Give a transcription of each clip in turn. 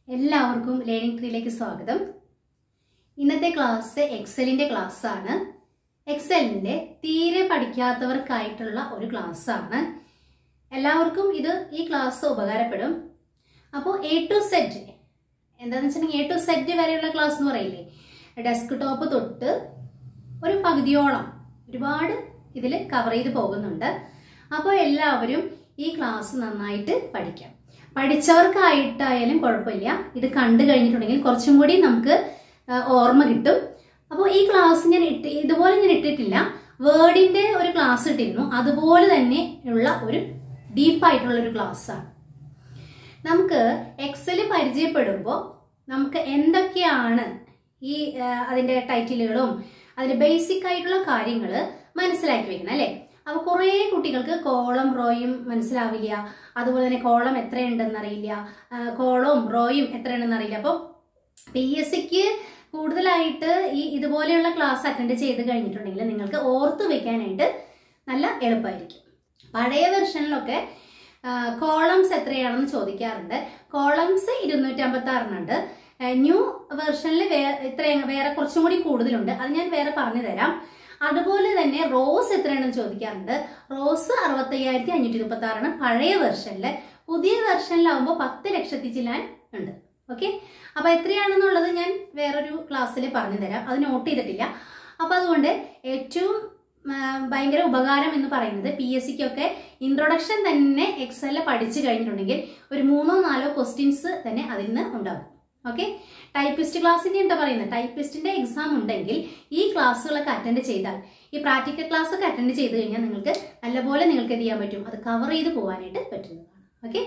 എല്ലാവർക്കും ലേണിംഗ് ട്രീയിലേക്ക് സ്വാഗതം ഇന്നത്തെ ക്ലാസ് എക്സലിന്റെ ക്ലാസ് ആണ് എക്സലിന്റെ തീരെ പഠിക്കാത്തവർക്കായിട്ടുള്ള ഒരു ക്ലാസ് ആണ് എല്ലാവർക്കും ഇത് ഈ ക്ലാസ് ഉപകാരപ്പെടും അപ്പോൾ എ ടു സെറ്റ് എന്താണെന്ന് വെച്ചിട്ടുണ്ടെങ്കിൽ എ ടു സെറ്റ് വരെയുള്ള ക്ലാസ് എന്ന് പറയില്ലേ ഡെസ്ക് ടോപ്പ് തൊട്ട് ഒരു പകുതിയോളം ഒരുപാട് ഇതിൽ കവർ ചെയ്ത് പോകുന്നുണ്ട് അപ്പോൾ എല്ലാവരും ഈ ക്ലാസ് നന്നായിട്ട് പഠിക്കാം പഠിച്ചവർക്കായിട്ടായാലും കുഴപ്പമില്ല ഇത് കണ്ടു കഴിഞ്ഞിട്ടുണ്ടെങ്കിൽ കുറച്ചും കൂടി നമുക്ക് ആ, ഓർമ്മ കിട്ടും അപ്പോൾ ഈ ക്ലാസ് ഞാൻ ഇട്ട് ഇതുപോലെ ഞാൻ ഇട്ടിട്ടില്ല വേർഡിന്റെ ഒരു ക്ലാസ് ഇട്ടിരുന്നു അതുപോലെ തന്നെ ഉള്ള ഒരു ഡീപ്പായിട്ടുള്ള ഒരു ക്ലാസ്സാണ് നമുക്ക് എക്സൽ പരിചയപ്പെടുമ്പോൾ നമുക്ക് എന്തൊക്കെയാണ് ഈ ആ, അതിന്റെ ടൈറ്റിലുകളും അതിന്റെ ബേസിക് ആയിട്ടുള്ള കാര്യങ്ങൾ മനസ്സിലാക്കി വെക്കണം അല്ലേ അപ്പൊ കുറേ കുട്ടികൾക്ക് കോളം റോയും മനസ്സിലാവില്ല അതുപോലെ തന്നെ കോളം എത്രയുണ്ടെന്ന് അറിയില്ല ആ, കോളവും റോയും എത്രയുണ്ടെന്ന് അറിയില്ല അപ്പോൾ പി എസ് സിക്ക് കൂടുതലായിട്ട് ഈ ഇതുപോലെയുള്ള ക്ലാസ് അറ്റൻഡ് ചെയ്ത് കഴിഞ്ഞിട്ടുണ്ടെങ്കിൽ നിങ്ങൾക്ക് ഓർത്ത് വെക്കാനായിട്ട് നല്ല എളുപ്പമായിരിക്കും പഴയ വെർഷനിലൊക്കെ കോളംസ് എത്രയാണെന്ന് ചോദിക്കാറുണ്ട് കോളംസ് ഇരുന്നൂറ്റമ്പത്തി ആറിനുണ്ട് ന്യൂ വെർഷനിൽ വേറെ ഇത്രയും വേറെ കുറച്ചും കൂടി കൂടുതലുണ്ട് അത് ഞാൻ വേറെ പറഞ്ഞു തരാം അതുപോലെ തന്നെ റോസ് എത്രയാണെന്ന് ചോദിക്കാറുണ്ട് റോസ് അറുപത്തയ്യായിരത്തി അഞ്ഞൂറ്റി മുപ്പത്തി ആറാണ് പഴയ വെർഷനില് പുതിയ വെർഷനിലാവുമ്പോൾ പത്ത് ലക്ഷത്തി ചില്ലാൻ ഉണ്ട് ഓക്കെ അപ്പൊ എത്രയാണെന്നുള്ളത് ഞാൻ വേറൊരു ക്ലാസ്സിൽ പറഞ്ഞു തരാം അത് നോട്ട് ചെയ്തിട്ടില്ല അപ്പൊ അതുകൊണ്ട് ഏറ്റവും ആ, ഭയങ്കര ഉപകാരം എന്ന് പറയുന്നത് പി എസ് സിക്കൊക്കെ ഇൻട്രൊഡക്ഷൻ തന്നെ എക്സലിൽ പഠിച്ചു കഴിഞ്ഞിട്ടുണ്ടെങ്കിൽ ഒരു മൂന്നോ നാലോ ക്വസ്റ്റ്യൻസ് തന്നെ അതിൽ നിന്ന് ഉണ്ടാകും ഓക്കെ ടൈപ്പിസ്റ്റ് ക്ലാസ്സിന്റെ എന്താ പറയുന്നത് ടൈപ്പിസ്റ്റിന്റെ എക്സാം ഉണ്ടെങ്കിൽ ഈ ക്ലാസ്സുകളൊക്കെ അറ്റൻഡ് ചെയ്താൽ ഈ പ്രാക്ടിക്കൽ ക്ലാസ് ഒക്കെ അറ്റൻഡ് ചെയ്ത് കഴിഞ്ഞാൽ നിങ്ങൾക്ക് നല്ലപോലെ നിങ്ങൾക്ക് എന്ത് ചെയ്യാൻ പറ്റും അത് കവർ ചെയ്ത് പോകാനായിട്ട് പറ്റുന്നതാണ് ഓക്കെ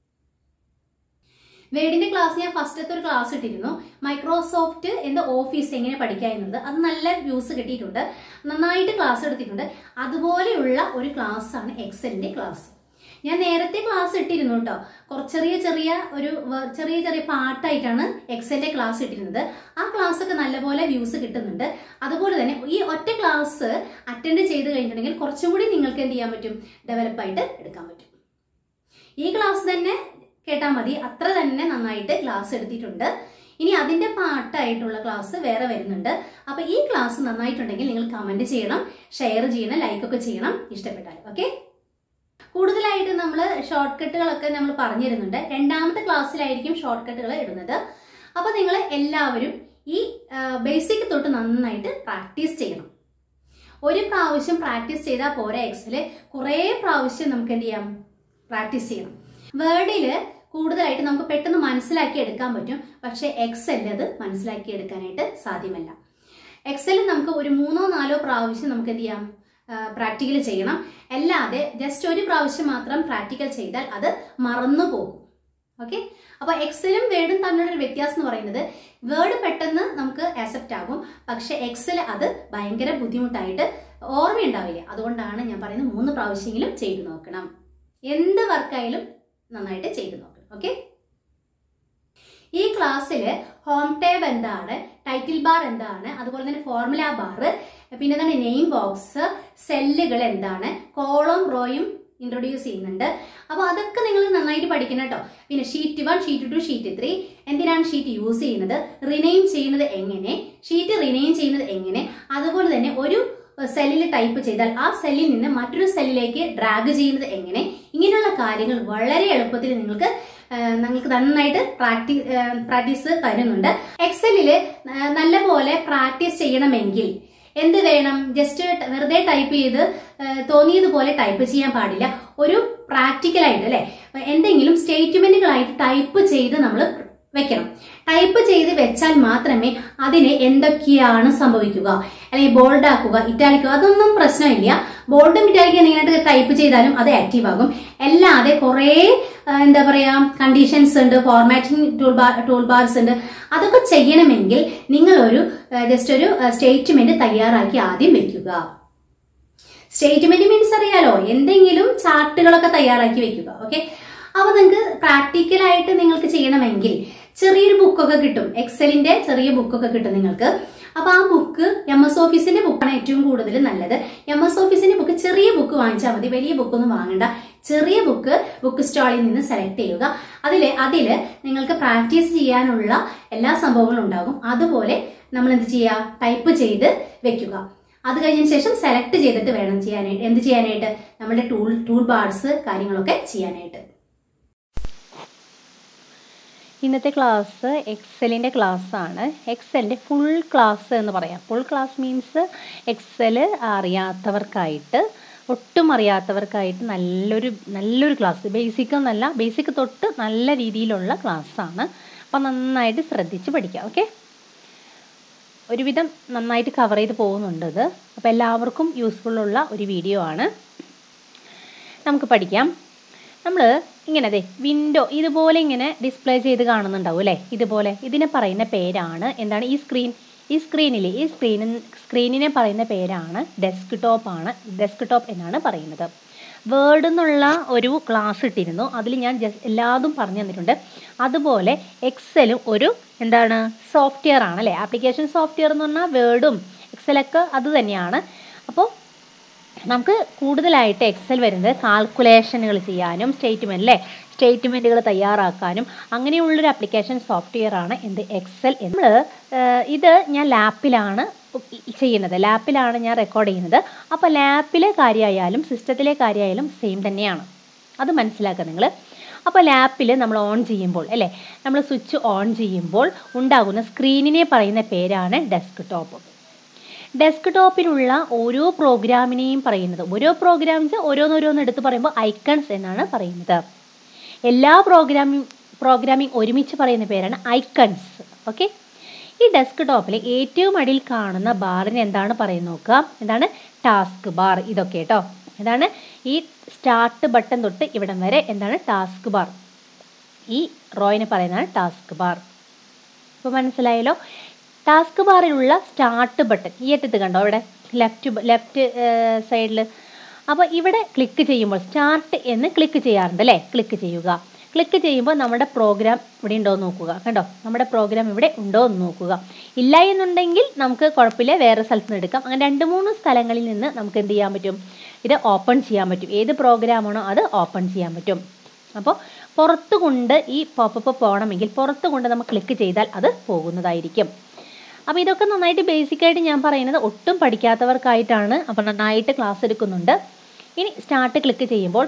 വേഡിന്റെ ക്ലാസ് ഞാൻ ഫസ്റ്റത്തെ ഒരു ക്ലാസ് ഇട്ടിരുന്നു മൈക്രോസോഫ്റ്റ് എന്ന ഓഫീസ് എങ്ങനെ പഠിക്കുക എന്നുള്ളത് അത് നല്ല വ്യൂസ് കിട്ടിയിട്ടുണ്ട് നന്നായിട്ട് ക്ലാസ് എടുത്തിട്ടുണ്ട് അതുപോലെയുള്ള ഒരു ക്ലാസ് ആണ് എക്സലിന്റെ ക്ലാസ് ഞാൻ നേരത്തെ ക്ലാസ് ഇട്ടിരുന്നു കേട്ടോ കുറച്ച് ചെറിയ ചെറിയ ഒരു വ- ചെറിയ ചെറിയ പാട്ടായിട്ടാണ് എക്സലിന്റെ ക്ലാസ് ഇട്ടിരുന്നത് ആ ക്ലാസ് ഒക്കെ നല്ലപോലെ വ്യൂസ് കിട്ടുന്നുണ്ട് അതുപോലെ തന്നെ ഈ ഒറ്റ ക്ലാസ് അറ്റൻഡ് ചെയ്ത് കഴിഞ്ഞിട്ടുണ്ടെങ്കിൽ കുറച്ചും കൂടി നിങ്ങൾക്ക് എന്ത് ചെയ്യാൻ പറ്റും ഡെവലപ്പ് ആയിട്ട് എടുക്കാൻ പറ്റും ഈ ക്ലാസ് തന്നെ കേട്ടാൽ മതി അത്ര തന്നെ നന്നായിട്ട് ക്ലാസ് എടുത്തിട്ടുണ്ട് ഇനി അതിന്റെ പാട്ടായിട്ടുള്ള ക്ലാസ് വേറെ വരുന്നുണ്ട് അപ്പൊ ഈ ക്ലാസ് നന്നായിട്ടുണ്ടെങ്കിൽ നിങ്ങൾ കമന്റ് ചെയ്യണം ഷെയർ ചെയ്യണം ലൈക്ക് ഒക്കെ ചെയ്യണം ഇഷ്ടപ്പെട്ടാൽ ഓക്കെ കൂടുതലായിട്ട് നമ്മൾ ഷോർട്ട് കട്ടുകളൊക്കെ നമ്മൾ പറഞ്ഞിരുന്നുണ്ട് രണ്ടാമത്തെ ക്ലാസ്സിലായിരിക്കും ഷോർട്ട് കട്ടുകൾ ഇടുന്നത് അപ്പൊ നിങ്ങൾ എല്ലാവരും ഈ ബേസിക് തൊട്ട് നന്നായിട്ട് പ്രാക്ടീസ് ചെയ്യണം ഒരു പ്രാവശ്യം പ്രാക്ടീസ് ചെയ്താൽ പോരാ എക്സല് കുറേ പ്രാവശ്യം നമുക്ക് എന്ത് ചെയ്യാം പ്രാക്ടീസ് ചെയ്യണം വേർഡിൽ കൂടുതലായിട്ട് നമുക്ക് പെട്ടെന്ന് മനസ്സിലാക്കി എടുക്കാൻ പറ്റും പക്ഷെ എക്സലിൽ അത് മനസ്സിലാക്കി എടുക്കാനായിട്ട് സാധ്യമല്ല എക്സലിൽ നമുക്ക് ഒരു മൂന്നോ നാലോ പ്രാവശ്യം നമുക്ക് എന്ത് ചെയ്യാം പ്രാക്ടിക്കൽ ചെയ്യണം അല്ലാതെ ജസ്റ്റ് ഒരു പ്രാവശ്യം മാത്രം പ്രാക്ടിക്കൽ ചെയ്താൽ അത് മറന്നു പോകും ഓക്കെ അപ്പൊ എക്സലും വേർഡും തമ്മിലുള്ള ഒരു വ്യത്യാസം എന്ന് പറയുന്നത് വേർഡ് പെട്ടെന്ന് നമുക്ക് ആക്സെപ്റ്റ് ആകും പക്ഷെ എക്സൽ അത് ഭയങ്കര ബുദ്ധിമുട്ടായിട്ട് ഓർമ്മയുണ്ടാവില്ല അതുകൊണ്ടാണ് ഞാൻ പറയുന്നത് മൂന്ന് പ്രാവശ്യമെങ്കിലും ചെയ്തു നോക്കണം എന്ത് വർക്കായാലും നന്നായിട്ട് ചെയ്തു നോക്കണം ഓക്കെ ഈ ക്ലാസ്സിൽ ഹോം ടേബ് എന്താണ് ടൈറ്റിൽ ബാർ എന്താണ് അതുപോലെ തന്നെ ഫോർമുല ബാർ പിന്നെ എന്താണ് നെയിം ബോക്സ് സെല്ലുകൾ എന്താണ് കോളം റോയും ഇൻട്രൊഡ്യൂസ് ചെയ്യുന്നുണ്ട് അപ്പോൾ അതൊക്കെ നിങ്ങൾ നന്നായിട്ട് പഠിക്കണം കേട്ടോ പിന്നെ sheet one sheet two sheet three എന്തിനാണ് ഷീറ്റ് യൂസ് ചെയ്യുന്നത് റിനെയിം ചെയ്യുന്നത് എങ്ങനെ ഷീറ്റ് റിനെയിം ചെയ്യുന്നത് എങ്ങനെ അതുപോലെ തന്നെ ഒരു സെല്ലിൽ ടൈപ്പ് ചെയ്താൽ ആ സെല്ലിൽ നിന്ന് മറ്റൊരു സെല്ലിലേക്ക് ഡ്രാഗ് ചെയ്യുന്നത് എങ്ങനെ ഇങ്ങനെയുള്ള കാര്യങ്ങൾ വളരെ എളുപ്പത്തിൽ നിങ്ങൾക്ക് ആ, നിങ്ങൾക്ക് നന്നായിട്ട് പ്രാക്ടീസ് പ്രാക്ടീസ് തരുന്നുണ്ട് എക്സലില് നല്ലപോലെ പ്രാക്ടീസ് ചെയ്യണമെങ്കിൽ എന്ത് വേണം ജസ്റ്റ് വെറുതെ ടൈപ്പ് ചെയ്ത് ആ, തോന്നിയതുപോലെ ടൈപ്പ് ചെയ്യാൻ പാടില്ല ഒരു പ്രാക്ടിക്കലായിട്ട് അല്ലെ എന്തെങ്കിലും സ്റ്റേറ്റ്മെന്റുകളായിട്ട് ടൈപ്പ് ചെയ്ത് നമ്മൾ വെക്കണം ടൈപ്പ് ചെയ്ത് വെച്ചാൽ മാത്രമേ അതിന് എന്തൊക്കെയാണ് സംഭവിക്കുക അല്ലെങ്കിൽ ബോൾഡ് ആക്കുക ഇറ്റാലിക്കുക അതൊന്നും പ്രശ്നമില്ല ബോൾഡും ഇറ്റാലിക്കും നിങ്ങളായിട്ട് ടൈപ്പ് ചെയ്താലും അത് ആക്റ്റീവ് ആകും അല്ലാതെ കുറേ ആ, എന്താ പറയാ കണ്ടീഷൻസ് ഉണ്ട് formatting tool bar tool bars ഉണ്ട് അതൊക്കെ ചെയ്യണമെങ്കിൽ നിങ്ങൾ ഒരു ജസ്റ്റ് ഒരു സ്റ്റേറ്റ്മെന്റ് തയ്യാറാക്കി ആദ്യം വെക്കുക സ്റ്റേറ്റ്മെന്റ് മീൻസ് അറിയാലോ എന്തെങ്കിലും ചാർട്ടുകളൊക്കെ തയ്യാറാക്കി വെക്കുക ഓക്കെ അപ്പൊ നിങ്ങൾക്ക് പ്രാക്ടിക്കലായിട്ട് നിങ്ങൾക്ക് ചെയ്യണമെങ്കിൽ ചെറിയൊരു ബുക്കൊക്കെ കിട്ടും എക്സലിന്റെ ചെറിയ ബുക്കൊക്കെ കിട്ടും നിങ്ങൾക്ക് അപ്പൊ ആ ബുക്ക് എം എസ് ഓഫീസിന്റെ ബുക്കാണ് ഏറ്റവും കൂടുതൽ നല്ലത് എം എസ് ഓഫീസിന്റെ ബുക്ക് ചെറിയ ബുക്ക് വാങ്ങിച്ചാൽ മതി വലിയ ബുക്കൊന്നും വാങ്ങണ്ട ചെറിയ ബുക്ക് ബുക്ക് സ്റ്റാളിൽ നിന്ന് സെലക്ട് ചെയ്യുക അതിൽ അതിൽ നിങ്ങൾക്ക് പ്രാക്ടീസ് ചെയ്യാനുള്ള എല്ലാ സംഭവങ്ങളും ഉണ്ടാകും അതുപോലെ നമ്മൾ എന്ത് ചെയ്യുക ടൈപ്പ് ചെയ്ത് വെക്കുക അത് കഴിഞ്ഞതിന് ശേഷം സെലക്ട് ചെയ്തിട്ട് വേണം ചെയ്യാനായിട്ട് എന്ത് ചെയ്യാനായിട്ട് നമ്മുടെ ടൂൾ ടൂൾ ബാർസ് കാര്യങ്ങളൊക്കെ ചെയ്യാനായിട്ട് ഇന്നത്തെ ക്ലാസ് എക്സലിൻ്റെ ആണ് എക്സലിൻ്റെ ഫുൾ ക്ലാസ് എന്ന് പറയാം ഫുൾ ക്ലാസ് മീൻസ് എക്സൽ അറിയാത്തവർക്കായിട്ട് ഒട്ടും അറിയാത്തവർക്കായിട്ട് നല്ലൊരു നല്ലൊരു ക്ലാസ് ബേസിക് എന്നല്ല ബേസിക് തൊട്ട് നല്ല രീതിയിലുള്ള ക്ലാസ്സാണ് അപ്പം നന്നായിട്ട് ശ്രദ്ധിച്ച് പഠിക്കാം ഓക്കെ ഒരുവിധം നന്നായിട്ട് കവർ ചെയ്ത് പോകുന്നുണ്ട് ഇത് അപ്പോൾ എല്ലാവർക്കും യൂസ്ഫുൾ ഉള്ള ഒരു വീഡിയോ ആണ് നമുക്ക് പഠിക്കാം നമ്മൾ ഇങ്ങനെ അതെ വിൻഡോ ഇതുപോലെ ഇങ്ങനെ ഡിസ്പ്ലേ ചെയ്ത് കാണുന്നുണ്ടാവും അല്ലേ ഇതുപോലെ ഇതിനെ പറയുന്ന പേരാണ് എന്താണ് ഈ സ്ക്രീൻ ഈ സ്ക്രീനിൽ ഈ സ്ക്രീനിൻ സ്ക്രീനിനെ പറയുന്ന പേരാണ് ഡെസ്ക് ടോപ്പ് ആണ് ഡെസ്ക് ടോപ്പ് എന്നാണ് പറയുന്നത് വേർഡ് എന്നുള്ള ഒരു ക്ലാസ് ഇട്ടിരുന്നു അതിൽ ഞാൻ ജസ്റ്റ് എല്ലാതും പറഞ്ഞു തന്നിട്ടുണ്ട് അതുപോലെ എക്സലും ഒരു എന്താണ് സോഫ്റ്റ്വെയർ ആണ് അല്ലേ ആപ്ലിക്കേഷൻ സോഫ്റ്റ്വെയർ എന്ന് പറഞ്ഞാൽ വേർഡും എക്സലൊക്കെ അത് തന്നെയാണ് അപ്പോൾ നമുക്ക് കൂടുതലായിട്ട് എക്സൽ വരുന്നത് കാൽക്കുലേഷനുകൾ ചെയ്യാനും സ്റ്റേറ്റ്മെന്റ് അല്ലേ സ്റ്റേറ്റ്മെന്റുകൾ തയ്യാറാക്കാനും അങ്ങനെയുള്ളൊരു ആപ്ലിക്കേഷൻ സോഫ്റ്റ്വെയർ ആണ് എന്ത് എക്സൽ നമ്മൾ ഇത് ഞാൻ ലാപ്പിലാണ് ചെയ്യുന്നത് ലാപ്പിലാണ് ഞാൻ റെക്കോർഡ് ചെയ്യുന്നത് അപ്പോൾ ലാപ്പിലെ കാര്യമായാലും സിസ്റ്റത്തിലെ കാര്യമായാലും സെയിം തന്നെയാണ് അത് മനസ്സിലാക്കുക നിങ്ങൾ അപ്പോൾ ലാപ്പിൽ നമ്മൾ ഓൺ ചെയ്യുമ്പോൾ അല്ലേ നമ്മൾ സ്വിച്ച് ഓൺ ചെയ്യുമ്പോൾ ഉണ്ടാകുന്ന സ്ക്രീനിനെ പറയുന്ന പേരാണ് ഡെസ്ക് ടോപ്പ് ഡെസ്ക് ടോപ്പിലുള്ള ഓരോ പ്രോഗ്രാമിനെയും പറയുന്നത് ഓരോ പ്രോഗ്രാംസ് ഓരോന്നോരോന്ന് എടുത്ത് പറയുമ്പോൾ ഐക്കൺസ് എന്നാണ് പറയുന്നത് എല്ലാ പ്രോഗ്രാമിംഗ് പ്രോഗ്രാമിംഗ് ഒരുമിച്ച് പറയുന്ന പേരാണ് ഐക്കൺസ് ഓക്കെ ഈ ഡെസ്ക് ടോപ്പിൽ ഏറ്റവും അടിയിൽ കാണുന്ന ബാറിന് എന്താണ് പറയുന്നത് നോക്കുക എന്താണ് ടാസ്ക് ബാർ ഇതൊക്കെ കേട്ടോ എന്താണ് ഈ സ്റ്റാർട്ട് ബട്ടൺ തൊട്ട് ഇവിടം വരെ എന്താണ് ടാസ്ക് ബാർ ഈ റോയിന് പറയുന്നതാണ് ടാസ്ക് ബാർ ഇപ്പോൾ മനസ്സിലായല്ലോ ടാസ്ക് ബാറിലുള്ള സ്റ്റാർട്ട് ബട്ടൺ ഈ അറ്റത്ത് കണ്ടോ ഇവിടെ ലെഫ്റ്റ് ലെഫ്റ്റ് സൈഡിൽ അപ്പോൾ ഇവിടെ ക്ലിക്ക് ചെയ്യുമ്പോൾ സ്റ്റാർട്ട് എന്ന് ക്ലിക്ക് ചെയ്യാറുണ്ട് അല്ലേ ക്ലിക്ക് ചെയ്യുക ക്ലിക്ക് ചെയ്യുമ്പോൾ നമ്മുടെ പ്രോഗ്രാം ഇവിടെ ഉണ്ടോ എന്ന് നോക്കുക കണ്ടോ നമ്മുടെ പ്രോഗ്രാം ഇവിടെ ഉണ്ടോ എന്ന് നോക്കുക ഇല്ല എന്നുണ്ടെങ്കിൽ നമുക്ക് കുഴപ്പമില്ല വേറെ സ്ഥലത്ത് നിന്ന് എടുക്കാം അങ്ങനെ രണ്ട് മൂന്ന് സ്ഥലങ്ങളിൽ നിന്ന് നമുക്ക് എന്ത് ചെയ്യാൻ പറ്റും ഇത് ഓപ്പൺ ചെയ്യാൻ പറ്റും ഏത് പ്രോഗ്രാമാണോ അത് ഓപ്പൺ ചെയ്യാൻ പറ്റും അപ്പോൾ പുറത്ത് കൊണ്ട് ഈ പോപ്പപ്പ് പോകണമെങ്കിൽ പുറത്ത് കൊണ്ട് നമ്മൾ ക്ലിക്ക് ചെയ്താൽ അത് പോകുന്നതായിരിക്കും അപ്പോൾ ഇതൊക്കെ നന്നായിട്ട് ബേസിക് ആയിട്ട് ഞാൻ പറയുന്നത് ഒട്ടും പഠിക്കാത്തവർക്കായിട്ടാണ് അപ്പോൾ നന്നായിട്ട് ക്ലാസ് എടുക്കുന്നുണ്ട് ഇനി സ്റ്റാർട്ട് ക്ലിക്ക് ചെയ്യുമ്പോൾ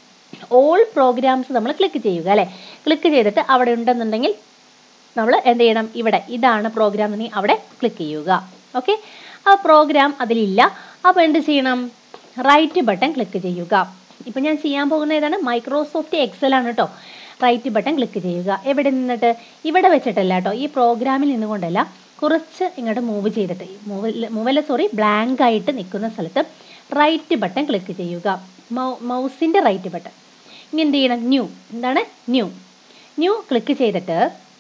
ഓൾ പ്രോഗ്രാംസ് നമ്മൾ ക്ലിക്ക് ചെയ്യുക അല്ലേ ക്ലിക്ക് ചെയ്തിട്ട് അവിടെ ഉണ്ടെന്നുണ്ടെങ്കിൽ നമ്മൾ എന്ത് ചെയ്യണം ഇവിടെ ഇതാണ് പ്രോഗ്രാം എന്നുണ്ടെങ്കിൽ അവിടെ ക്ലിക്ക് ചെയ്യുക ഓക്കെ ആ പ്രോഗ്രാം അതിലില്ല അപ്പോൾ എന്ത് ചെയ്യണം റൈറ്റ് ബട്ടൺ ക്ലിക്ക് ചെയ്യുക ഇപ്പം ഞാൻ ചെയ്യാൻ പോകുന്ന ഏതാണ് മൈക്രോസോഫ്റ്റ് എക്സൽ ആണ് കേട്ടോ റൈറ്റ് ബട്ടൺ ക്ലിക്ക് ചെയ്യുക എവിടെ നിന്നിട്ട് ഇവിടെ വെച്ചിട്ടല്ല കേട്ടോ ഈ പ്രോഗ്രാമിൽ നിന്നുകൊണ്ടല്ല കുറച്ച് ഇങ്ങോട്ട് മൂവ് ചെയ്തിട്ട് മൂവ് മൂവല്ല സോറി ബ്ലാങ്ക് ആയിട്ട് നിൽക്കുന്ന സ്ഥലത്ത് റൈറ്റ് ബട്ടൺ ക്ലിക്ക് ചെയ്യുക മൗസിൻ്റെ റൈറ്റ് ബട്ടൺ ഇനി എന്ത് ചെയ്യണം ന്യൂ എന്താണ് ന്യൂ ന്യൂ ക്ലിക്ക് ചെയ്തിട്ട്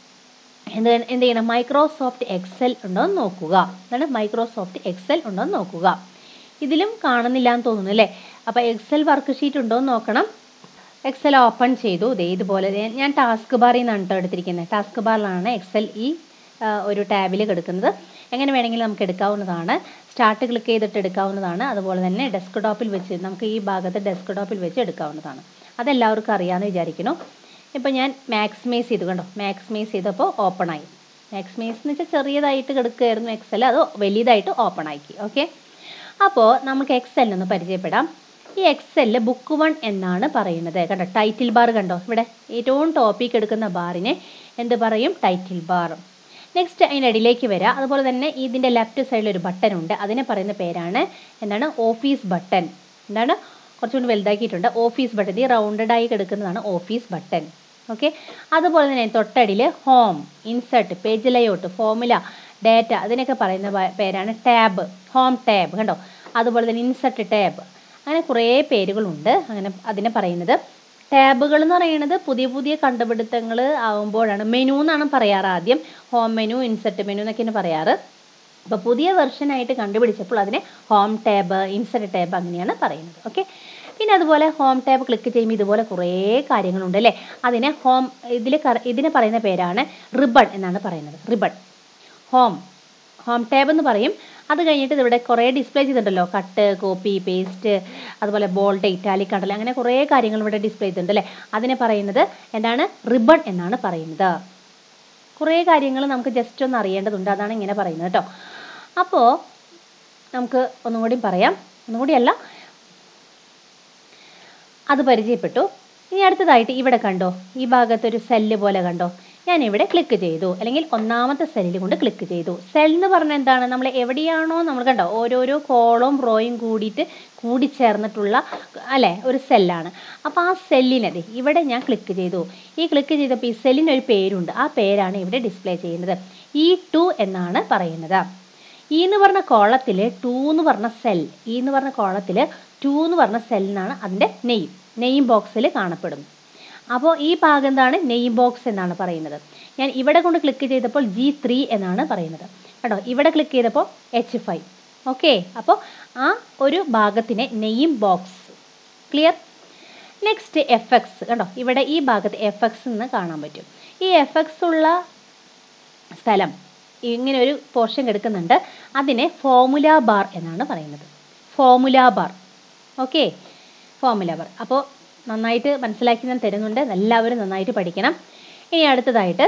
എന്ത് എന്ത് ചെയ്യണം മൈക്രോസോഫ്റ്റ് എക്സൽ ഉണ്ടോ എന്ന് നോക്കുക എന്താണ് മൈക്രോസോഫ്റ്റ് എക്സൽ ഉണ്ടോ എന്ന് നോക്കുക ഇതിലും കാണുന്നില്ല എന്ന് തോന്നുന്നു അല്ലേ അപ്പോൾ എക്സൽ വർക്ക് ഷീറ്റ് ഉണ്ടോ എന്ന് നോക്കണം എക്സൽ ഓപ്പൺ ചെയ്തു ദേ ഇതുപോലെ ഞാൻ ടാസ്ക് ബാറിൽ നിന്നാണ് കേട്ടോ എടുത്തിരിക്കുന്നത് ടാസ്ക് ബാറിലാണ് എക്സൽ ഈ ഒരു ടാബിൽ കിടക്കുന്നത് എങ്ങനെ വേണമെങ്കിലും നമുക്ക് എടുക്കാവുന്നതാണ് സ്റ്റാർട്ട് ക്ലിക്ക് ചെയ്തിട്ട് എടുക്കാവുന്നതാണ് അതുപോലെ തന്നെ ഡെസ്ക് ടോപ്പിൽ വെച്ച് നമുക്ക് ഈ ഭാഗത്ത് ഡെസ്ക് ടോപ്പിൽ വെച്ച് എടുക്കാവുന്നതാണ് അതെല്ലാവർക്കും അറിയാമെന്ന് വിചാരിക്കുന്നു ഇപ്പോൾ ഞാൻ മാക്സിമൈസ് ചെയ്തു കണ്ടോ മാക്സിമൈസ് ചെയ്തപ്പോൾ ഓപ്പൺ ആയി മാക്സിമൈസ് എന്ന് വെച്ചാൽ ചെറിയതായിട്ട് കിടക്കുകയായിരുന്നു എക്സൽ അത് വലിയതായിട്ട് ഓപ്പൺ ആക്കി ഓക്കെ അപ്പോൾ നമുക്ക് എക്സലിനൊന്ന് പരിചയപ്പെടാം ഈ എക്സലിൽ ബുക്ക് വൺ എന്നാണ് പറയുന്നത് കണ്ടോ ടൈറ്റിൽ ബാർ കണ്ടോ ഇവിടെ ഏറ്റവും ടോപ്പിക്ക് എടുക്കുന്ന ബാറിനെ എന്ത് പറയും ടൈറ്റിൽ ബാർ നെക്സ്റ്റ് അതിൻ്റെ ഇടയിലേക്ക് വരാം അതുപോലെ തന്നെ ഇതിൻ്റെ ലെഫ്റ്റ് സൈഡിൽ ഒരു ബട്ടൺ ഉണ്ട് അതിനെ പറയുന്ന പേരാണ് എന്താണ് ഓഫീസ് ബട്ടൺ എന്താണ് കുറച്ചുകൂടി വലുതാക്കിയിട്ടുണ്ട് ഓഫീസ് ബട്ടൺ ഈ റൗണ്ടഡ് ആയി കിടക്കുന്നതാണ് ഓഫീസ് ബട്ടൺ ഓക്കെ അതുപോലെ തന്നെ തൊട്ടടിയിൽ home insert page layout formula data അതിനൊക്കെ പറയുന്ന പേരാണ് ടാബ് ഹോം ടാബ് കണ്ടോ അതുപോലെ തന്നെ ഇൻസെർട്ട് ടാബ് അങ്ങനെ കുറേ പേരുകളുണ്ട് അങ്ങനെ അതിനെ പറയുന്നത് ടാബുകൾ എന്ന് പറയുന്നത് പുതിയ പുതിയ കണ്ടുപിടുത്തങ്ങൾ ആവുമ്പോഴാണ് മെനു എന്നാണ് പറയാറ് ആദ്യം ഹോം മെനു ഇൻസെർട്ട് മെനു എന്നൊക്കെയാണ് പറയാറ് അപ്പോൾ പുതിയ വെർഷനായിട്ട് കണ്ടുപിടിച്ചപ്പോൾ അതിനെ ഹോം ടാബ് ഇൻസെർട്ട് ടാബ് അങ്ങനെയാണ് പറയുന്നത് ഓക്കെ പിന്നെ അതുപോലെ ഹോം ടാബ് ക്ലിക്ക് ചെയ്യുമ്പോൾ ഇതുപോലെ കുറേ കാര്യങ്ങളുണ്ട് അല്ലേ അതിനെ ഹോം ഇതിൽ ഇതിന് പറയുന്ന പേരാണ് റിബൺ എന്നാണ് പറയുന്നത് റിബൺ ഹോം ഹോം ടാബ് എന്ന് പറയും അത് കഴിഞ്ഞിട്ട് ഇവിടെ കുറേ ഡിസ്പ്ലേ ചെയ്തിട്ടുണ്ടല്ലോ കട്ട് കോപ്പി പേസ്റ്റ് അതുപോലെ ബോൾഡ് ഇറ്റാലിക് കടൽ അങ്ങനെ കുറേ കാര്യങ്ങൾ ഇവിടെ ഡിസ്പ്ലേ ചെയ്തിട്ടുണ്ട് അല്ലേ അതിനെ പറയുന്നത് എന്താണ് റിബൺ എന്നാണ് പറയുന്നത് കുറേ കാര്യങ്ങൾ നമുക്ക് ജസ്റ്റ് ഒന്ന് അറിയേണ്ടതുണ്ട് അതാണ് ഇങ്ങനെ പറയുന്നത് കേട്ടോ അപ്പോൾ നമുക്ക് ഒന്നും കൂടി പറയാം ഒന്നും കൂടിയല്ല അത് പരിചയപ്പെട്ടു ഇനി അടുത്തതായിട്ട് ഇവിടെ കണ്ടോ ഈ ഭാഗത്ത് ഒരു സെല്ല് പോലെ കണ്ടോ ഞാൻ ഇവിടെ ക്ലിക്ക് ചെയ്തു അല്ലെങ്കിൽ ഒന്നാമത്തെ സെല്ലിൽ കൊണ്ട് ക്ലിക്ക് ചെയ്തു സെൽ എന്ന് പറഞ്ഞാൽ എന്താണ് നമ്മൾ എവിടെയാണോ നമ്മൾ കണ്ടോ ഓരോരോ കോളവും റോയും കൂടിയിട്ട് കൂടിച്ചേർന്നിട്ടുള്ള അല്ലേ ഒരു സെല്ലാണ് അപ്പോൾ ആ സെല്ലിനത് ഇവിടെ ഞാൻ ക്ലിക്ക് ചെയ്തു ഈ ക്ലിക്ക് ചെയ്തപ്പോൾ ഈ സെല്ലിന് ഒരു പേരുണ്ട് ആ പേരാണ് ഇവിടെ ഡിസ്പ്ലേ ചെയ്യുന്നത് ഇ ടു എന്നാണ് പറയുന്നത് ഈ എന്ന് പറഞ്ഞ കോളത്തിൽ ടു എന്ന് പറഞ്ഞ സെൽ ഈ എന്ന് പറഞ്ഞ കോളത്തിൽ ടു എന്ന് പറഞ്ഞ സെൽ എന്നാണ് അതിൻ്റെ നെയിം നെയിം ബോക്സിൽ കാണപ്പെടും അപ്പോൾ ഈ ഭാഗം എന്താണ് നെയിം ബോക്സ് എന്നാണ് പറയുന്നത് ഞാൻ ഇവിടെ കൊണ്ട് ക്ലിക്ക് ചെയ്തപ്പോൾ ജി ത്രീ എന്നാണ് പറയുന്നത് കേട്ടോ ഇവിടെ ക്ലിക്ക് ചെയ്തപ്പോൾ എച്ച് ഫൈവ് ഓക്കെ അപ്പോൾ ആ ഒരു ഭാഗത്തിനെ name box clear next F X കണ്ടോ ഇവിടെ ഈ ഭാഗത്ത് എഫ് എക്സ് എന്ന് കാണാൻ പറ്റും ഈ എഫ് എക്സ് ഉള്ള സ്ഥലം ഇങ്ങനെ ഒരു പോർഷൻ എടുക്കുന്നുണ്ട് അതിനെ ഫോമുല ബാർ എന്നാണ് പറയുന്നത് formula bar okay formula bar അപ്പോൾ നന്നായിട്ട് മനസ്സിലാക്കി ഞാൻ തരുന്നുണ്ട് എല്ലാവരും നന്നായിട്ട് പഠിക്കണം ഇനി അടുത്തതായിട്ട്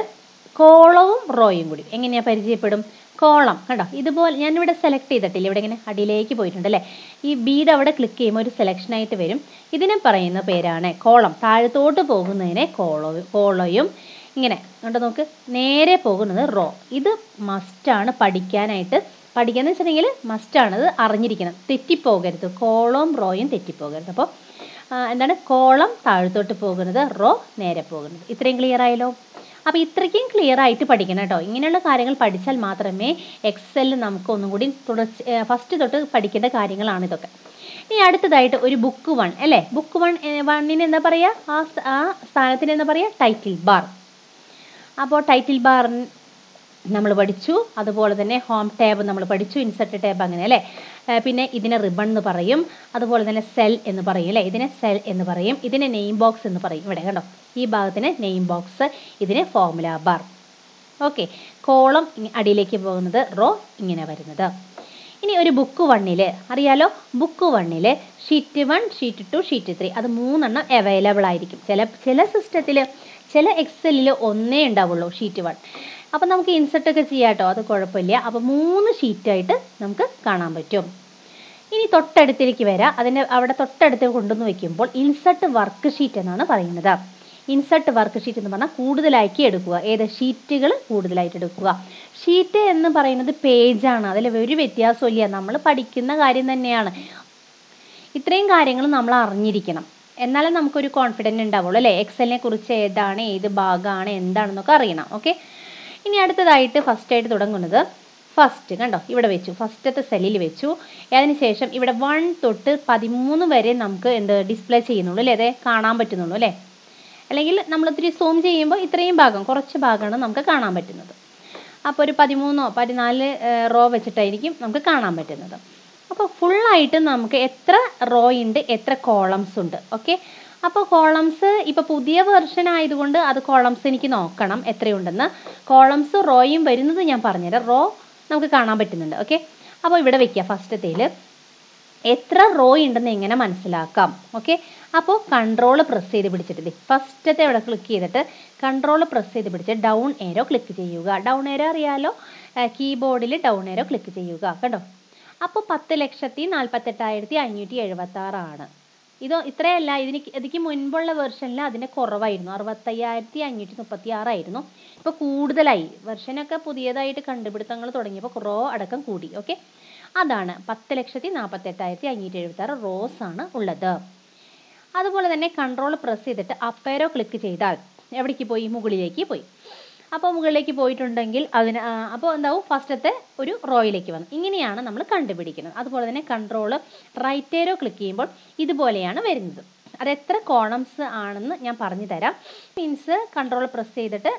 കോളവും റോയും കൂടി എങ്ങനെയാ പരിചയപ്പെടും കോളം കണ്ടോ ഇതുപോലെ ഞാനിവിടെ സെലക്ട് ചെയ്തിട്ടില്ല ഇവിടെ ഇങ്ങനെ അടിയിലേക്ക് പോയിട്ടുണ്ട് അല്ലേ ഈ ബീഡ് അവിടെ ക്ലിക്ക് ചെയ്യുമ്പോൾ ഒരു സെലക്ഷൻ ആയിട്ട് വരും ഇതിനെ പറയുന്ന പേരാണ് കോളം താഴത്തോട്ട് പോകുന്നതിനെ കോളോ കോളയും ഇങ്ങനെ കണ്ടോ നോക്ക് നേരെ പോകുന്നത് റോ ഇത് മസ്റ്റാണ് പഠിക്കാനായിട്ട് പഠിക്കാന്ന് വെച്ചിട്ടുണ്ടെങ്കിൽ മസ്റ്റാണ് ഇത് അറിഞ്ഞിരിക്കണം തെറ്റിപ്പോകരുത് കോളവും റോയും തെറ്റിപ്പോകരുത് അപ്പോൾ എന്താണ് കോളം താഴത്തോട്ട് പോകുന്നത് റോ നേരെ പോകുന്നത് ഇത്രയും ക്ലിയർ ആയല്ലോ അപ്പോൾ ഇത്രയ്ക്കും ക്ലിയർ ആയിട്ട് പഠിക്കണം കേട്ടോ ഇങ്ങനെയുള്ള കാര്യങ്ങൾ പഠിച്ചാൽ മാത്രമേ എക്സലിൽ നമുക്ക് ഒന്നും കൂടി തുടർച്ച ഫസ്റ്റ് തൊട്ട് പഠിക്കേണ്ട കാര്യങ്ങളാണ് ഇതൊക്കെ ഇനി അടുത്തതായിട്ട് ഒരു ബുക്ക് വൺ അല്ലേ ബുക്ക് വൺ വണ്ണിന് എന്താ പറയുക ആ സ്- ആ സ്ഥാനത്തിന് എന്താ പറയുക ടൈറ്റിൽ ബാർ അപ്പോൾ ടൈറ്റിൽ ബാർ നമ്മൾ പഠിച്ചു അതുപോലെ തന്നെ ഹോം ടാബ് നമ്മൾ പഠിച്ചു ഇൻസെർട്ട് ടാബ് അങ്ങനെ അല്ലേ ഏ, പിന്നെ ഇതിനെ റിബൺ എന്ന് പറയും അതുപോലെ തന്നെ സെൽ എന്ന് പറയും അല്ലേ ഇതിനെ സെൽ എന്ന് പറയും ഇതിനെ നെയിം ബോക്സ് എന്ന് പറയും ഇവിടെ കണ്ടോ ഈ ഭാഗത്തിന് നെയിം ബോക്സ് ഇതിന് ഫോർമുല ബാർ ഓക്കെ കോളം ഇങ്ങ- അടിയിലേക്ക് പോകുന്നത് റോ ഇങ്ങനെ വരുന്നത് ഇനി ഒരു ബുക്ക് വണ്ണിൽ അറിയാലോ ബുക്ക് വണ്ണിൽ sheet one sheet two sheet three അത് മൂന്നെണ്ണം അവൈലബിൾ ആയിരിക്കും ചില ചില സിസ്റ്റത്തിൽ ചില എക്സലിൽ ഒന്നേ ഉണ്ടാവുള്ളൂ ഷീറ്റ് വൺ അപ്പം നമുക്ക് ഇൻസെർട്ട് ഒക്കെ ചെയ്യാം കേട്ടോ അത് കുഴപ്പമില്ല അപ്പോൾ മൂന്ന് ഷീറ്റായിട്ട് നമുക്ക് കാണാൻ പറ്റും ഇനി തൊട്ടടുത്തേക്ക് വരാം അതിൻ്റെ അവിടെ തൊട്ടടുത്ത് കൊണ്ടുവന്ന് വെക്കുമ്പോൾ ഇൻസെർട്ട് വർക്ക് ഷീറ്റ് എന്നാണ് പറയുന്നത് ഇൻസെർട്ട് വർക്ക് ഷീറ്റ് എന്ന് പറഞ്ഞാൽ കൂടുതലാക്കി എടുക്കുക ഏത് ഷീറ്റുകൾ കൂടുതലായിട്ട് എടുക്കുക ഷീറ്റ് എന്ന് പറയുന്നത് പേജാണ് അതിൽ ഒരു വ്യത്യാസമില്ല നമ്മൾ പഠിക്കുന്ന കാര്യം തന്നെയാണ് ഇത്രയും കാര്യങ്ങൾ നമ്മൾ അറിഞ്ഞിരിക്കണം എന്നാലേ നമുക്കൊരു കോൺഫിഡൻറ്റ് ഉണ്ടാവുള്ളൂ അല്ലേ എക്സലിനെ കുറിച്ച് ഏതാണ് ഏത് ഭാഗമാണ് എന്താണെന്നൊക്കെ അറിയണം ഓക്കെ ഇനി അടുത്തതായിട്ട് ഫസ്റ്റ് ആയിട്ട് തുടങ്ങുന്നത് ഫസ്റ്റ് കണ്ടോ ഇവിടെ വെച്ചു ഫസ്റ്റത്തെ സെല്ലിൽ വെച്ചു അതിന് ശേഷം ഇവിടെ വൺ തൊട്ട് പതിമൂന്ന് വരെ നമുക്ക് എന്ത് ഡിസ്പ്ലേ ചെയ്യുന്നുള്ളൂ അല്ലേ അതെ കാണാൻ പറ്റുന്നുള്ളൂ അല്ലേ അല്ലെങ്കിൽ നമ്മൾ ഒത്തിരി സൂം ചെയ്യുമ്പോൾ ഇത്രയും ഭാഗം കുറച്ച് ഭാഗമാണ് നമുക്ക് കാണാൻ പറ്റുന്നത് അപ്പോൾ ഒരു പതിമൂന്നോ പതിനാല് റോ വെച്ചിട്ടായിരിക്കും നമുക്ക് കാണാൻ പറ്റുന്നത് അപ്പോൾ ഫുള്ളായിട്ട് നമുക്ക് എത്ര റോ ഉണ്ട് എത്ര കോളംസ് ഉണ്ട് ഓക്കെ അപ്പോൾ കോളംസ് ഇപ്പോൾ പുതിയ വെർഷൻ ആയതുകൊണ്ട് അത് കോളംസ് എനിക്ക് നോക്കണം എത്രയുണ്ടെന്ന് കോളംസ് റോയും വരുന്നത് ഞാൻ പറഞ്ഞുതരാം റോ നമുക്ക് കാണാൻ പറ്റുന്നുണ്ട് ഓക്കെ അപ്പോൾ ഇവിടെ വെക്കുക ഫസ്റ്റത്തേൽ എത്ര റോ ഉണ്ടെന്ന് എങ്ങനെ മനസ്സിലാക്കാം ഓക്കെ അപ്പോൾ കൺട്രോൾ പ്രസ് ചെയ്ത് പിടിച്ചിട്ട് ഫസ്റ്റത്തെ ഇവിടെ ക്ലിക്ക് ചെയ്തിട്ട് കൺട്രോൾ പ്രസ് ചെയ്ത് പിടിച്ച് ഡൗൺ ഏരോ ക്ലിക്ക് ചെയ്യുക ഡൗൺ ഏരോ അറിയാലോ കീബോർഡിൽ ഡൗൺ ഏരോ ക്ലിക്ക് ചെയ്യുക കണ്ടോ അപ്പോൾ പത്ത് ലക്ഷത്തി നാൽപ്പത്തെട്ടായിരത്തി അഞ്ഞൂറ്റി എഴുപത്തി ആറാണ് ഇത് ഇത്രയല്ല ഇതിന് ഇതിക്ക് മുൻപുള്ള വെർഷനിൽ അതിൻ്റെ കുറവായിരുന്നു അറുപത്തയ്യായിരത്തി അഞ്ഞൂറ്റി മുപ്പത്തി ആറായിരുന്നു ഇപ്പോൾ കൂടുതലായി വെർഷനൊക്കെ പുതിയതായിട്ട് കണ്ടുപിടുത്തങ്ങൾ തുടങ്ങിയപ്പോൾ റോ അടക്കം കൂടി ഓക്കെ അതാണ് പത്ത് ലക്ഷത്തി നാൽപ്പത്തെട്ടായിരത്തി അഞ്ഞൂറ്റി എഴുപത്തി ആറ് റോസ് ആണ് ഉള്ളത് അതുപോലെ തന്നെ കൺട്രോൾ പ്രസ് ചെയ്തിട്ട് അപ്പേരോ ക്ലിക്ക് ചെയ്താൽ എവിടേക്ക് പോയി മുകളിലേക്ക് പോയി അപ്പോൾ മുകളിലേക്ക് പോയിട്ടുണ്ടെങ്കിൽ അതിന് ആ, അപ്പോൾ എന്താവും ഫസ്റ്റത്തെ ഒരു റോയിലേക്ക് വന്നു ഇങ്ങനെയാണ് നമ്മൾ കണ്ടുപിടിക്കുന്നത് അതുപോലെ തന്നെ കൺട്രോൾ റൈറ്റ് ഏരോ ക്ലിക്ക് ചെയ്യുമ്പോൾ ഇതുപോലെയാണ് വരുന്നത് അത് എത്ര കോളംസ് ആണെന്ന് ഞാൻ പറഞ്ഞു തരാം മീൻസ് കൺട്രോൾ പ്രസ് ചെയ്തിട്ട്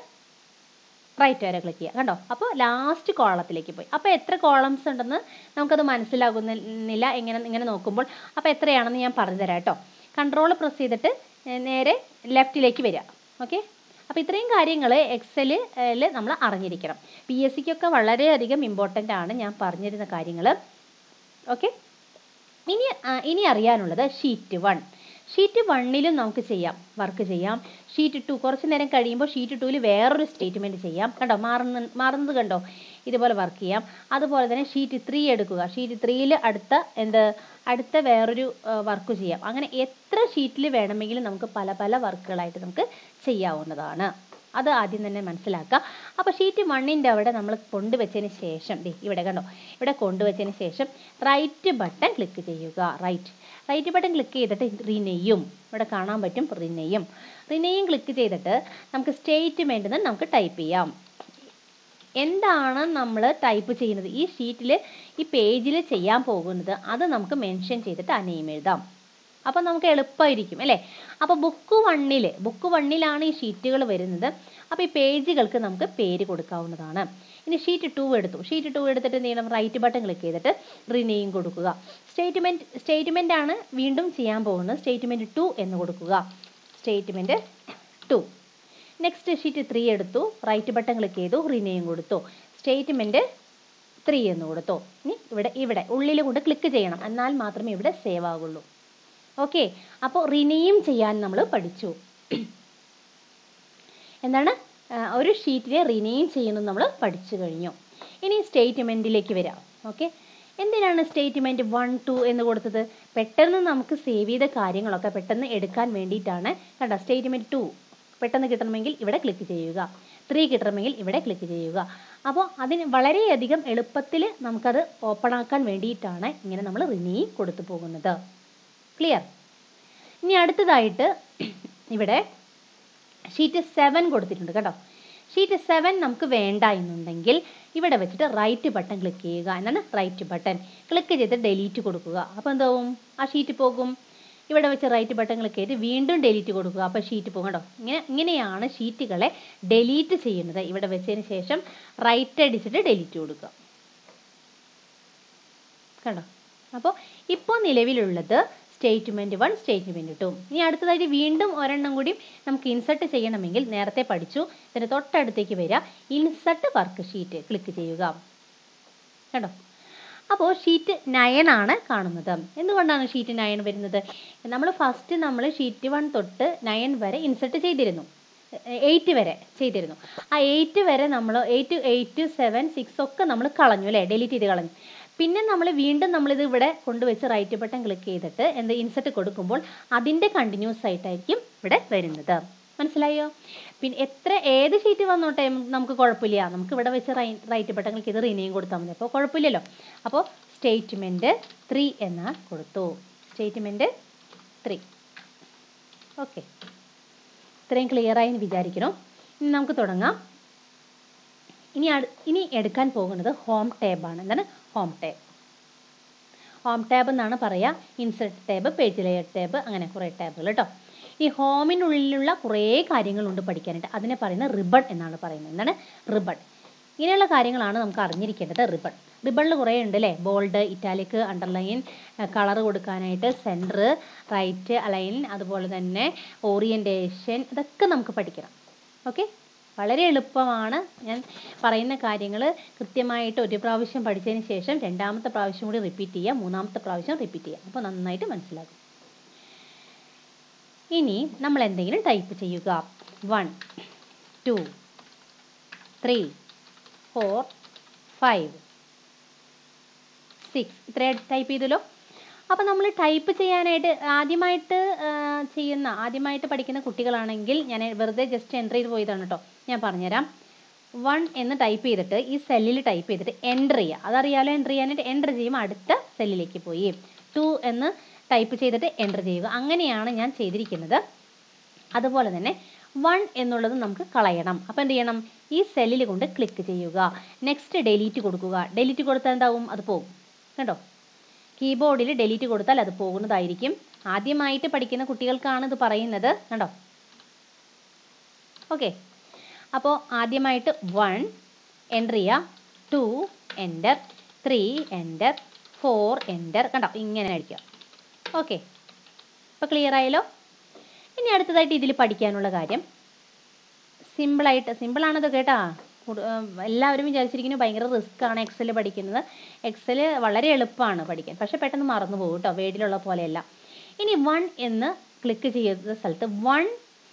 റൈറ്റ് വരെ ക്ലിക്ക് ചെയ്യുക കണ്ടോ അപ്പോൾ ലാസ്റ്റ് കോളത്തിലേക്ക് പോയി അപ്പോൾ എത്ര കോളംസ് ഉണ്ടെന്ന് നമുക്കത് മനസ്സിലാകുന്നില്ല എങ്ങനെ ഇങ്ങനെ നോക്കുമ്പോൾ അപ്പോൾ എത്രയാണെന്ന് ഞാൻ പറഞ്ഞു തരാം കേട്ടോ കൺട്രോൾ പ്രസ് ചെയ്തിട്ട് ഏർ നേരെ ലെഫ്റ്റിലേക്ക് വരിക ഓക്കെ അപ്പോൾ ഇത്രയും കാര്യങ്ങൾ എക്സലിൽ നമ്മൾ അറിഞ്ഞിരിക്കണം പി എസ് സിക്കൊക്കെ വളരെയധികം ഇമ്പോർട്ടൻ്റ് ആണ് ഞാൻ പറഞ്ഞിരുന്ന കാര്യങ്ങൾ ഓക്കെ ഇനി ആ, ഇനി അറിയാനുള്ളത് ഷീറ്റ് വൺ ഷീറ്റ് വണ്ണിലും നമുക്ക് ചെയ്യാം വർക്ക് ചെയ്യാം ഷീറ്റ് ടു കുറച്ച് നേരം കഴിയുമ്പോൾ ഷീറ്റ് ടൂവിൽ വേറൊരു സ്റ്റേറ്റ്മെൻറ്റ് ചെയ്യാം കണ്ടോ മാറുന്ന മാറുന്നത് കണ്ടോ ഇതുപോലെ വർക്ക് ചെയ്യാം അതുപോലെ തന്നെ ഷീറ്റ് ത്രീ എടുക്കുക ഷീറ്റ് ത്രീയിൽ അടുത്ത എന്ത് അടുത്ത വേറൊരു വർക്ക് ചെയ്യാം അങ്ങനെ എത്ര ഷീറ്റിൽ വേണമെങ്കിലും നമുക്ക് പല പല വർക്കുകളായിട്ട് നമുക്ക് ചെയ്യാവുന്നതാണ് അത് ആദ്യം തന്നെ മനസ്സിലാക്കുക അപ്പോൾ ഷീറ്റ് വണ്ണിൻ്റെ അവിടെ നമ്മൾ കൊണ്ടുവച്ചതിന് ശേഷം ദേ ഇവിടെ കണ്ടോ ഇവിടെ കൊണ്ടുവച്ചതിന് ശേഷം റൈറ്റ് ബട്ടൺ ക്ലിക്ക് ചെയ്യുക റൈറ്റ് റൈറ്റ് ബട്ടൺ ക്ലിക്ക് ചെയ്തിട്ട് റിനെയും ഇവിടെ കാണാൻ പറ്റും റിനെയും റിനെയും ക്ലിക്ക് ചെയ്തിട്ട് നമുക്ക് സ്റ്റേറ്റ്മെൻറ്റ് എന്ന് നമുക്ക് ടൈപ്പ് ചെയ്യാം എന്താണ് നമ്മൾ ടൈപ്പ് ചെയ്യുന്നത് ഈ ഷീറ്റിൽ ഈ പേജിൽ ചെയ്യാൻ പോകുന്നത് അത് നമുക്ക് മെൻഷൻ ചെയ്തിട്ട് ആ നെയിം എഴുതാം അപ്പോൾ നമുക്ക് എളുപ്പമായിരിക്കും അല്ലേ അപ്പോൾ ബുക്ക് വണ്ണിൽ ബുക്ക് വണ്ണിലാണ് ഈ ഷീറ്റുകൾ വരുന്നത് അപ്പോൾ ഈ പേജുകൾക്ക് നമുക്ക് പേര് കൊടുക്കാവുന്നതാണ് ഇനി ഷീറ്റ് ടു എടുത്തു ഷീറ്റ് ടു എടുത്തിട്ട് എന്ത് ചെയ്യണം റൈറ്റ് ബട്ടൺ ക്ലിക്ക് ചെയ്തിട്ട് റിനെയും കൊടുക്കുക സ്റ്റേറ്റ്മെൻറ്റ് സ്റ്റേറ്റ്മെൻ്റ് ആണ് വീണ്ടും ചെയ്യാൻ പോകുന്നത് സ്റ്റേറ്റ്മെൻറ്റ് ടു എന്ന് കൊടുക്കുക statement two next sheet three എടുത്തു റൈറ്റ് ബട്ടൺ ക്ലിക്ക് ചെയ്തു റിനെയും കൊടുത്തു സ്റ്റേറ്റ്മെൻറ്റ് ത്രീ എന്ന് കൊടുത്തു ഇനി ഇവിടെ ഇവിടെ ഉള്ളിൽ കൊണ്ട് ക്ലിക്ക് ചെയ്യണം എന്നാൽ മാത്രമേ ഇവിടെ സേവ് ആകുള്ളൂ ഓക്കെ അപ്പോൾ റിനെയും ചെയ്യാൻ നമ്മൾ പഠിച്ചു എന്താണ് ആ, ഒരു ഷീറ്റിനെ റിനെയും ചെയ്യുന്നത് നമ്മൾ പഠിച്ചു കഴിഞ്ഞു ഇനി സ്റ്റേറ്റ്മെൻറ്റിലേക്ക് വരാം ഓക്കെ എന്തിനാണ് സ്റ്റേറ്റ്മെൻറ്റ് വൺ ടു എന്ന് കൊടുത്തത് പെട്ടെന്ന് നമുക്ക് സേവ് ചെയ്ത കാര്യങ്ങളൊക്കെ പെട്ടെന്ന് എടുക്കാൻ വേണ്ടിയിട്ടാണ് കണ്ടോ സ്റ്റേറ്റ്മെൻറ്റ് ടു പെട്ടെന്ന് കിട്ടണമെങ്കിൽ ഇവിടെ ക്ലിക്ക് ചെയ്യുക ത്രീ കിട്ടണമെങ്കിൽ ഇവിടെ ക്ലിക്ക് ചെയ്യുക അപ്പോൾ അതിന് വളരെയധികം എളുപ്പത്തിൽ നമുക്കത് ഓപ്പൺ ആക്കാൻ വേണ്ടിയിട്ടാണ് ഇങ്ങനെ നമ്മൾ റിനെയും കൊടുത്തു പോകുന്നത് ക്ലിയർ ഇനി അടുത്തതായിട്ട് ഇവിടെ ഷീറ്റ് സെവൻ കൊടുത്തിട്ടുണ്ട് കേട്ടോ ഷീറ്റ് സെവൻ നമുക്ക് വേണ്ട എന്നുണ്ടെങ്കിൽ ഇവിടെ വെച്ചിട്ട് റൈറ്റ് ബട്ടൺ ക്ലിക്ക് ചെയ്യുക എന്നാണ് റൈറ്റ് ബട്ടൺ ക്ലിക്ക് ചെയ്ത് ഡെലീറ്റ് കൊടുക്കുക അപ്പോൾ എന്താവും ആ ഷീറ്റ് പോകും ഇവിടെ വെച്ച് റൈറ്റ് ബട്ടൺ ക്ലിക്ക് ചെയ്ത് വീണ്ടും ഡെലീറ്റ് കൊടുക്കുക അപ്പോൾ ഷീറ്റ് പോകും കേട്ടോ ഇങ്ങനെ ഇങ്ങനെയാണ് ഷീറ്റുകളെ ഡെലീറ്റ് ചെയ്യുന്നത് ഇവിടെ വെച്ചതിന് ശേഷം റൈറ്റ് അടിച്ചിട്ട് ഡെലീറ്റ് കൊടുക്കുക കണ്ടോ അപ്പോൾ ഇപ്പോൾ നിലവിലുള്ളത് സ്റ്റേറ്റ്മെൻറ്റ് വൺ സ്റ്റേറ്റ്മെൻറ്റ് ടു ഇനി അടുത്തതായിട്ട് വീണ്ടും ഒരെണ്ണം കൂടി നമുക്ക് ഇൻസർട്ട് ചെയ്യണമെങ്കിൽ നേരത്തെ പഠിച്ചു ഇതിന് തൊട്ടടുത്തേക്ക് വരിക ഇൻസർട്ട് വർക്ക് ഷീറ്റ് ക്ലിക്ക് ചെയ്യുക കണ്ടോ അപ്പോൾ ഷീറ്റ് നയൻ ആണ് കാണുന്നത് എന്തുകൊണ്ടാണ് ഷീറ്റ് നയൻ വരുന്നത് നമ്മൾ ഫസ്റ്റ് നമ്മൾ ഷീറ്റ് വൺ തൊട്ട് നയൻ വരെ ഇൻസർട്ട് ചെയ്തിരുന്നു എയ്റ്റ് വരെ ചെയ്തിരുന്നു ആ എയ്റ്റ് വരെ നമ്മൾ എയ്റ്റ് എയ്റ്റ് സെവൻ സിക്സ് ഒക്കെ നമ്മൾ കളഞ്ഞു അല്ലേ ഡിലീറ്റ് ചെയ്ത് കളഞ്ഞു പിന്നെ നമ്മൾ വീണ്ടും നമ്മളിത് ഇവിടെ കൊണ്ടുവച്ച് റൈറ്റ് ബട്ടൺ ക്ലിക്ക് ചെയ്തിട്ട് എന്ത് ഇൻസർട്ട് കൊടുക്കുമ്പോൾ അതിൻ്റെ കണ്ടിന്യൂസ് ആയിട്ടായിരിക്കും ഇവിടെ വരുന്നത് മനസ്സിലായോ പിന്നെ എത്ര ഏത് ഷീറ്റ് വന്നോട്ടെ നമുക്ക് കുഴപ്പമില്ല നമുക്ക് ഇവിടെ വെച്ച് റൈറ്റ് ബട്ടൺ ക്ലിക്ക് ചെയ്ത് റിനെയും കൊടുത്താൽ മതി അപ്പോൾ കുഴപ്പമില്ലല്ലോ അപ്പോൾ സ്റ്റേറ്റ്മെൻറ്റ് ത്രീ എന്ന് കൊടുത്തു സ്റ്റേറ്റ്മെൻറ്റ് ത്രീ ഓക്കെ ഇത്രയും ക്ലിയർ ആയി എന്ന് വിചാരിക്കണം ഇനി നമുക്ക് തുടങ്ങാം ഇനി അടു ഇനി എടുക്കാൻ പോകുന്നത് ഹോം ടാബാണ് എന്താണ് ഹോം ടാബ് ഹോം ടാബ് എന്നാണ് പറയുക insert tab page layer tab അങ്ങനെ കുറേ ടാബുകൾ കേട്ടോ ഈ ഹോമിനുള്ളിലുള്ള കുറേ കാര്യങ്ങളുണ്ട് പഠിക്കാനായിട്ട് അതിനെ പറയുന്നത് റിബൺ എന്നാണ് പറയുന്നത് എന്താണ് റിബൺ ഇങ്ങനെയുള്ള കാര്യങ്ങളാണ് നമുക്ക് അറിഞ്ഞിരിക്കേണ്ടത് റിബൺ റിബണിൽ കുറേ ഉണ്ട് അല്ലേ ബോൾഡ് ഇറ്റാലിക് അണ്ടർലൈൻ കളർ കൊടുക്കാനായിട്ട് സെൻറ്റർ റൈറ്റ് അലൈൻ അതുപോലെ തന്നെ ഓറിയൻറ്റേഷൻ ഇതൊക്കെ നമുക്ക് പഠിക്കണം ഓക്കെ വളരെ എളുപ്പമാണ് ഞാൻ പറയുന്ന കാര്യങ്ങൾ കൃത്യമായിട്ട് ഒരു പ്രാവശ്യം പഠിച്ചതിന് ശേഷം രണ്ടാമത്തെ പ്രാവശ്യം കൂടി റിപ്പീറ്റ് ചെയ്യുക മൂന്നാമത്തെ പ്രാവശ്യം റിപ്പീറ്റ് ചെയ്യുക അപ്പോൾ നന്നായിട്ട് മനസ്സിലാകും ഇനി നമ്മൾ എന്തെങ്കിലും ടൈപ്പ് ചെയ്യുക one two three four five six ഇത്ര ടൈപ്പ് ചെയ്തല്ലോ അപ്പോൾ നമ്മൾ ടൈപ്പ് ചെയ്യാനായിട്ട് ആദ്യമായിട്ട് ആ, ചെയ്യുന്ന ആദ്യമായിട്ട് പഠിക്കുന്ന കുട്ടികളാണെങ്കിൽ ഞാൻ വെറുതെ ജസ്റ്റ് എൻ്റർ ചെയ്ത് പോയതാണ് കേട്ടോ ഞാൻ പറഞ്ഞുതരാം വൺ എന്ന് ടൈപ്പ് ചെയ്തിട്ട് ഈ സെല്ലിൽ ടൈപ്പ് ചെയ്തിട്ട് എൻ്റർ ചെയ്യുക അതറിയാലോ എൻ്റർ ചെയ്യാനായിട്ട് എൻ്റർ ചെയ്യുമ്പോൾ അടുത്ത സെല്ലിലേക്ക് പോയി ടു എന്ന് ടൈപ്പ് ചെയ്തിട്ട് എൻ്റർ ചെയ്യുക അങ്ങനെയാണ് ഞാൻ ചെയ്തിരിക്കുന്നത് അതുപോലെ തന്നെ വൺ എന്നുള്ളത് നമുക്ക് കളയണം അപ്പോൾ എന്ത് ചെയ്യണം ഈ സെല്ലിൽ കൊണ്ട് ക്ലിക്ക് ചെയ്യുക നെക്സ്റ്റ് ഡെലീറ്റ് കൊടുക്കുക ഡെലീറ്റ് കൊടുത്താൽ എന്താവും അത് പോകും കണ്ടോ കീബോർഡിൽ ഡെലീറ്റ് കൊടുത്താൽ അത് പോകുന്നതായിരിക്കും ആദ്യമായിട്ട് പഠിക്കുന്ന കുട്ടികൾക്കാണ് ഇത് പറയുന്നത് കണ്ടോ ഓക്കെ അപ്പോൾ ആദ്യമായിട്ട് വൺ എൻ്റർ ചെയ്യുക two enter three enter four enter കണ്ടോ ഇങ്ങനെ അടിക്കുക ഓക്കെ അപ്പോൾ ക്ലിയർ ആയല്ലോ ഇനി അടുത്തതായിട്ട് ഇതിൽ പഠിക്കാനുള്ള കാര്യം സിമ്പിളായിട്ട് സിമ്പിളാണത് കേട്ടാ കൂടു- ഏർ എല്ലാവരും വിചാരിച്ചിരിക്കുന്നു ഭയങ്കര റിസ്ക് ആണ് എക്സൽ പഠിക്കുന്നത് എക്സൽ വളരെ എളുപ്പമാണ് പഠിക്കാൻ പക്ഷെ പെട്ടെന്ന് മറന്നു പോകും കേട്ടോ വേഡിലുള്ള പോലെയല്ല ഇനി വൺ എന്ന് ക്ലിക്ക് ചെയ്ത സ്ഥലത്ത് വൺ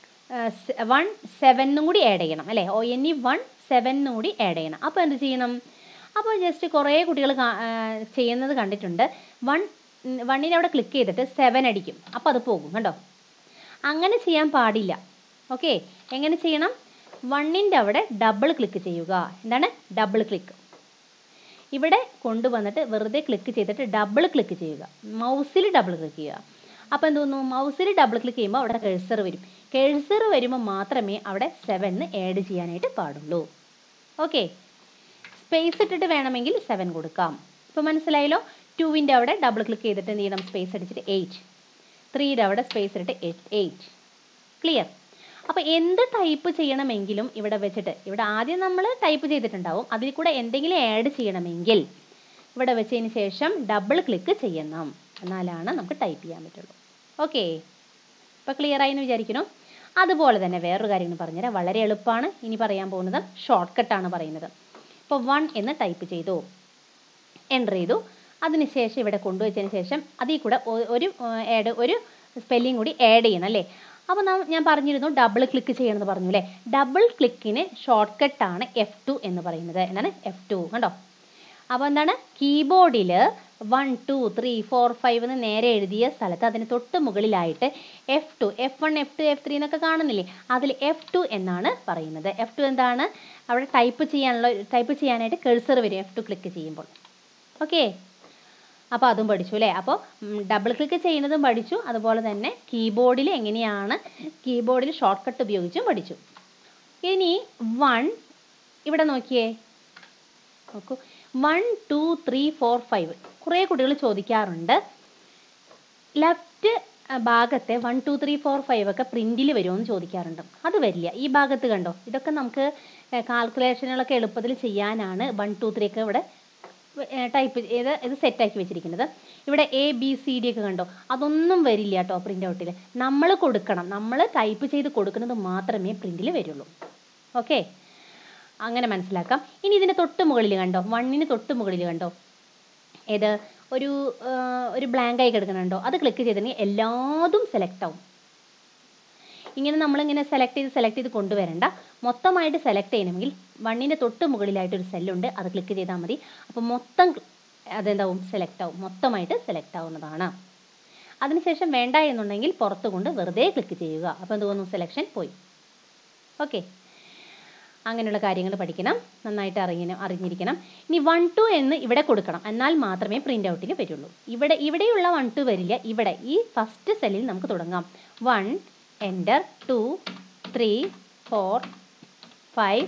വൺ സെവനും കൂടി ആഡ് ചെയ്യണം അല്ലേ ഓ ഇനി വൺ സെവനും കൂടി ആഡ് ചെയ്യണം അപ്പോൾ എന്ത് ചെയ്യണം അപ്പോൾ ജസ്റ്റ് കുറേ കുട്ടികൾ ചെയ്യുന്നത് കണ്ടിട്ടുണ്ട് വൺ വണ്ണിനെ അവിടെ ക്ലിക്ക് ചെയ്തിട്ട് സെവൻ അടിക്കും അപ്പോൾ അത് പോകും കണ്ടോ അങ്ങനെ ചെയ്യാൻ പാടില്ല ഓക്കെ എങ്ങനെ ചെയ്യണം വണ്ണിൻ്റെ അവിടെ ഡബിൾ ക്ലിക്ക് ചെയ്യുക എന്താണ് ഡബിൾ ക്ലിക്ക് ഇവിടെ കൊണ്ടുവന്നിട്ട് വെറുതെ ക്ലിക്ക് ചെയ്തിട്ട് ഡബിൾ ക്ലിക്ക് ചെയ്യുക മൗസിൽ ഡബിൾ ക്ലിക്ക് ചെയ്യുക അപ്പോൾ എന്ത് തോന്നുന്നു മൗസിൽ ഡബിൾ ക്ലിക്ക് ചെയ്യുമ്പോൾ അവിടെ കേഴ്സർ വരും കേഴ്സർ വരുമ്പോൾ മാത്രമേ അവിടെ സെവന് ആഡ് ചെയ്യാനായിട്ട് പാടുള്ളൂ ഓക്കെ സ്പേസ് ഇട്ടിട്ട് വേണമെങ്കിൽ സെവൻ കൊടുക്കാം ഇപ്പോൾ മനസ്സിലായല്ലോ ടുവിൻ്റെ അവിടെ ഡബിൾ ക്ലിക്ക് ചെയ്തിട്ട് എന്ത് ചെയ്യണം സ്പേസ് അടിച്ചിട്ട് എയ്റ്റ് ത്രീയുടെ അവിടെ സ്പേസ് ഇട്ടിട്ട് എയ്റ്റ് ക്ലിയർ അപ്പോൾ എന്ത് ടൈപ്പ് ചെയ്യണമെങ്കിലും ഇവിടെ വെച്ചിട്ട് ഇവിടെ ആദ്യം നമ്മൾ ടൈപ്പ് ചെയ്തിട്ടുണ്ടാവും അതിൽ കൂടെ എന്തെങ്കിലും ആഡ് ചെയ്യണമെങ്കിൽ ഇവിടെ വെച്ചതിന് ശേഷം ഡബിൾ ക്ലിക്ക് ചെയ്യണം എന്നാലാണ് നമുക്ക് ടൈപ്പ് ചെയ്യാൻ പറ്റുള്ളൂ ഓക്കെ ഇപ്പോൾ ക്ലിയർ ആയി എന്ന് വിചാരിക്കുന്നു അതുപോലെ തന്നെ വേറൊരു കാര്യം കൂടി പറഞ്ഞുതരാം വളരെ എളുപ്പമാണ് ഇനി പറയാൻ പോകുന്നത് ഷോർട്ട് കട്ടാണ് പറയുന്നത് ഇപ്പോൾ വൺ എന്ന് ടൈപ്പ് ചെയ്തു എൻ്റർ ചെയ്തു അതിനുശേഷം ഇവിടെ കൊണ്ടുവച്ചതിന് ശേഷം അതിൽ കൂടെ ഒ- ഒരു ആഡ് ഒരു സ്പെല്ലിംഗ് കൂടി ആഡ് ചെയ്യണം അല്ലേ അപ്പോൾ നാം ഞാൻ പറഞ്ഞിരുന്നു ഡബിൾ ക്ലിക്ക് ചെയ്യണമെന്ന് പറഞ്ഞു അല്ലേ ഡബിൾ ക്ലിക്കിന് ഷോർട്ട് കട്ടാണ് എഫ് ടു എന്ന് പറയുന്നത് എന്താണ് എഫ് ടു കണ്ടോ അപ്പോൾ എന്താണ് കീബോർഡിൽ one two three four five എന്ന് നേരെ എഴുതിയ സ്ഥലത്ത് അതിന് തൊട്ട് മുകളിലായിട്ട് F two F one F two F three എന്നൊക്കെ കാണുന്നില്ലേ അതിൽ എഫ് ടു എന്നാണ് പറയുന്നത് എഫ് ടു എന്താണ് അവിടെ ടൈപ്പ് ചെയ്യാനുള്ള ടൈപ്പ് ചെയ്യാനായിട്ട് കഴ്സർ വരും എഫ് ടു ക്ലിക്ക് ചെയ്യുമ്പോൾ ഓക്കെ അപ്പോൾ അതും പഠിച്ചു അല്ലേ അപ്പോൾ ഡബിൾ ക്ലിക്ക് ചെയ്യുന്നതും പഠിച്ചു അതുപോലെ തന്നെ കീബോർഡിൽ എങ്ങനെയാണ് കീബോർഡിൽ ഷോർട്ട് കട്ട് ഉപയോഗിച്ചും പഠിച്ചു ഇനി വൺ ഇവിടെ നോക്കിയേ നോക്കൂ one two three four five കുറേ കുട്ടികൾ ചോദിക്കാറുണ്ട് ലെഫ്റ്റ് ഭാഗത്തെ one two three four five ഒക്കെ പ്രിന്റിൽ വരുമോ എന്ന് ചോദിക്കാറുണ്ട് അത് വരില്ല ഈ ഭാഗത്ത് കണ്ടോ ഇതൊക്കെ നമുക്ക് കാൽക്കുലേഷനുകളൊക്കെ എളുപ്പത്തിൽ ചെയ്യാനാണ് വൺ ടു ത്രീ ഒക്കെ ഇവിടെ ടൈപ്പ് ചെയ്ത് ഇത് സെറ്റാക്കി വെച്ചിരിക്കുന്നത് ഇവിടെ എ ബി സി ഡി ഒക്കെ കണ്ടോ അതൊന്നും വരില്ല കേട്ടോ പ്രിൻ്റ് ഔട്ടിൽ നമ്മൾ കൊടുക്കണം നമ്മൾ ടൈപ്പ് ചെയ്ത് കൊടുക്കുന്നത് മാത്രമേ പ്രിന്റിൽ വരുള്ളൂ ഓക്കെ അങ്ങനെ മനസ്സിലാക്കാം ഇനി ഇതിൻ്റെ തൊട്ട് മുകളിൽ കണ്ടോ വണ്ണിന് തൊട്ട് മുകളിൽ കണ്ടോ ഏത് ഒരു ആ, ഒരു ബ്ലാങ്ക് ആയി കിടക്കുന്നുണ്ടോ അത് ക്ലിക്ക് ചെയ്തിട്ടുണ്ടെങ്കിൽ എല്ലാതും സെലക്ട് ആവും ഇങ്ങനെ നമ്മളിങ്ങനെ സെലക്ട് ചെയ്ത് സെലക്ട് ചെയ്ത് കൊണ്ടുവരണ്ട മൊത്തമായിട്ട് സെലക്ട് ചെയ്യണമെങ്കിൽ വണ്ണിൻ്റെ തൊട്ട് മുകളിലായിട്ട് ഒരു സെല്ലുണ്ട് അത് ക്ലിക്ക് ചെയ്താൽ മതി അപ്പോൾ മൊത്തം അതെന്താവും സെലക്ട് ആവും മൊത്തമായിട്ട് സെലക്ട് ആവുന്നതാണ് അതിനുശേഷം വേണ്ട എന്നുണ്ടെങ്കിൽ പുറത്ത് കൊണ്ട് വെറുതെ ക്ലിക്ക് ചെയ്യുക അപ്പോൾ എന്ത് തോന്നുന്നു സെലക്ഷൻ പോയി ഓക്കെ അങ്ങനെയുള്ള കാര്യങ്ങൾ പഠിക്കണം നന്നായിട്ട് അറിയണം അറിഞ്ഞിരിക്കണം ഇനി വൺ ടു എന്ന് ഇവിടെ കൊടുക്കണം എന്നാൽ മാത്രമേ പ്രിൻ്റ് ഔട്ടിൽ വരുള്ളൂ ഇവിടെ ഇവിടെയുള്ള വൺ ടു വരില്ല ഇവിടെ ഈ ഫസ്റ്റ് സെല്ലിൽ നമുക്ക് തുടങ്ങാം one enter two three four five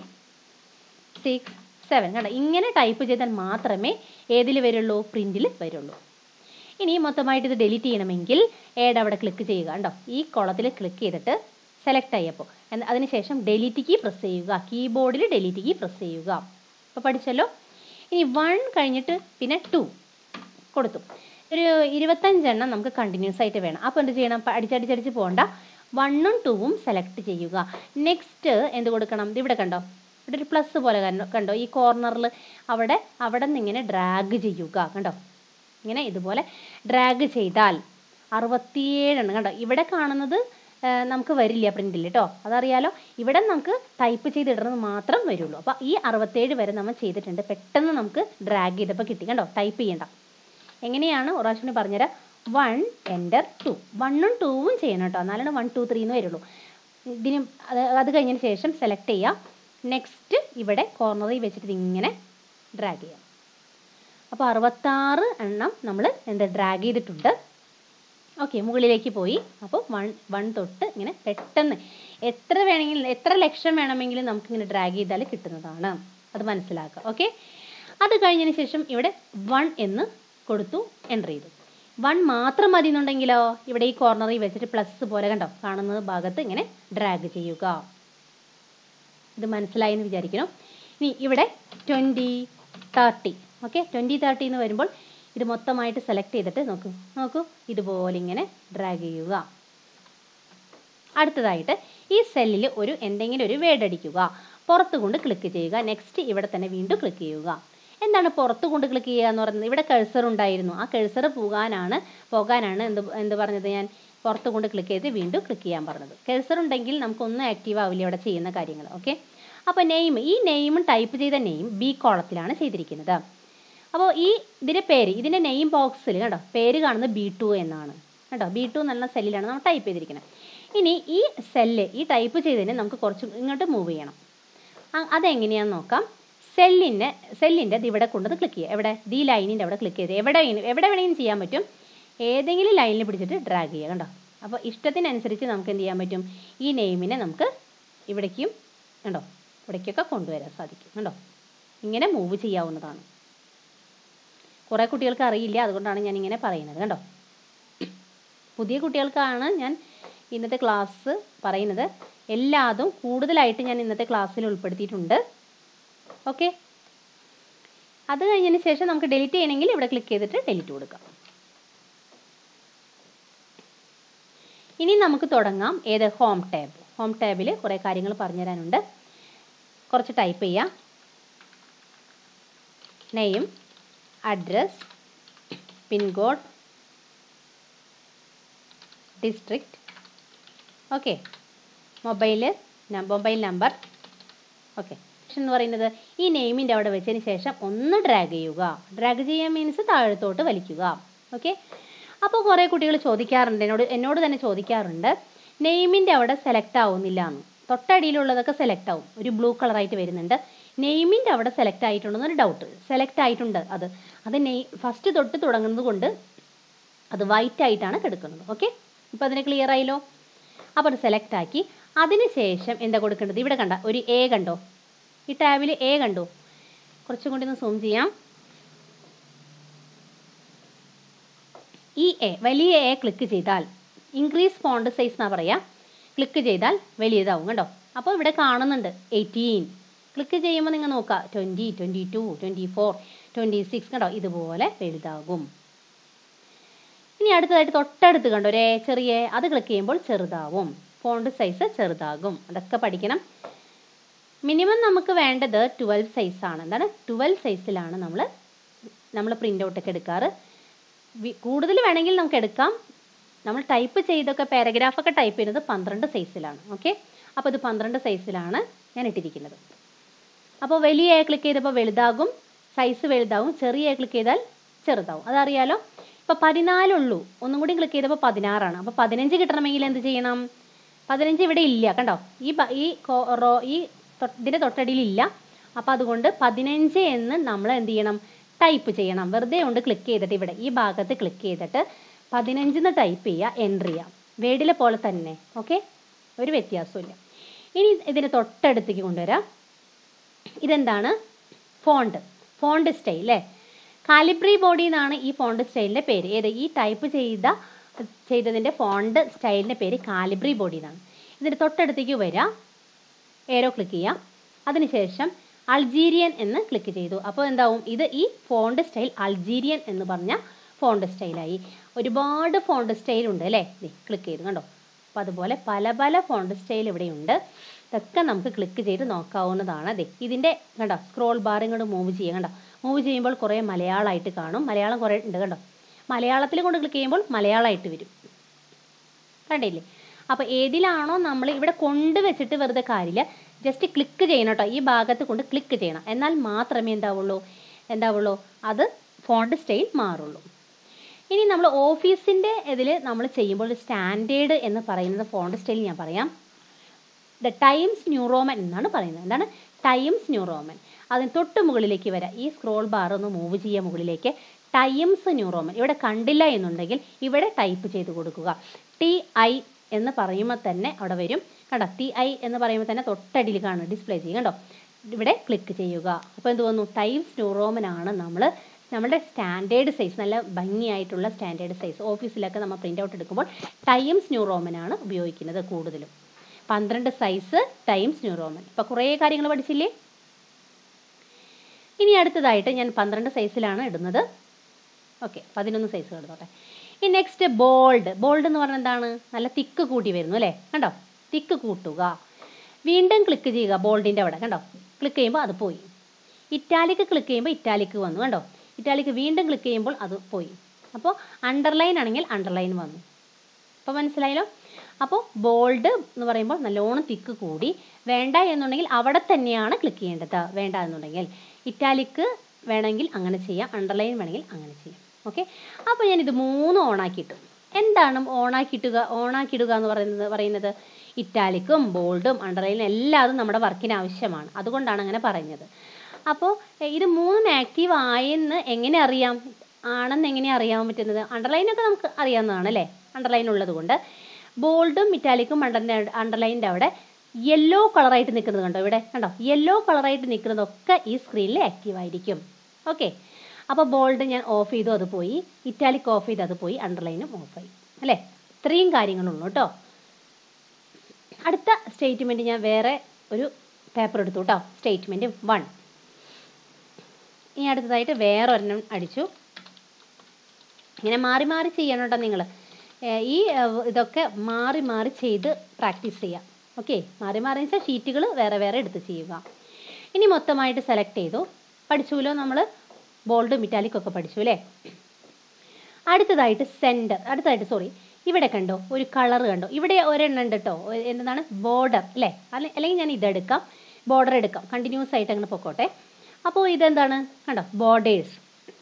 six seven കണ്ടോ ഇങ്ങനെ ടൈപ്പ് ചെയ്താൽ മാത്രമേ ഏതിൽ വരുള്ളൂ പ്രിൻറ്റിൽ വരുള്ളൂ ഇനി മൊത്തമായിട്ട് ഇത് ഡിലീറ്റ് ചെയ്യണമെങ്കിൽ ഏഡ് അവിടെ ക്ലിക്ക് ചെയ്യുക കണ്ടോ ഈ കോളത്തിൽ ക്ലിക്ക് ചെയ്തിട്ട് സെലക്ട് ആയപ്പോൾ അതിനുശേഷം ഡെലീറ്റ് കീ പ്രസ് ചെയ്യുക കീബോർഡിൽ ഡെലീറ്റ് കീ പ്രസ് ചെയ്യുക അപ്പോൾ പഠിച്ചല്ലോ ഇനി വൺ കഴിഞ്ഞിട്ട് പിന്നെ ടു കൊടുത്തു ഒരു ഇരുപത്തഞ്ചെണ്ണം നമുക്ക് കണ്ടിന്യൂസ് ആയിട്ട് വേണം അപ്പോൾ എന്ത് ചെയ്യണം പ- അടിച്ചടിച്ചടിച്ച് പോകണ്ട വണ്ണും ടൂവും സെലക്ട് ചെയ്യുക നെക്സ്റ്റ് എന്ത് കൊടുക്കണം ഇത് ഇവിടെ കണ്ടോ ഇവിടെ ഒരു പ്ലസ് പോലെ കണ്ടോ കണ്ടോ ഈ കോർണറിൽ അവിടെ അവിടെ നിന്ന് ഇങ്ങനെ ഡ്രാഗ് ചെയ്യുക കണ്ടോ ഇങ്ങനെ ഇതുപോലെ ഡ്രാഗ് ചെയ്താൽ അറുപത്തിയേഴെണ്ണം കണ്ടോ ഇവിടെ കാണുന്നത് ആ, നമുക്ക് വരില്ല പ്രിന്റിൽ കേട്ടോ അതറിയാലോ ഇവിടെ നമുക്ക് ടൈപ്പ് ചെയ്തിടുന്നത് മാത്രം വരുള്ളൂ അപ്പോൾ ഈ അറുപത്തേഴ് വരെ നമ്മൾ ചെയ്തിട്ടുണ്ട് പെട്ടെന്ന് നമുക്ക് ഡ്രാഗ് ചെയ്തപ്പോൾ കിട്ടി കണ്ടോ ടൈപ്പ് ചെയ്യണ്ട എങ്ങനെയാണ് ഒരു പ്രാവശ്യം കൂടി പറഞ്ഞുതരാം വൺ എൻ്റർ ടു വണ്ണും ടൂവും ചെയ്യണം കേട്ടോ എന്നാലാണ് വൺ ടു ത്രീ എന്ന് വരുള്ളൂ ഇതിന് അത് അത് കഴിഞ്ഞതിന് ശേഷം സെലക്ട് ചെയ്യാം നെക്സ്റ്റ് ഇവിടെ കോർണറിൽ വെച്ചിട്ട് ഇതിങ്ങനെ ഡ്രാഗ് ചെയ്യാം അപ്പോൾ അറുപത്താറ് എണ്ണം നമ്മൾ എന്താ ഡ്രാഗ് ചെയ്തിട്ടുണ്ട് ഓക്കെ മുകളിലേക്ക് പോയി അപ്പോൾ വൺ വൺ തൊട്ട് ഇങ്ങനെ പെട്ടെന്ന് എത്ര വേണമെങ്കിലും എത്ര ലക്ഷം വേണമെങ്കിലും നമുക്കിങ്ങനെ ഡ്രാഗ് ചെയ്താൽ കിട്ടുന്നതാണ് അത് മനസ്സിലാക്കുക ഓക്കെ അത് കഴിഞ്ഞതിന് ശേഷം ഇവിടെ വൺ എന്ന് കൊടുത്തു എൻ്റർ ചെയ്തു വൺ മാത്രം മതി എന്നുണ്ടെങ്കിലോ ഇവിടെ ഈ കോർണറിൽ വെച്ചിട്ട് പ്ലസ് പോലെ കണ്ടോ കാണുന്ന ഭാഗത്ത് ഇങ്ങനെ ഡ്രാഗ് ചെയ്യുക ഇത് മനസ്സിലായി എന്ന് വിചാരിക്കണം ഇനി ഇവിടെ twenty thirty okay twenty thirty എന്ന് വരുമ്പോൾ ഇത് മൊത്തമായിട്ട് സെലക്ട് ചെയ്തിട്ട് നോക്കൂ നോക്കൂ ഇതുപോലെ ഇങ്ങനെ ഡ്രാഗ് ചെയ്യുക അടുത്തതായിട്ട് ഈ സെല്ലിൽ ഒരു എന്തെങ്കിലും ഒരു വേർഡ് അടിക്കുക പുറത്ത് കൊണ്ട് ക്ലിക്ക് ചെയ്യുക നെക്സ്റ്റ് ഇവിടെ തന്നെ വീണ്ടും ക്ലിക്ക് ചെയ്യുക എന്താണ് പുറത്ത് കൊണ്ട് ക്ലിക്ക് ചെയ്യുക എന്ന് പറയുന്നത് ഇവിടെ കഴ്സർ ഉണ്ടായിരുന്നു ആ കഴ്സർ പോകാനാണ് പോകാനാണ് എന്ത് എന്ത് പറഞ്ഞത് ഞാൻ പുറത്ത് കൊണ്ട് ക്ലിക്ക് ചെയ്ത് വീണ്ടും ക്ലിക്ക് ചെയ്യാൻ പറഞ്ഞത് കഴ്സർ ഉണ്ടെങ്കിൽ നമുക്കൊന്നും ആക്റ്റീവ് ആവില്ല ഇവിടെ ചെയ്യുന്ന കാര്യങ്ങൾ ഓക്കെ അപ്പോൾ നെയിം ഈ നെയിം ടൈപ്പ് ചെയ്ത നെയിം ബി കോളത്തിലാണ് ചെയ്തിരിക്കുന്നത് അപ്പോൾ ഈ ഇതിൻ്റെ പേര് ഇതിൻ്റെ നെയിം ബോക്സിൽ കേട്ടോ പേര് കാണുന്നത് ബി ടു എന്നാണ് കേട്ടോ ബി ടു എന്നുള്ള സെല്ലിലാണ് നമ്മൾ ടൈപ്പ് ചെയ്തിരിക്കുന്നത് ഇനി ഈ സെല്ല് ഈ ടൈപ്പ് ചെയ്തതിന് നമുക്ക് കുറച്ച് ഇങ്ങോട്ട് മൂവ് ചെയ്യണം അ- അതെങ്ങനെയാണെന്ന് നോക്കാം സെല്ലിൻ്റെ സെല്ലിൻ്റെ ഇവിടെ കൊണ്ടുവന്ന് ക്ലിക്ക് ചെയ്യുക എവിടെ ദി ലൈനിൻ്റെ അവിടെ ക്ലിക്ക് ചെയ്ത് എവിടെ വേണേ- എവിടെ വേണമെങ്കിലും ചെയ്യാൻ പറ്റും ഏതെങ്കിലും ലൈനിൽ പിടിച്ചിട്ട് ഡ്രാഗ് ചെയ്യുക കണ്ടോ അപ്പോൾ ഇഷ്ടത്തിനനുസരിച്ച് നമുക്ക് എന്ത് ചെയ്യാൻ പറ്റും ഈ നെയിമിനെ നമുക്ക് ഇവിടേക്കും കണ്ടോ ഇവിടേക്കൊക്കെ കൊണ്ടുവരാൻ സാധിക്കും കണ്ടോ ഇങ്ങനെ മൂവ് ചെയ്യാവുന്നതാണ് കുറേ കുട്ടികൾക്ക് അറിയില്ല അതുകൊണ്ടാണ് ഞാൻ ഇങ്ങനെ പറയുന്നത് കണ്ടോ പുതിയ കുട്ടികൾക്കാണ് ഞാൻ ഇന്നത്തെ ക്ലാസ് പറയുന്നത് എല്ലാതും കൂടുതലായിട്ട് ഞാൻ ഇന്നത്തെ ക്ലാസ്സിൽ ഉൾപ്പെടുത്തിയിട്ടുണ്ട് ഓക്കെ അത് കഴിഞ്ഞതിന് ശേഷം നമുക്ക് ഡെലിറ്റ് ചെയ്യണമെങ്കിൽ ഇവിടെ ക്ലിക്ക് ചെയ്തിട്ട് ഡെലിറ്റ് കൊടുക്കാം ഇനി നമുക്ക് തുടങ്ങാം ഏത് ഹോം ടാബ് ഹോം ടാബിൽ കുറേ കാര്യങ്ങൾ പറഞ്ഞു തരാനുണ്ട് കുറച്ച് ടൈപ്പ് ചെയ്യാം name address pincode district okay mobile mobile number okay എന്ന് പറയുന്നത് ഈ നെയിമിൻ്റെ അവിടെ വെച്ചതിന് ശേഷം ഒന്ന് ഡ്രാഗ് ചെയ്യുക ഡ്രാഗ് ചെയ്യാൻ മീൻസ് താഴത്തോട്ട് വലിക്കുക ഓക്കെ അപ്പോൾ കുറേ കുട്ടികൾ ചോദിക്കാറുണ്ട് എന്നോട് എന്നോട് തന്നെ ചോദിക്കാറുണ്ട് നെയിമിൻ്റെ അവിടെ സെലക്ട് ആവുന്നില്ല എന്ന് തൊട്ടടിയിലുള്ളതൊക്കെ സെലക്ട് ആവും ഒരു ബ്ലൂ കളറായിട്ട് വരുന്നുണ്ട് നെയിമിൻ്റെ അവിടെ സെലക്ട് ആയിട്ടുണ്ടെന്നൊരു ഡൗട്ട് സെലക്ട് ആയിട്ടുണ്ട് അത് അത് നെയ് ഫസ്റ്റ് തൊട്ട് തുടങ്ങുന്നത് കൊണ്ട് അത് വൈറ്റ് ആയിട്ടാണ് കിടക്കുന്നത് ഓക്കെ ഇപ്പോൾ അതിന് ക്ലിയർ ആയല്ലോ അപ്പോൾ അത് സെലക്ട് ആക്കി അതിനുശേഷം എന്താ കൊടുക്കേണ്ടത് ഇവിടെ കണ്ട ഒരു എ കണ്ടോ ഈ ടാബിൽ എ കണ്ടോ കുറച്ചും കൂടി ഒന്ന് സൂം ചെയ്യാം ഈ എ വലിയ എ ക്ലിക്ക് ചെയ്താൽ ഇൻക്രീസ് ഫോണ്ട് സൈസ് എന്നാ പറയാ ക്ലിക്ക് ചെയ്താൽ വലിയതാവും കണ്ടോ അപ്പോൾ ഇവിടെ കാണുന്നുണ്ട് എയ്റ്റീൻ ക്ലിക്ക് ചെയ്യുമ്പോൾ നിങ്ങൾ നോക്കുക twenty twenty two twenty four twenty six കണ്ടോ ഇതുപോലെ വലുതാകും ഇനി അടുത്തതായിട്ട് തൊട്ടടുത്ത് കണ്ടോ ഒരേ ചെറിയ അത് ക്ലിക്ക് ചെയ്യുമ്പോൾ ചെറുതാവും ഫോണ്ട് സൈസ് ചെറുതാകും അതൊക്കെ പഠിക്കണം മിനിമം നമുക്ക് വേണ്ടത് ട്വൽവ് സൈസാണ് എന്താണ് ട്വൽവ് സൈസിലാണ് നമ്മൾ നമ്മൾ പ്രിൻ്റ് ഔട്ടൊക്കെ എടുക്കാറ് വി- കൂടുതൽ വേണമെങ്കിൽ നമുക്ക് എടുക്കാം നമ്മൾ ടൈപ്പ് ചെയ്തൊക്കെ പാരഗ്രാഫൊക്കെ ടൈപ്പ് ചെയ്യുന്നത് പന്ത്രണ്ട് സൈസിലാണ് ഓക്കെ അപ്പോൾ ഇത് പന്ത്രണ്ട് സൈസിലാണ് ഞാൻ ഇട്ടിരിക്കുന്നത് അപ്പോൾ വലിയ എ ക്ലിക്ക് ചെയ്തപ്പോൾ വലുതാകും സൈസ് വലുതാവും ചെറിയ എ ക്ലിക്ക് ചെയ്താൽ ചെറുതാവും അതറിയാലോ ഇപ്പോൾ പതിനാലുള്ളൂ ഒന്നും കൂടി ക്ലിക്ക് ചെയ്തപ്പോൾ പതിനാറാണ് അപ്പോൾ പതിനഞ്ച് കിട്ടണമെങ്കിൽ എന്ത് ചെയ്യണം പതിനഞ്ച് ഇവിടെ ഇല്ല കണ്ടോ ഈ ബ- ഈ കോ- റോ ഈ തൊ- ഇതിന്റെ തൊട്ടടിയിൽ ഇല്ല അപ്പോൾ അതുകൊണ്ട് പതിനഞ്ച് എന്ന് നമ്മൾ എന്ത് ചെയ്യണം ടൈപ്പ് ചെയ്യണം വെറുതെ കൊണ്ട് ക്ലിക്ക് ചെയ്തിട്ട് ഇവിടെ ഈ ഭാഗത്ത് ക്ലിക്ക് ചെയ്തിട്ട് പതിനഞ്ചെന്ന് ടൈപ്പ് ചെയ്യുക എൻട്രി ചെയ്യാം വേഡിലെ പോലെ തന്നെ ഓക്കെ ഒരു വ്യത്യാസമില്ല ഇനി ഇതിന് തൊട്ടടുത്തേക്ക് കൊണ്ടുവരാം ഇതെന്താണ് ഫോണ്ട് ഫോണ്ട് സ്റ്റൈൽ അല്ലേ കാലിബ്രി ബോഡി എന്നാണ് ഈ ഫോണ്ട് സ്റ്റൈലിന്റെ പേര് ഏത് ഈ ടൈപ്പ് ചെയ്ത ചെയ്തതിന്റെ ഫോണ്ട് സ്റ്റൈലിന്റെ പേര് കാലിബ്രി ബോഡി എന്നാണ് ഇതിന്റെ തൊട്ടടുത്തേക്ക് വരാം ഏരോ ക്ലിക്ക് ചെയ്യാം അതിനുശേഷം അൾജീരിയൻ എന്ന് ക്ലിക്ക് ചെയ്തു അപ്പോൾ എന്താവും ഇത് ഈ ഫോണ്ട് സ്റ്റൈൽ അൾജീരിയൻ എന്ന് പറഞ്ഞ ഫോണ്ട് സ്റ്റൈലായി ഒരുപാട് ഫോണ്ട് സ്റ്റൈൽ ഉണ്ട് അല്ലേ ക്ലിക്ക് ചെയ്തു കണ്ടോ അപ്പോൾ അതുപോലെ പല പല ഫോണ്ട് സ്റ്റൈൽ ഇവിടെയുണ്ട് ഇതൊക്കെ നമുക്ക് ക്ലിക്ക് ചെയ്ത് നോക്കാവുന്നതാണ് അതെ ഇതിൻ്റെ കണ്ടോ സ്ക്രോൾ ബാർ ഇങ്ങോട്ട് മൂവ് ചെയ്യാം കണ്ടോ മൂവ് ചെയ്യുമ്പോൾ കുറേ മലയാളമായിട്ട് കാണും മലയാളം കുറേ ഉണ്ട് കണ്ടോ മലയാളത്തിൽ കൊണ്ട് ക്ലിക്ക് ചെയ്യുമ്പോൾ മലയാളമായിട്ട് വരും കണ്ടില്ലേ അപ്പോൾ ഏതിലാണോ നമ്മൾ ഇവിടെ കൊണ്ടുവച്ചിട്ട് വെറുതെ കാര്യമില്ല ജസ്റ്റ് ക്ലിക്ക് ചെയ്യണം കേട്ടോ ഈ ഭാഗത്ത് കൊണ്ട് ക്ലിക്ക് ചെയ്യണം എന്നാൽ മാത്രമേ എന്താവുള്ളൂ എന്താവുള്ളൂ അത് ഫോണ്ട് സ്റ്റൈൽ മാറുള്ളൂ ഇനി നമ്മൾ ഓഫീസിൻ്റെ ഇതിൽ നമ്മൾ ചെയ്യുമ്പോൾ സ്റ്റാൻഡേർഡ് എന്ന് പറയുന്നത് ഫോണ്ട് സ്റ്റൈൽ ഞാൻ പറയാം ദ ടൈംസ് ന്യൂ റോമൻ എന്നാണ് പറയുന്നത് എന്താണ് ടൈംസ് ന്യൂ റോമൻ അതിന് തൊട്ട് മുകളിലേക്ക് വരാം ഈ സ്ക്രോൾ ബാർ ഒന്ന് മൂവ് ചെയ്യുക മുകളിലേക്ക് ടൈംസ് ന്യൂ റോമൻ ഇവിടെ കണ്ടില്ല എന്നുണ്ടെങ്കിൽ ഇവിടെ ടൈപ്പ് ചെയ്ത് കൊടുക്കുക ടി ഐ എന്ന് പറയുമ്പോൾ തന്നെ അവിടെ വരും കണ്ടോ ടി ഐ എന്ന് പറയുമ്പോൾ തന്നെ തൊട്ടടിയിൽ കാണും ഡിസ്പ്ലേ ചെയ്യും കണ്ടോ ഇവിടെ ക്ലിക്ക് ചെയ്യുക അപ്പോൾ എന്ത് തോന്നുന്നു ടൈംസ് ന്യൂ റോമൻ ആണ് നമ്മൾ നമ്മുടെ സ്റ്റാൻഡേർഡ് സൈസ് നല്ല ഭംഗിയായിട്ടുള്ള സ്റ്റാൻഡേർഡ് സൈസ് ഓഫീസിലൊക്കെ നമ്മൾ പ്രിൻ്റ് ഔട്ട് എടുക്കുമ്പോൾ ടൈംസ് ന്യൂ റോമൻ ആണ് ഉപയോഗിക്കുന്നത് കൂടുതലും പന്ത്രണ്ട് സൈസ് ടൈംസ് ന്യൂ റോമൻ ഇപ്പോൾ കുറേ കാര്യങ്ങൾ പഠിച്ചില്ലേ ഇനി അടുത്തതായിട്ട് ഞാൻ പന്ത്രണ്ട് സൈസിലാണ് ഇടുന്നത് ഓക്കെ പതിനൊന്ന് സൈസ് എടുത്തോട്ടെ ഈ നെക്സ്റ്റ് ബോൾഡ് ബോൾഡ് എന്ന് പറഞ്ഞാൽ എന്താണ് നല്ല തിക്ക് കൂട്ടി വരുന്നു അല്ലേ കണ്ടോ തിക്ക് കൂട്ടുക വീണ്ടും ക്ലിക്ക് ചെയ്യുക ബോൾഡിൻ്റെ അവിടെ കണ്ടോ ക്ലിക്ക് ചെയ്യുമ്പോൾ അത് പോയി ഇറ്റാലിക്ക് ക്ലിക്ക് ചെയ്യുമ്പോൾ ഇറ്റാലിക്ക് വന്നു കണ്ടോ ഇറ്റാലിക്ക് വീണ്ടും ക്ലിക്ക് ചെയ്യുമ്പോൾ അത് പോയി അപ്പോൾ അണ്ടർലൈൻ ആണെങ്കിൽ അണ്ടർലൈൻ വന്നു അപ്പോൾ മനസ്സിലായല്ലോ അപ്പോൾ ബോൾഡ് എന്ന് പറയുമ്പോൾ നല്ലോണം തിക്ക് കൂടി വേണ്ട എന്നുണ്ടെങ്കിൽ അവിടെ തന്നെയാണ് ക്ലിക്ക് ചെയ്യേണ്ടത് വേണ്ട എന്നുണ്ടെങ്കിൽ ഇറ്റാലിക്ക് വേണമെങ്കിൽ അങ്ങനെ ചെയ്യാം അണ്ടർലൈൻ വേണമെങ്കിൽ അങ്ങനെ ചെയ്യാം ഓക്കെ അപ്പോൾ ഞാൻ ഇത് മൂന്ന് ഓണാക്കിയിട്ടു എന്താണ് ഓണാക്കിയിട്ടുക ഓണാക്കിയിടുക എന്ന് പറയുന്നത് പറയുന്നത് ഇറ്റാലിക്കും ബോൾഡും അണ്ടർലൈനും എല്ലാതും നമ്മുടെ വർക്കിന് ആവശ്യമാണ് അതുകൊണ്ടാണ് അങ്ങനെ പറയുന്നത് അപ്പോൾ ഇത് മൂന്നും ആക്റ്റീവ് ആയെന്ന് എങ്ങനെ അറിയാം ആണെന്ന് എങ്ങനെ അറിയാൻ പറ്റുന്നത് അണ്ടർലൈനൊക്കെ നമുക്ക് അറിയാവുന്നതാണ് അല്ലേ അണ്ടർലൈൻ ഉള്ളത് കൊണ്ട് ബോൾഡും ഇറ്റാലിക്കും അണ്ടർ അണ്ടർലൈൻ്റെ അവിടെ യെല്ലോ കളറായിട്ട് നിൽക്കുന്നത് കണ്ടോ ഇവിടെ കണ്ടോ യെല്ലോ കളറായിട്ട് നിൽക്കുന്നതൊക്കെ ഈ സ്ക്രീനിൽ ആക്റ്റീവ് ആയിരിക്കും ഓക്കെ അപ്പോൾ ബോൾഡ് ഞാൻ ഓഫ് ചെയ്തു അത് പോയി ഇറ്റാലിക് ഓഫ് ചെയ്ത് അത് പോയി അണ്ടർലൈനും ഓഫായി അല്ലേ ഇത്രയും കാര്യങ്ങളുള്ളൂ കേട്ടോ അടുത്ത സ്റ്റേറ്റ്മെൻറ്റ് ഞാൻ വേറെ ഒരു പേപ്പർ എടുത്തു കേട്ടോ സ്റ്റേറ്റ്മെൻറ്റ് വൺ ഇനി അടുത്തതായിട്ട് വേറെ ഒരെണ്ണം അടിച്ചു ഇങ്ങനെ മാറി മാറി ചെയ്യണം കേട്ടോ നിങ്ങൾ ഈ ഏഹ്, ഇതൊക്കെ മാറി മാറി ചെയ്ത് പ്രാക്ടീസ് ചെയ്യാം ഓക്കെ മാറി മാറി വെച്ചാൽ ഷീറ്റുകൾ വേറെ വേറെ എടുത്ത് ചെയ്യുക ഇനി മൊത്തമായിട്ട് സെലക്ട് ചെയ്തു പഠിച്ചുല്ലോ നമ്മൾ ബോൾഡ് മിറ്റാലിക് ഒക്കെ പഠിച്ചു അല്ലേ അടുത്തതായിട്ട് സെൻറ്റർ അടുത്തതായിട്ട് സോറി ഇവിടെ കണ്ടോ ഒരു കളർ കണ്ടോ ഇവിടെ ഒരെണ്ണം ഉണ്ട് കേട്ടോ ഒ- എന്താണ് ബോർഡർ അല്ലേ അല്ലെ- അല്ലെങ്കിൽ ഞാൻ ഇതെടുക്കാം ബോർഡർ എടുക്കാം കണ്ടിന്യൂസ് ആയിട്ട് അങ്ങനെ പൊക്കോട്ടെ അപ്പോൾ ഇതെന്താണ് കണ്ടോ ബോർഡേഴ്സ്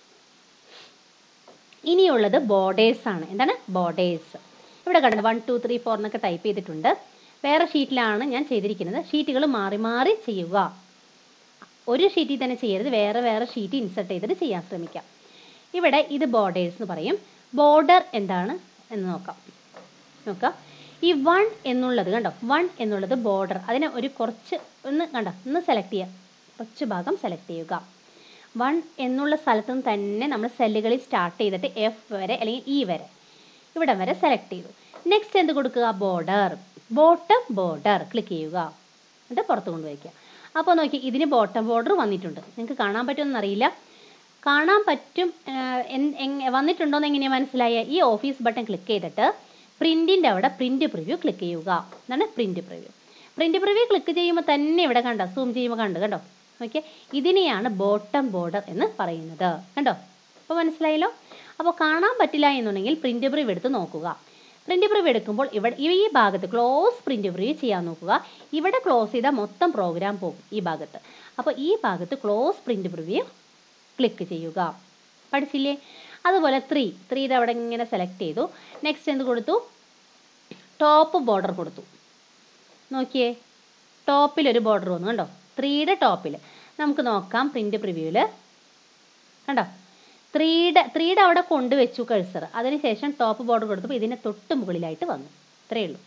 ഇനിയുള്ളത് ബോർഡേഴ്സ് ആണ് എന്താണ് ബോർഡേഴ്സ് ഇവിടെ കണ്ടോ വൺ ടു ത്രീ ഫോർ എന്നൊക്കെ ടൈപ്പ് ചെയ്തിട്ടുണ്ട് വേറെ ഷീറ്റിലാണ് ഞാൻ ചെയ്തിരിക്കുന്നത് ഷീറ്റുകൾ മാറി മാറി ചെയ്യുക ഒരു ഷീറ്റിൽ തന്നെ ചെയ്യരുത് വേറെ വേറെ ഷീറ്റ് ഇൻസർട്ട് ചെയ്തിട്ട് ചെയ്യാൻ ശ്രമിക്കാം ഇവിടെ ഇത് ബോർഡേഴ്സ് എന്ന് പറയും ബോർഡർ എന്താണ് എന്ന് നോക്കാം നോക്കാം ഈ വൺ എന്നുള്ളത് കണ്ടോ വൺ എന്നുള്ളത് ബോർഡർ അതിനെ ഒരു കുറച്ച് ഒന്ന് കണ്ടോ ഒന്ന് സെലക്ട് ചെയ്യുക കുറച്ച് ഭാഗം സെലക്ട് ചെയ്യുക വൺ എന്നുള്ള സ്ഥലത്ത് നിന്ന് തന്നെ നമ്മൾ സെല്ലുകളിൽ സ്റ്റാർട്ട് ചെയ്തിട്ട് എഫ് വരെ അല്ലെങ്കിൽ ഇ വരെ ഇവിടം വരെ സെലക്ട് ചെയ്തു നെക്സ്റ്റ് എന്ത് കൊടുക്കുക ബോർഡർ ബോട്ടം ബോർഡർ ക്ലിക്ക് ചെയ്യുക എന്നിട്ട് പുറത്ത് കൊണ്ടുവയ്ക്കുക അപ്പോൾ നോക്കി ഇതിന് ബോട്ടം ബോർഡർ വന്നിട്ടുണ്ട് നിങ്ങൾക്ക് കാണാൻ പറ്റുമെന്ന് അറിയില്ല കാണാൻ പറ്റും ആഹ്, എൻ- എങ്- വന്നിട്ടുണ്ടോന്ന് എങ്ങനെയാണ് മനസ്സിലായ ഈ ഓഫീസ് ബട്ടൺ ക്ലിക്ക് ചെയ്തിട്ട് പ്രിന്റിൻ്റെ അവിടെ പ്രിന്റ് പ്രിവ്യൂ ക്ലിക്ക് ചെയ്യുക എന്താണ് print preview print preview click ചെയ്യുമ്പോൾ തന്നെ ഇവിടെ കണ്ടോ സൂം ചെയ്യുമ്പോൾ കണ്ടു കണ്ടോ ഓക്കെ ഇതിനെയാണ് ബോട്ടം ബോർഡർ എന്ന് പറയുന്നത് കണ്ടോ അപ്പോൾ മനസ്സിലായല്ലോ അപ്പോൾ കാണാൻ പറ്റില്ല എന്നുണ്ടെങ്കിൽ പ്രിന്റ് പ്രിവ്യൂ എടുത്ത് നോക്കുക പ്രിന്റ് പ്രിവ്യൂ എടുക്കുമ്പോൾ ഇവിടെ ഈ ഈ ഭാഗത്ത് ക്ലോസ് പ്രിന്റ് പ്രിവ്യൂ ചെയ്യാൻ നോക്കുക ഇവിടെ ക്ലോസ് ചെയ്താൽ മൊത്തം പ്രോഗ്രാം പോകും ഈ ഭാഗത്ത് അപ്പോൾ ഈ ഭാഗത്ത് ക്ലോസ് പ്രിന്റ് പ്രിവ്യൂ ക്ലിക്ക് ചെയ്യുക പഠിച്ചില്ലേ അതുപോലെ ത്രീ ത്രീയുടെ അവിടെ ഇങ്ങനെ സെലക്ട് ചെയ്തു നെക്സ്റ്റ് എന്ത് കൊടുത്തു ടോപ്പ് ബോർഡർ കൊടുത്തു നോക്കിയേ ടോപ്പിൽ ഒരു ബോർഡർ വന്നു കണ്ടോ ത്രീയുടെ ടോപ്പിൽ നമുക്ക് നോക്കാം പ്രിന്റ് പ്രിവ്യൂവിൽ കണ്ടോ ത്രീയുടെ ത്രീയുടെ അവിടെ കൊണ്ടുവച്ചു കഴ്സർ അതിനുശേഷം ടോപ്പ് ബോർഡർ കൊടുത്തപ്പോൾ ഇതിൻ്റെ തൊട്ട് മുകളിലായിട്ട് വന്നു ഇത്രയേ ഉള്ളൂ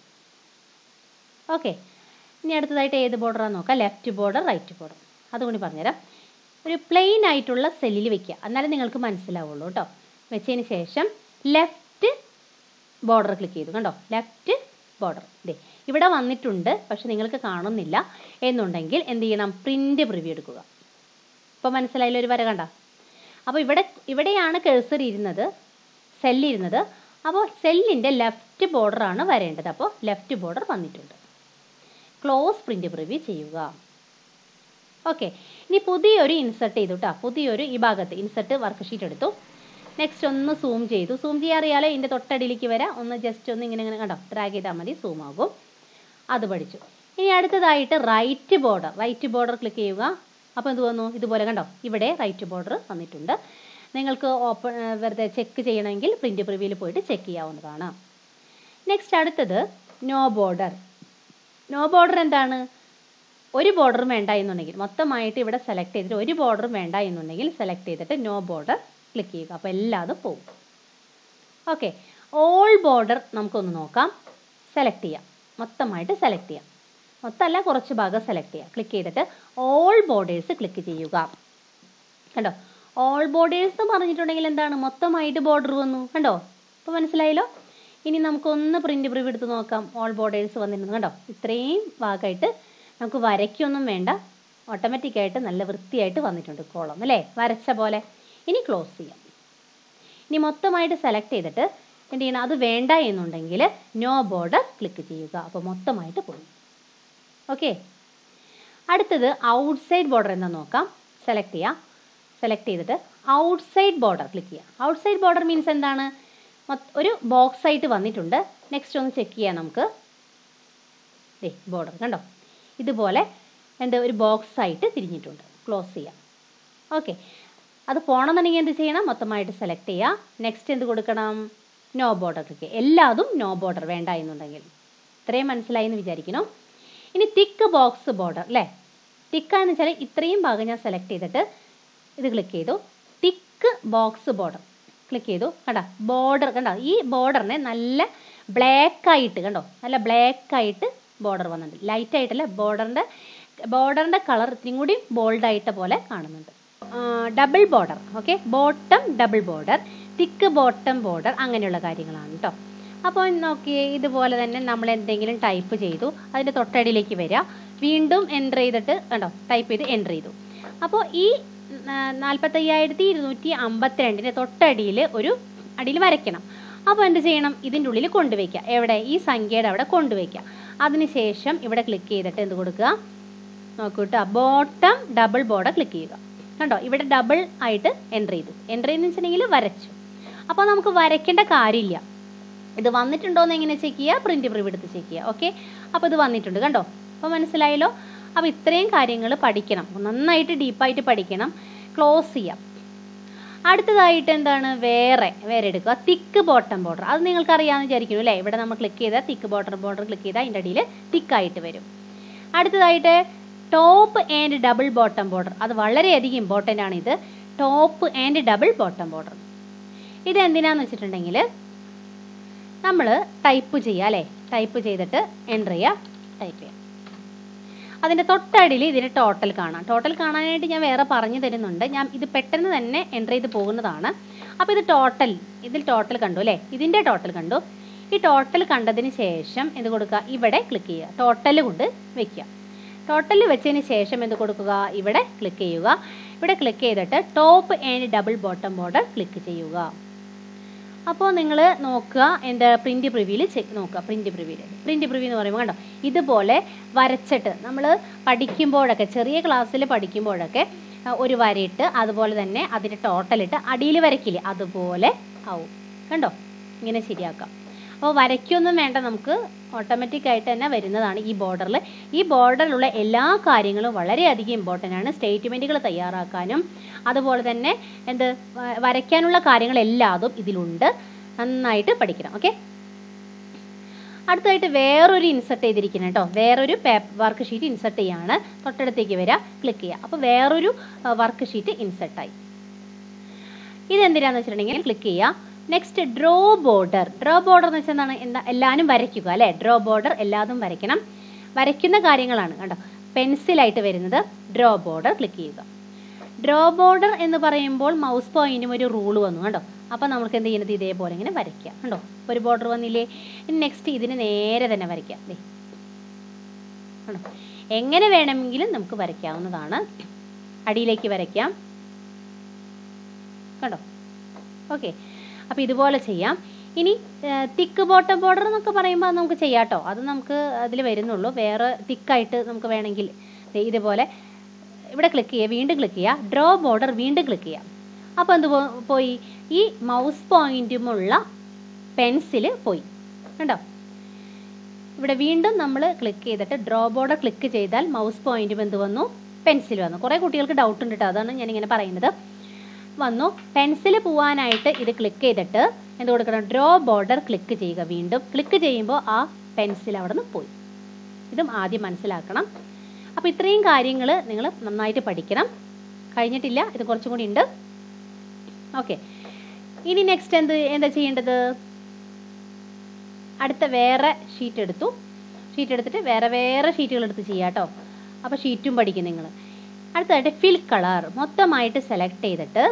ഓക്കെ ഇനി അടുത്തതായിട്ട് ഏത് ബോർഡറാന്ന് നോക്കാം ലെഫ്റ്റ് ബോർഡർ റൈറ്റ് ബോർഡർ അതുകൊണ്ട് പറഞ്ഞുതരാം ഒരു പ്ലെയിൻ ആയിട്ടുള്ള സെല്ലിൽ വെക്കുക എന്നാലേ നിങ്ങൾക്ക് മനസ്സിലാവുള്ളൂ കേട്ടോ വെച്ചതിന് ശേഷം ലെഫ്റ്റ് ബോർഡർ ക്ലിക്ക് ചെയ്തു കണ്ടോ ലെഫ്റ്റ് ബോർഡർ ഇതേ ഇവിടെ വന്നിട്ടുണ്ട് പക്ഷെ നിങ്ങൾക്ക് കാണുന്നില്ല എന്നുണ്ടെങ്കിൽ എന്ത് ചെയ്യണം പ്രിന്റ് പ്രിവ്യൂ എടുക്കുക ഇപ്പോൾ മനസ്സിലായില്ല ഒരു വര കണ്ട അപ്പോൾ ഇവിടെ ഇവിടെയാണ് കേഴ്സർ ഇരുന്നത് സെല്ലിരുന്നത് അപ്പോൾ സെല്ലിൻ്റെ ലെഫ്റ്റ് ബോർഡറാണ് വരേണ്ടത് അപ്പോൾ ലെഫ്റ്റ് ബോർഡർ വന്നിട്ടുണ്ട് ക്ലോസ് പ്രിന്റ് പ്രിവ്യൂ ചെയ്യുക ഓക്കെ ഇനി പുതിയൊരു ഇൻസർട്ട് ചെയ്തു കേട്ടോ പുതിയൊരു ഈ ഭാഗത്ത് ഇൻസർട്ട് വർക്ക് ഷീറ്റ് എടുത്തു നെക്സ്റ്റ് ഒന്ന് സൂം ചെയ്തു സൂം ചെയ്യാൻ അറിയാലോ ഇതിൻ്റെ തൊട്ടടിയിലേക്ക് വരാം ഒന്ന് ജസ്റ്റ് ഒന്ന് ഇങ്ങനെ ഇങ്ങനെ കണ്ടോ ഡ്രാഗ് ചെയ്താൽ മതി സൂം ആകും അത് പഠിച്ചു ഇനി അടുത്തതായിട്ട് right border right border click ചെയ്യുക അപ്പോൾ എന്ത് വന്നു ഇതുപോലെ കണ്ടോ ഇവിടെ റൈറ്റ് ബോർഡർ വന്നിട്ടുണ്ട് നിങ്ങൾക്ക് ഓപ്പൺ വെറുതെ ചെക്ക് ചെയ്യണമെങ്കിൽ പ്രിന്റ് പ്രിവ്യൂവിൽ പോയിട്ട് ചെക്ക് ചെയ്യാവുന്നതാണ് നെക്സ്റ്റ് അടുത്തത് നോ ബോർഡർ നോ ബോർഡർ എന്താണ് ഒരു ബോർഡറും വേണ്ട എന്നുണ്ടെങ്കിൽ മൊത്തമായിട്ട് ഇവിടെ സെലക്ട് ചെയ്തിട്ട് ഒരു ബോർഡറും വേണ്ട എന്നുണ്ടെങ്കിൽ സെലക്ട് ചെയ്തിട്ട് നോ ബോർഡർ ക്ലിക്ക് ചെയ്യുക അപ്പോൾ എല്ലാതും പോകും ഓക്കെ ഓൾ ബോർഡർ നമുക്കൊന്ന് നോക്കാം സെലക്ട് ചെയ്യാം മൊത്തമായിട്ട് സെലക്ട് ചെയ്യാം മൊത്തമല്ല കുറച്ച് ഭാഗം സെലക്ട് ചെയ്യുക ക്ലിക്ക് ചെയ്തിട്ട് ഓൾ ബോർഡേഴ്സ് ക്ലിക്ക് ചെയ്യുക കണ്ടോ ഓൾ ബോർഡേഴ്സ് എന്ന് പറഞ്ഞിട്ടുണ്ടെങ്കിൽ എന്താണ് മൊത്തമായിട്ട് ബോർഡർ വന്നു കണ്ടോ ഇപ്പോൾ മനസ്സിലായല്ലോ ഇനി നമുക്കൊന്ന് പ്രിന്റ് പ്രിവ് എടുത്ത് നോക്കാം ഓൾ ബോർഡേഴ്സ് വന്നിരുന്നു കണ്ടോ ഇത്രയും ഭാഗമായിട്ട് നമുക്ക് വരയ്ക്കൊന്നും വേണ്ട ഓട്ടോമാറ്റിക്കായിട്ട് നല്ല വൃത്തിയായിട്ട് വന്നിട്ടുണ്ട് കോളം അല്ലേ വരച്ച പോലെ ഇനി ക്ലോസ് ചെയ്യാം ഇനി മൊത്തമായിട്ട് സെലക്ട് ചെയ്തിട്ട് എന്ത് ചെയ്യണം അത് വേണ്ട എന്നുണ്ടെങ്കിൽ നോ ബോർഡർ ക്ലിക്ക് ചെയ്യുക അപ്പോൾ മൊത്തമായിട്ട് പോയി ഓക്കെ അടുത്തത് ഔട്ട്സൈഡ് ബോർഡർ എന്ന് നോക്കാം സെലക്ട് ചെയ്യാം സെലക്ട് ചെയ്തിട്ട് ഔട്ട്സൈഡ് ബോർഡർ ക്ലിക്ക് ചെയ്യാം ഔട്ട്സൈഡ് ബോർഡർ മീൻസ് എന്താണ് മൊത്ത- ഒരു ബോക്സ് ആയിട്ട് വന്നിട്ടുണ്ട് നെക്സ്റ്റ് ഒന്ന് ചെക്ക് ചെയ്യാം നമുക്ക് ദേ ബോർഡർ കണ്ടോ ഇതുപോലെ എന്ത് ഒരു ബോക്സ് ആയിട്ട് തിരിഞ്ഞിട്ടുണ്ട് ക്ലോസ് ചെയ്യാം ഓക്കെ അത് പോകണമെന്നുണ്ടെങ്കിൽ എന്ത് ചെയ്യണം മൊത്തമായിട്ട് സെലക്ട് ചെയ്യുക നെക്സ്റ്റ് എന്ത് കൊടുക്കണം നോ ബോർഡർ ക്ലിക്ക് എല്ലാതും നോ ബോർഡർ വേണ്ട എന്നുണ്ടെങ്കിൽ ഇത്രയും മനസ്സിലായി എന്ന് വിചാരിക്കണം ഇനി തിക്ക് ബോക്സ് ബോർഡർ അല്ലേ തിക്കാന്ന് വെച്ചാൽ ഇത്രയും ഭാഗം ഞാൻ സെലക്ട് ചെയ്തിട്ട് ഇത് ക്ലിക്ക് ചെയ്തു തിക്ക് ബോക്സ് ബോർഡർ ക്ലിക്ക് ചെയ്തു കണ്ട ബോർഡർ കണ്ടോ ഈ ബോർഡറിനെ നല്ല ബ്ലാക്ക് ആയിട്ട് കണ്ടോ നല്ല ബ്ലാക്ക് ആയിട്ട് ബോർഡർ വന്നിട്ടുണ്ട് ലൈറ്റ് ആയിട്ടല്ല ബോർഡറിൻ്റെ ബോർഡറിൻ്റെ കളർ ഇത്തിരി കൂടി ബോൾഡ് ആയിട്ട പോലെ കാണുന്നുണ്ട് double border okay bottom double border thick bottom border അങ്ങനെയുള്ള കാര്യങ്ങളാണ് കേട്ടോ അപ്പോൾ നോക്കിയേ ഇതുപോലെ തന്നെ നമ്മൾ എന്തെങ്കിലും ടൈപ്പ് ചെയ്തു അതിൻ്റെ തൊട്ടടിയിലേക്ക് വരിക വീണ്ടും എൻ്റർ ചെയ്തിട്ട് കണ്ടോ ടൈപ്പ് ചെയ്ത് എൻ്റർ ചെയ്തു അപ്പോൾ ഈ നാൽപ്പത്തയ്യായിരത്തി ഇരുന്നൂറ്റി അമ്പത്തിരണ്ടിൻ്റെ തൊട്ടടിയിൽ ഒരു അടിയിൽ വരയ്ക്കണം അപ്പോൾ എന്ത് ചെയ്യണം ഇതിൻ്റെ ഉള്ളിൽ കൊണ്ടുവയ്ക്കുക എവിടെ ഈ സംഖ്യയുടെ അവിടെ കൊണ്ടുവയ്ക്കുക അതിനുശേഷം ഇവിടെ ക്ലിക്ക് ചെയ്തിട്ട് എന്ത് കൊടുക്കുക നോക്കൂ കേട്ടോ ബോട്ടം ഡബിൾ ബോർഡർ ക്ലിക്ക് ചെയ്യുക കണ്ടോ ഇവിടെ ഡബിൾ ആയിട്ട് എൻ്റർ ചെയ്തു എൻ്റർ ചെയ്തെന്ന് വെച്ചിട്ടുണ്ടെങ്കിൽ വരച്ചു അപ്പോൾ നമുക്ക് വരയ്ക്കേണ്ട കാര്യമില്ല ഇത് വന്നിട്ടുണ്ടോ എന്ന് എങ്ങനെ ചെക്ക് ചെയ്യുക പ്രിന്റ് പ്രിവ് എടുത്ത് ചെക്ക് ചെയ്യുക ഓക്കെ അപ്പോൾ ഇത് വന്നിട്ടുണ്ട് കണ്ടോ അപ്പോൾ മനസ്സിലായല്ലോ അപ്പോൾ ഇത്രയും കാര്യങ്ങൾ പഠിക്കണം നന്നായിട്ട് ഡീപ്പായിട്ട് പഠിക്കണം ക്ലോസ് ചെയ്യാം അടുത്തതായിട്ട് എന്താണ് വേറെ വേറെ എടുക്കുക തിക്ക് ബോട്ടം ബോർഡർ അത് നിങ്ങൾക്ക് അറിയാമെന്ന് വിചാരിക്കുന്നു അല്ലേ ഇവിടെ നമ്മൾ ക്ലിക്ക് ചെയ്താൽ തിക്ക് ബോട്ടം ബോർഡർ ക്ലിക്ക് ചെയ്താൽ അതിൻ്റെ അടിയിൽ തിക്കായിട്ട് വരും അടുത്തതായിട്ട് top and double bottom border അത് വളരെയധികം ഇമ്പോർട്ടൻ്റ് ആണ് ഇത് top and double bottom border ഇത് എന്തിനാന്ന് വെച്ചിട്ടുണ്ടെങ്കിൽ നമ്മൾ ടൈപ്പ് ചെയ്യുക അല്ലേ ടൈപ്പ് ചെയ്തിട്ട് എൻ്റർ ചെയ്യുക ടൈപ്പ് ചെയ്യുക അതിൻ്റെ തൊട്ടടിയിൽ ഇതിന് ടോട്ടൽ കാണാം ടോട്ടൽ കാണാനായിട്ട് ഞാൻ വേറെ പറഞ്ഞു തരുന്നുണ്ട് ഞാൻ ഇത് പെട്ടെന്ന് തന്നെ എൻ്റർ ചെയ്ത് പോകുന്നതാണ് അപ്പോൾ ഇത് ടോട്ടൽ ഇതിൽ ടോട്ടൽ കണ്ടു അല്ലേ ഇതിൻ്റെ ടോട്ടൽ കണ്ടു ഈ ടോട്ടൽ കണ്ടതിന് ശേഷം എന്ത് കൊടുക്കുക ഇവിടെ ക്ലിക്ക് ചെയ്യുക ടോട്ടൽ കൊണ്ട് വെക്കുക ടോട്ടൽ വെച്ചതിന് ശേഷം എന്ത് കൊടുക്കുക ഇവിടെ ക്ലിക്ക് ചെയ്യുക ഇവിടെ ക്ലിക്ക് ചെയ്തിട്ട് top and double bottom border click ചെയ്യുക അപ്പോൾ നിങ്ങൾ നോക്കുക എന്താ പ്രിന്റ് പ്രിവ്യൂവിൽ ചെക്ക് നോക്കുക പ്രിന്റ് പ്രിവ്യൂവിൽ പ്രിന്റ് പ്രിവ്യൂ എന്ന് പറയുമ്പോൾ കണ്ടോ ഇതുപോലെ വരച്ചിട്ട് നമ്മൾ പഠിക്കുമ്പോഴൊക്കെ ചെറിയ ക്ലാസ്സിൽ പഠിക്കുമ്പോഴൊക്കെ ആ, ഒരു വരയിട്ട് അതുപോലെ തന്നെ അതിൻ്റെ ടോട്ടലിട്ട് അടിയിൽ വരയ്ക്കില്ലേ അതുപോലെ ആവും കണ്ടോ ഇങ്ങനെ ശരിയാക്കാം അപ്പോൾ വരയ്ക്കൊന്നും വേണ്ട നമുക്ക് ഓട്ടോമാറ്റിക് ആയിട്ട് തന്നെ വരുന്നതാണ് ഈ ബോർഡറിൽ ഈ ബോർഡറിലുള്ള എല്ലാ കാര്യങ്ങളും വളരെയധികം ഇമ്പോർട്ടൻ്റ് ആണ് സ്റ്റേറ്റ്മെൻറ്റുകൾ തയ്യാറാക്കാനും അതുപോലെ തന്നെ എന്ത് വ- വരയ്ക്കാനുള്ള കാര്യങ്ങളെല്ലാതും ഇതിലുണ്ട് നന്നായിട്ട് പഠിക്കണം ഓക്കെ അടുത്തതായിട്ട് വേറൊരു ഇൻസർട്ട് ചെയ്തിരിക്കുന്നത് കേട്ടോ വേറൊരു പേപ്പർ വർക്ക് ഷീറ്റ് ഇൻസർട്ട് ചെയ്യാണ് തൊട്ടടുത്തേക്ക് വരിക ക്ലിക്ക് ചെയ്യുക അപ്പോൾ വേറൊരു വർക്ക് ഷീറ്റ് ഇൻസർട്ടായി ഇതെന്തിനാന്ന് വെച്ചിട്ടുണ്ടെങ്കിൽ ക്ലിക്ക് ചെയ്യുക next draw border draw border എന്ന് വെച്ചാൽ എന്താണ് എന്താ എല്ലാവരും വരയ്ക്കുക അല്ലേ ഡ്രോ ബോർഡർ എല്ലാതും വരയ്ക്കണം വരയ്ക്കുന്ന കാര്യങ്ങളാണ് കണ്ടോ പെൻസിലായിട്ട് വരുന്നത് ഡ്രോ ബോർഡർ ക്ലിക്ക് ചെയ്യുക ഡ്രോ ബോർഡർ എന്ന് പറയുമ്പോൾ മൗസ് പോയിന്റും ഒരു റൂൾ വന്നു കണ്ടോ അപ്പോൾ നമുക്ക് എന്ത് ചെയ്യുന്നത് ഇതേപോലെ ഇങ്ങനെ വരയ്ക്കാം കണ്ടോ ഒരു ബോർഡർ വന്നില്ലേ ഇനി നെക്സ്റ്റ് ഇതിന് നേരെ തന്നെ വരയ്ക്കാം ദേ കണ്ടോ എങ്ങനെ വേണമെങ്കിലും നമുക്ക് വരയ്ക്കാവുന്നതാണ് അടിയിലേക്ക് വരയ്ക്കാം കണ്ടോ ഓക്കെ അപ്പോൾ ഇതുപോലെ ചെയ്യാം ഇനി തിക്ക് ബോട്ടം ബോർഡർ എന്നൊക്കെ പറയുമ്പോൾ അത് നമുക്ക് ചെയ്യാം കേട്ടോ അത് നമുക്ക് അതിൽ വരുന്നുള്ളൂ വേറെ തിക്കായിട്ട് നമുക്ക് വേണമെങ്കിൽ ദേ ഇതുപോലെ ഇവിടെ ക്ലിക്ക് ചെയ്യുക വീണ്ടും ക്ലിക്ക് ചെയ്യുക ഡ്രോ ബോർഡർ വീണ്ടും ക്ലിക്ക് ചെയ്യാം അപ്പോൾ എന്ത് പോ- പോയി ഈ മൗസ് പോയിന്റുമുള്ള പെൻസിൽ പോയി കണ്ടോ ഇവിടെ വീണ്ടും നമ്മൾ ക്ലിക്ക് ചെയ്തിട്ട് ഡ്രോ ബോർഡർ ക്ലിക്ക് ചെയ്താൽ മൗസ് പോയിന്റും എന്ത് വന്നു പെൻസിൽ വന്നു കുറേ കുട്ടികൾക്ക് ഡൗട്ട് ഉണ്ട് കേട്ടോ അതാണ് ഞാനിങ്ങനെ പറയുന്നത് വന്നു പെൻസിൽ പോവാനായിട്ട് ഇത് ക്ലിക്ക് ചെയ്തിട്ട് എന്ത് കൊടുക്കണം ഡ്രോ ബോർഡർ ക്ലിക്ക് ചെയ്യുക വീണ്ടും ക്ലിക്ക് ചെയ്യുമ്പോൾ ആ പെൻസിൽ അവിടെ നിന്ന് പോയി ഇതും ആദ്യം മനസ്സിലാക്കണം അപ്പോൾ ഇത്രയും കാര്യങ്ങൾ നിങ്ങൾ നന്നായിട്ട് പഠിക്കണം കഴിഞ്ഞിട്ടില്ല ഇത് കുറച്ചും കൂടി ഉണ്ട് ഓക്കെ ഇനി നെക്സ്റ്റ് എന്ത് എന്താ ചെയ്യേണ്ടത് അടുത്ത വേറെ ഷീറ്റ് എടുത്തു ഷീറ്റ് എടുത്തിട്ട് വേറെ വേറെ ഷീറ്റുകൾ എടുത്ത് ചെയ്യാം കേട്ടോ അപ്പോൾ ഷീറ്റും പഠിക്കും നിങ്ങൾ അടുത്തതായിട്ട് ഫിൽ കളർ മൊത്തമായിട്ട് സെലക്ട് ചെയ്തിട്ട്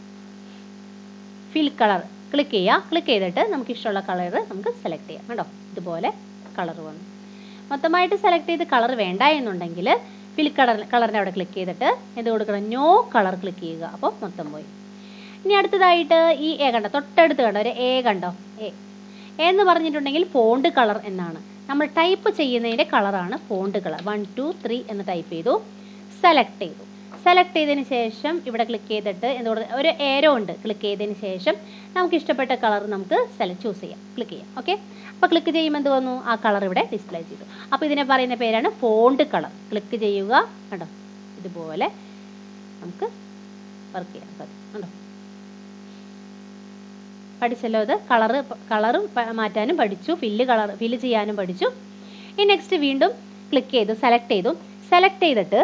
ഫിൽ കളർ ക്ലിക്ക് ചെയ്യുക ക്ലിക്ക് ചെയ്തിട്ട് നമുക്ക് ഇഷ്ടമുള്ള കളർ നമുക്ക് സെലക്ട് ചെയ്യാം കേട്ടോ ഇതുപോലെ കളർ വന്നു മൊത്തമായിട്ട് സെലക്ട് ചെയ്ത് കളർ വേണ്ട എന്നുണ്ടെങ്കിൽ ഫിൽ കളർ കളറിൻ്റെ അവിടെ ക്ലിക്ക് ചെയ്തിട്ട് എന്ത് കൊടുക്കണം നോ കളർ ക്ലിക്ക് ചെയ്യുക അപ്പോൾ മൊത്തം പോയി ഇനി അടുത്തതായിട്ട് ഈ എ കണ്ടോ തൊട്ടടുത്ത് കണ്ടോ ഒരു എ കണ്ടോ എ എന്ന് പറഞ്ഞിട്ടുണ്ടെങ്കിൽ ഫോണ്ട് കളർ എന്നാണ് നമ്മൾ ടൈപ്പ് ചെയ്യുന്നതിൻ്റെ കളറാണ് font colour one two three എന്ന് ടൈപ്പ് ചെയ്തു സെലക്ട് ചെയ്തു സെലക്ട് ചെയ്തതിന് ശേഷം ഇവിടെ ക്ലിക്ക് ചെയ്തിട്ട് എന്തുകൊണ്ട് ഒരു ഏരോ ഉണ്ട് ക്ലിക്ക് ചെയ്തതിന് ശേഷം നമുക്ക് ഇഷ്ടപ്പെട്ട കളർ നമുക്ക് സെലക്ട് ചൂസ് ചെയ്യാം ക്ലിക്ക് ചെയ്യാം ഓക്കെ അപ്പോൾ ക്ലിക്ക് ചെയ്യുമ്പോൾ എന്ത് വന്നു ആ കളർ ഇവിടെ ഡിസ്പ്ലേ ചെയ്തു അപ്പോൾ ഇതിനെ പറയുന്ന പേരാണ് ഫോണ്ട് കളർ ക്ലിക്ക് ചെയ്യുക കണ്ടോ ഇതുപോലെ നമുക്ക് വർക്ക് ചെയ്യാൻ സാധിക്കും കണ്ടോ പഠിച്ചല്ലോ ഇത് കളറ് കളറും മാറ്റാനും പഠിച്ചു ഫില്ല് കളർ ഫില്ല് ചെയ്യാനും പഠിച്ചു ഇനി നെക്സ്റ്റ് വീണ്ടും ക്ലിക്ക് ചെയ്തു സെലക്ട് ചെയ്തു സെലക്ട് ചെയ്തിട്ട്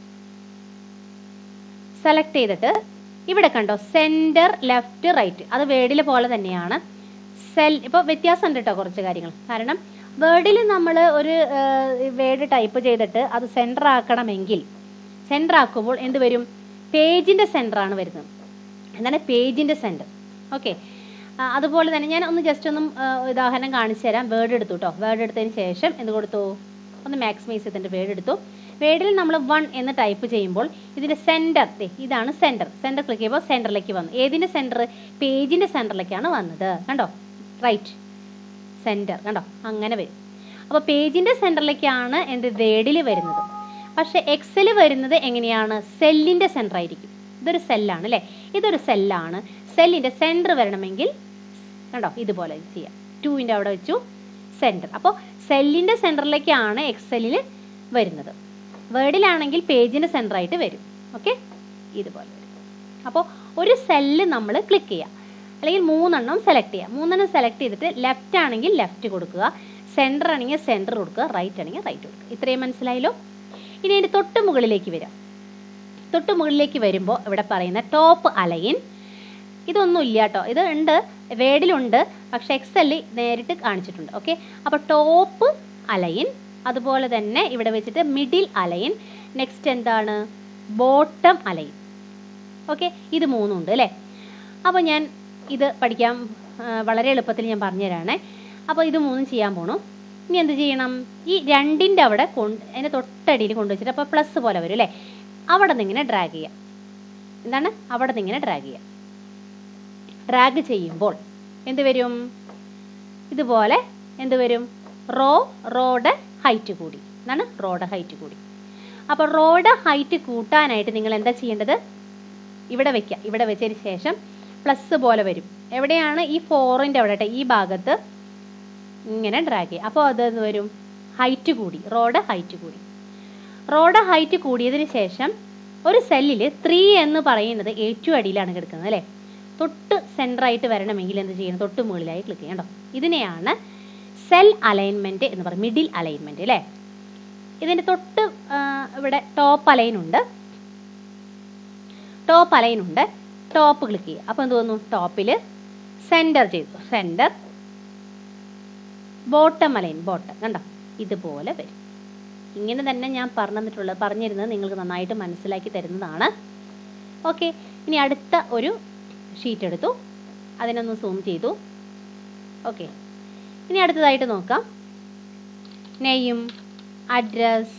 സെലക്ട് ചെയ്തിട്ട് ഇവിടെ കണ്ടോ സെൻറ്റർ ലെഫ്റ്റ് റൈറ്റ് അത് വേർഡിലെ പോലെ തന്നെയാണ് സെൽ ഇപ്പോൾ വ്യത്യാസം ഉണ്ട് കേട്ടോ കുറച്ച് കാര്യങ്ങൾ കാരണം വേർഡിൽ നമ്മൾ ഒരു വേർഡ് ടൈപ്പ് ചെയ്തിട്ട് അത് സെൻറ്റർ ആക്കണമെങ്കിൽ സെൻറ്റർ ആക്കുമ്പോൾ എന്ത് വരും പേജിൻ്റെ സെൻറ്ററാണ് വരുന്നത് എന്താണ് പേജിൻ്റെ സെൻറ്റർ ഓക്കെ അതുപോലെ തന്നെ ഞാൻ ഒന്ന് ജസ്റ്റ് ഒന്നും ആ, ഉദാഹരണം കാണിച്ചു തരാം വേർഡ് എടുത്തു കേട്ടോ വേർഡ് എടുത്തതിന് ശേഷം എന്ത് കൊടുത്തു ഒന്ന് മാക്സിമൈസ് ചെയ്തിട്ട് വേർഡ് എടുത്തു വേർഡിൽ നമ്മൾ വൺ എന്ന് ടൈപ്പ് ചെയ്യുമ്പോൾ ഇതിൻ്റെ സെൻറ്റർ ഇതാണ് സെൻറ്റർ സെൻറ്റർ ക്ലിക്ക് ചെയ്യുമ്പോൾ സെൻറ്ററിലേക്ക് വന്നു ഏതിൻ്റെ സെൻറ്റർ പേജിൻ്റെ സെൻറ്ററിലേക്കാണ് വന്നത് കണ്ടോ റൈറ്റ് സെൻറ്റർ കണ്ടോ അങ്ങനെ വരും അപ്പോൾ പേജിൻ്റെ സെൻറ്ററിലേക്കാണ് എന്ത് വേർഡിൽ വരുന്നത് പക്ഷേ എക്സൽ വരുന്നത് എങ്ങനെയാണ് സെല്ലിൻ്റെ സെൻറ്റർ ആയിരിക്കും ഇതൊരു സെല്ലാണ് അല്ലേ ഇതൊരു സെല്ലാണ് സെല്ലിൻ്റെ സെൻറ്റർ വരണമെങ്കിൽ കണ്ടോ ഇതുപോലെ ചെയ്യാം ടൂവിൻ്റെ അവിടെ വെച്ചു സെൻറ്റർ അപ്പോൾ സെല്ലിൻ്റെ സെൻറ്ററിലേക്കാണ് എക്സലിൽ വരുന്നത് വേർഡിലാണെങ്കിൽ പേജിൻ്റെ സെൻറ്ററായിട്ട് വരും ഓക്കെ ഇതുപോലെ വരും അപ്പോൾ ഒരു സെല്ല് നമ്മൾ ക്ലിക്ക് ചെയ്യുക അല്ലെങ്കിൽ മൂന്നെണ്ണം സെലക്ട് ചെയ്യുക മൂന്നെണ്ണം സെലക്ട് ചെയ്തിട്ട് ലെഫ്റ്റ് ആണെങ്കിൽ ലെഫ്റ്റ് കൊടുക്കുക സെൻറ്റർ ആണെങ്കിൽ സെൻറ്റർ കൊടുക്കുക റൈറ്റ് ആണെങ്കിൽ റൈറ്റ് കൊടുക്കുക ഇത്രയും മനസ്സിലായല്ലോ ഇനി അതിൻ്റെ തൊട്ട് മുകളിലേക്ക് വരാം തൊട്ട് മുകളിലേക്ക് വരുമ്പോൾ ഇവിടെ പറയുന്ന ടോപ്പ് അലൈൻ ഇതൊന്നും ഇല്ല കേട്ടോ ഇത് ഉണ്ട് വേഡിലുണ്ട് പക്ഷെ എക്സലിൽ നേരിട്ട് കാണിച്ചിട്ടുണ്ട് ഓക്കെ അപ്പോൾ ടോപ്പ് അലൈൻ അതുപോലെ തന്നെ ഇവിടെ വെച്ചിട്ട് മിഡിൽ അലൈൻ നെക്സ്റ്റ് എന്താണ് ബോട്ടം അലൈൻ ഓക്കെ ഇത് മൂന്നും ഉണ്ട് അല്ലേ അപ്പോൾ ഞാൻ ഇത് പഠിക്കാൻ ആ, വളരെ എളുപ്പത്തിൽ ഞാൻ പറഞ്ഞുതരാണേ അപ്പോൾ ഇത് മൂന്നും ചെയ്യാൻ പോണു ഇനി എന്ത് ചെയ്യണം ഈ രണ്ടിൻ്റെ അവിടെ കൊണ്ട് അതിൻ്റെ തൊട്ടടിയിൽ കൊണ്ടുവച്ചിട്ട് അപ്പോൾ പ്ലസ് പോലെ വരും അല്ലേ അവിടെ നിന്ന് ഇങ്ങനെ ഡ്രാഗ് ചെയ്യാം എന്താണ് അവിടെ നിന്ന് ഇങ്ങനെ ഡ്രാഗ് ചെയ്യാം ഡ്രാഗ് ചെയ്യുമ്പോൾ എന്ത് വരും ഇതുപോലെ എന്ത് വരും റോ റോഡ് ഹൈറ്റ് കൂടി എന്താണ് റോഡ് ഹൈറ്റ് കൂടി അപ്പോൾ റോഡ് ഹൈറ്റ് കൂട്ടാനായിട്ട് നിങ്ങൾ എന്താ ചെയ്യേണ്ടത് ഇവിടെ വെക്കുക ഇവിടെ വെച്ചതിന് ശേഷം പ്ലസ് പോലെ വരും എവിടെയാണ് ഈ ഫോറിൻ്റെ അവിടെ ട്ടോ, ഈ ഭാഗത്ത് ഇങ്ങനെ ഡ്രാഗ് ചെയ്യുക അപ്പോൾ അത് എന്ത് വരും ഹൈറ്റ് കൂടി റോഡ് ഹൈറ്റ് കൂടി റോഡ് ഹൈറ്റ് കൂടിയതിന് ശേഷം ഒരു സെല്ലിൽ ത്രീ എന്ന് പറയുന്നത് ഏറ്റവും അടിയിലാണ് കിടക്കുന്നത് അല്ലേ തൊട്ട് സെൻറ്ററായിട്ട് വരണമെങ്കിൽ എന്ത് ചെയ്യണം തൊട്ട് മുകളിലായി ക്ലിക്ക് ചെയ്യണം കേട്ടോ ഇതിനെയാണ് സെൽ അലൈൻമെൻറ്റ് എന്ന് പറയും മിഡിൽ അലൈൻമെൻറ്റ് അല്ലേ ഇതിൻ്റെ തൊട്ട് ആ, ഇവിടെ ടോപ്പ് അലൈൻ ഉണ്ട് ടോപ്പ് അലൈൻ ഉണ്ട് ടോപ്പ് ക്ലിക്ക് ചെയ്യുക അപ്പോൾ എന്ത് തോന്നുന്നു ടോപ്പിൽ സെൻറ്റർ ചെയ്തു സെൻറ്റർ ബോട്ടം അലൈൻ ബോട്ടം കണ്ടോ ഇതുപോലെ വരും ഇങ്ങനെ തന്നെ ഞാൻ പറഞ്ഞു തന്നിട്ടുള്ളത് പറഞ്ഞിരുന്നത് നിങ്ങൾക്ക് നന്നായിട്ട് മനസ്സിലാക്കി തരുന്നതാണ് ഓക്കെ ഇനി അടുത്ത ഒരു ഷീറ്റ് എടുത്തു അതിനൊന്ന് സൂം ചെയ്തു ഓക്കെ ഇനി അടുത്തതായിട്ട് നോക്കാം നെയ്യും അഡ്രസ്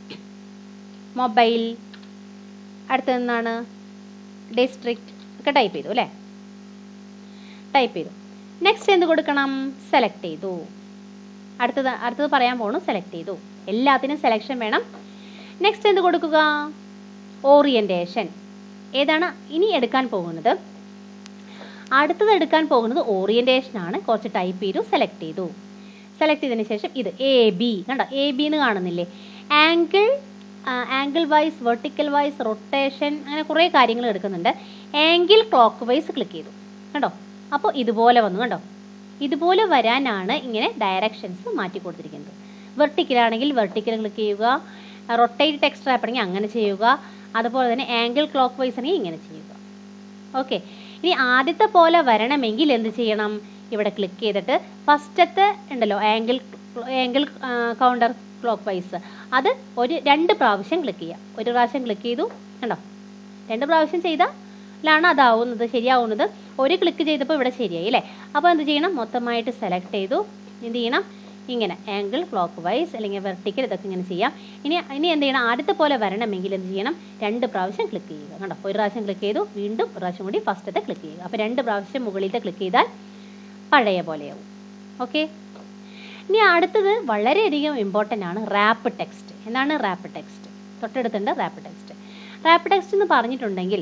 മൊബൈൽ അടുത്തത് എന്താണ് ഡിസ്ട്രിക്റ്റ് ഒക്കെ ടൈപ്പ് ചെയ്തു അല്ലേ ടൈപ്പ് ചെയ്തു നെക്സ്റ്റ് എന്ത് കൊടുക്കണം സെലക്ട് ചെയ്തു അടുത്തത് അടുത്തത് പറയാൻ പോണു സെലക്ട് ചെയ്തു എല്ലാത്തിനും സെലക്ഷൻ വേണം നെക്സ്റ്റ് എന്ത് കൊടുക്കുക ഓറിയൻറ്റേഷൻ ഏതാണ് ഇനി എടുക്കാൻ പോകുന്നത് അടുത്തത് എടുക്കാൻ പോകുന്നത് ഓറിയൻറ്റേഷൻ ആണ് കുറച്ച് ടൈപ്പ് ചെയ്തു സെലക്ട് ചെയ്തു സെലക്ട് ചെയ്തതിന് ശേഷം ഇത് എ ബി കണ്ടോ എ ബി എന്ന് കാണുന്നില്ലേ angle angle wise vertical wise rotation അങ്ങനെ കുറേ കാര്യങ്ങൾ എടുക്കുന്നുണ്ട് ആംഗിൾ ക്ലോക്ക് വൈസ് ക്ലിക്ക് ചെയ്തു കണ്ടോ അപ്പോൾ ഇതുപോലെ വന്നു കണ്ടോ ഇതുപോലെ വരാനാണ് ഇങ്ങനെ ഡയറക്ഷൻസ് മാറ്റി കൊടുത്തിരിക്കുന്നത് വെർട്ടിക്കൽ ആണെങ്കിൽ വെർട്ടിക്കൽ ക്ലിക്ക് ചെയ്യുക റൊട്ടേറ്റ് ടെക്സ്റ്റ് ആണെങ്കിൽ അങ്ങനെ ചെയ്യുക അതുപോലെ തന്നെ ആംഗിൾ ക്ലോക്ക് വൈസ് ആണെങ്കിൽ ഇങ്ങനെ ചെയ്യുക ഓക്കെ ഇനി ആദ്യത്തെ പോലെ വരണമെങ്കിൽ എന്ത് ചെയ്യണം ഇവിടെ ക്ലിക്ക് ചെയ്തിട്ട് ഫസ്റ്റത്തെ ഉണ്ടല്ലോ angle angle counter clockwise അത് ഒരു രണ്ട് പ്രാവശ്യം ക്ലിക്ക് ചെയ്യുക ഒരു പ്രാവശ്യം ക്ലിക്ക് ചെയ്തു കണ്ടോ രണ്ട് പ്രാവശ്യം ചെയ്താലാണ് അതാവുന്നത് ശരിയാവുന്നത് ഒരു ക്ലിക്ക് ചെയ്തപ്പോൾ ഇവിടെ ശരിയായി അല്ലേ അപ്പോൾ എന്ത് ചെയ്യണം മൊത്തമായിട്ട് സെലക്ട് ചെയ്തു എന്ത് ചെയ്യണം ഇങ്ങനെ ആംഗിൾ ക്ലോക്ക് വൈസ് അല്ലെങ്കിൽ വെർട്ടിക്കൽ ഇതൊക്കെ ഇങ്ങനെ ചെയ്യാം ഇനി ഇനി എന്ത് ചെയ്യണം ആദ്യത്തെ പോലെ വരണമെങ്കിൽ എന്ത് ചെയ്യണം രണ്ട് പ്രാവശ്യം ക്ലിക്ക് ചെയ്യുക കണ്ടോ ഒരു പ്രാവശ്യം ക്ലിക്ക് ചെയ്തു വീണ്ടും ഒരു പ്രാവശ്യം കൂടി ഫസ്റ്റത്തെ ക്ലിക്ക് ചെയ്യുക അപ്പോൾ രണ്ട് പ്രാവശ്യം മുകളിലത്തെ ക്ലിക്ക് ചെയ്താൽ പഴയ പോലെയാവും ഓക്കെ ഇനി അടുത്തത് വളരെയധികം ഇമ്പോർട്ടൻ്റ് ആണ് റാപ്പ് ടെക്സ്റ്റ് എന്താണ് റാപ്പ് ടെക്സ്റ്റ് തൊട്ടടുത്തുണ്ട് റാപ്പ് ടെക്സ്റ്റ് റാപ്പ് ടെക്സ്റ്റ് എന്ന് പറഞ്ഞിട്ടുണ്ടെങ്കിൽ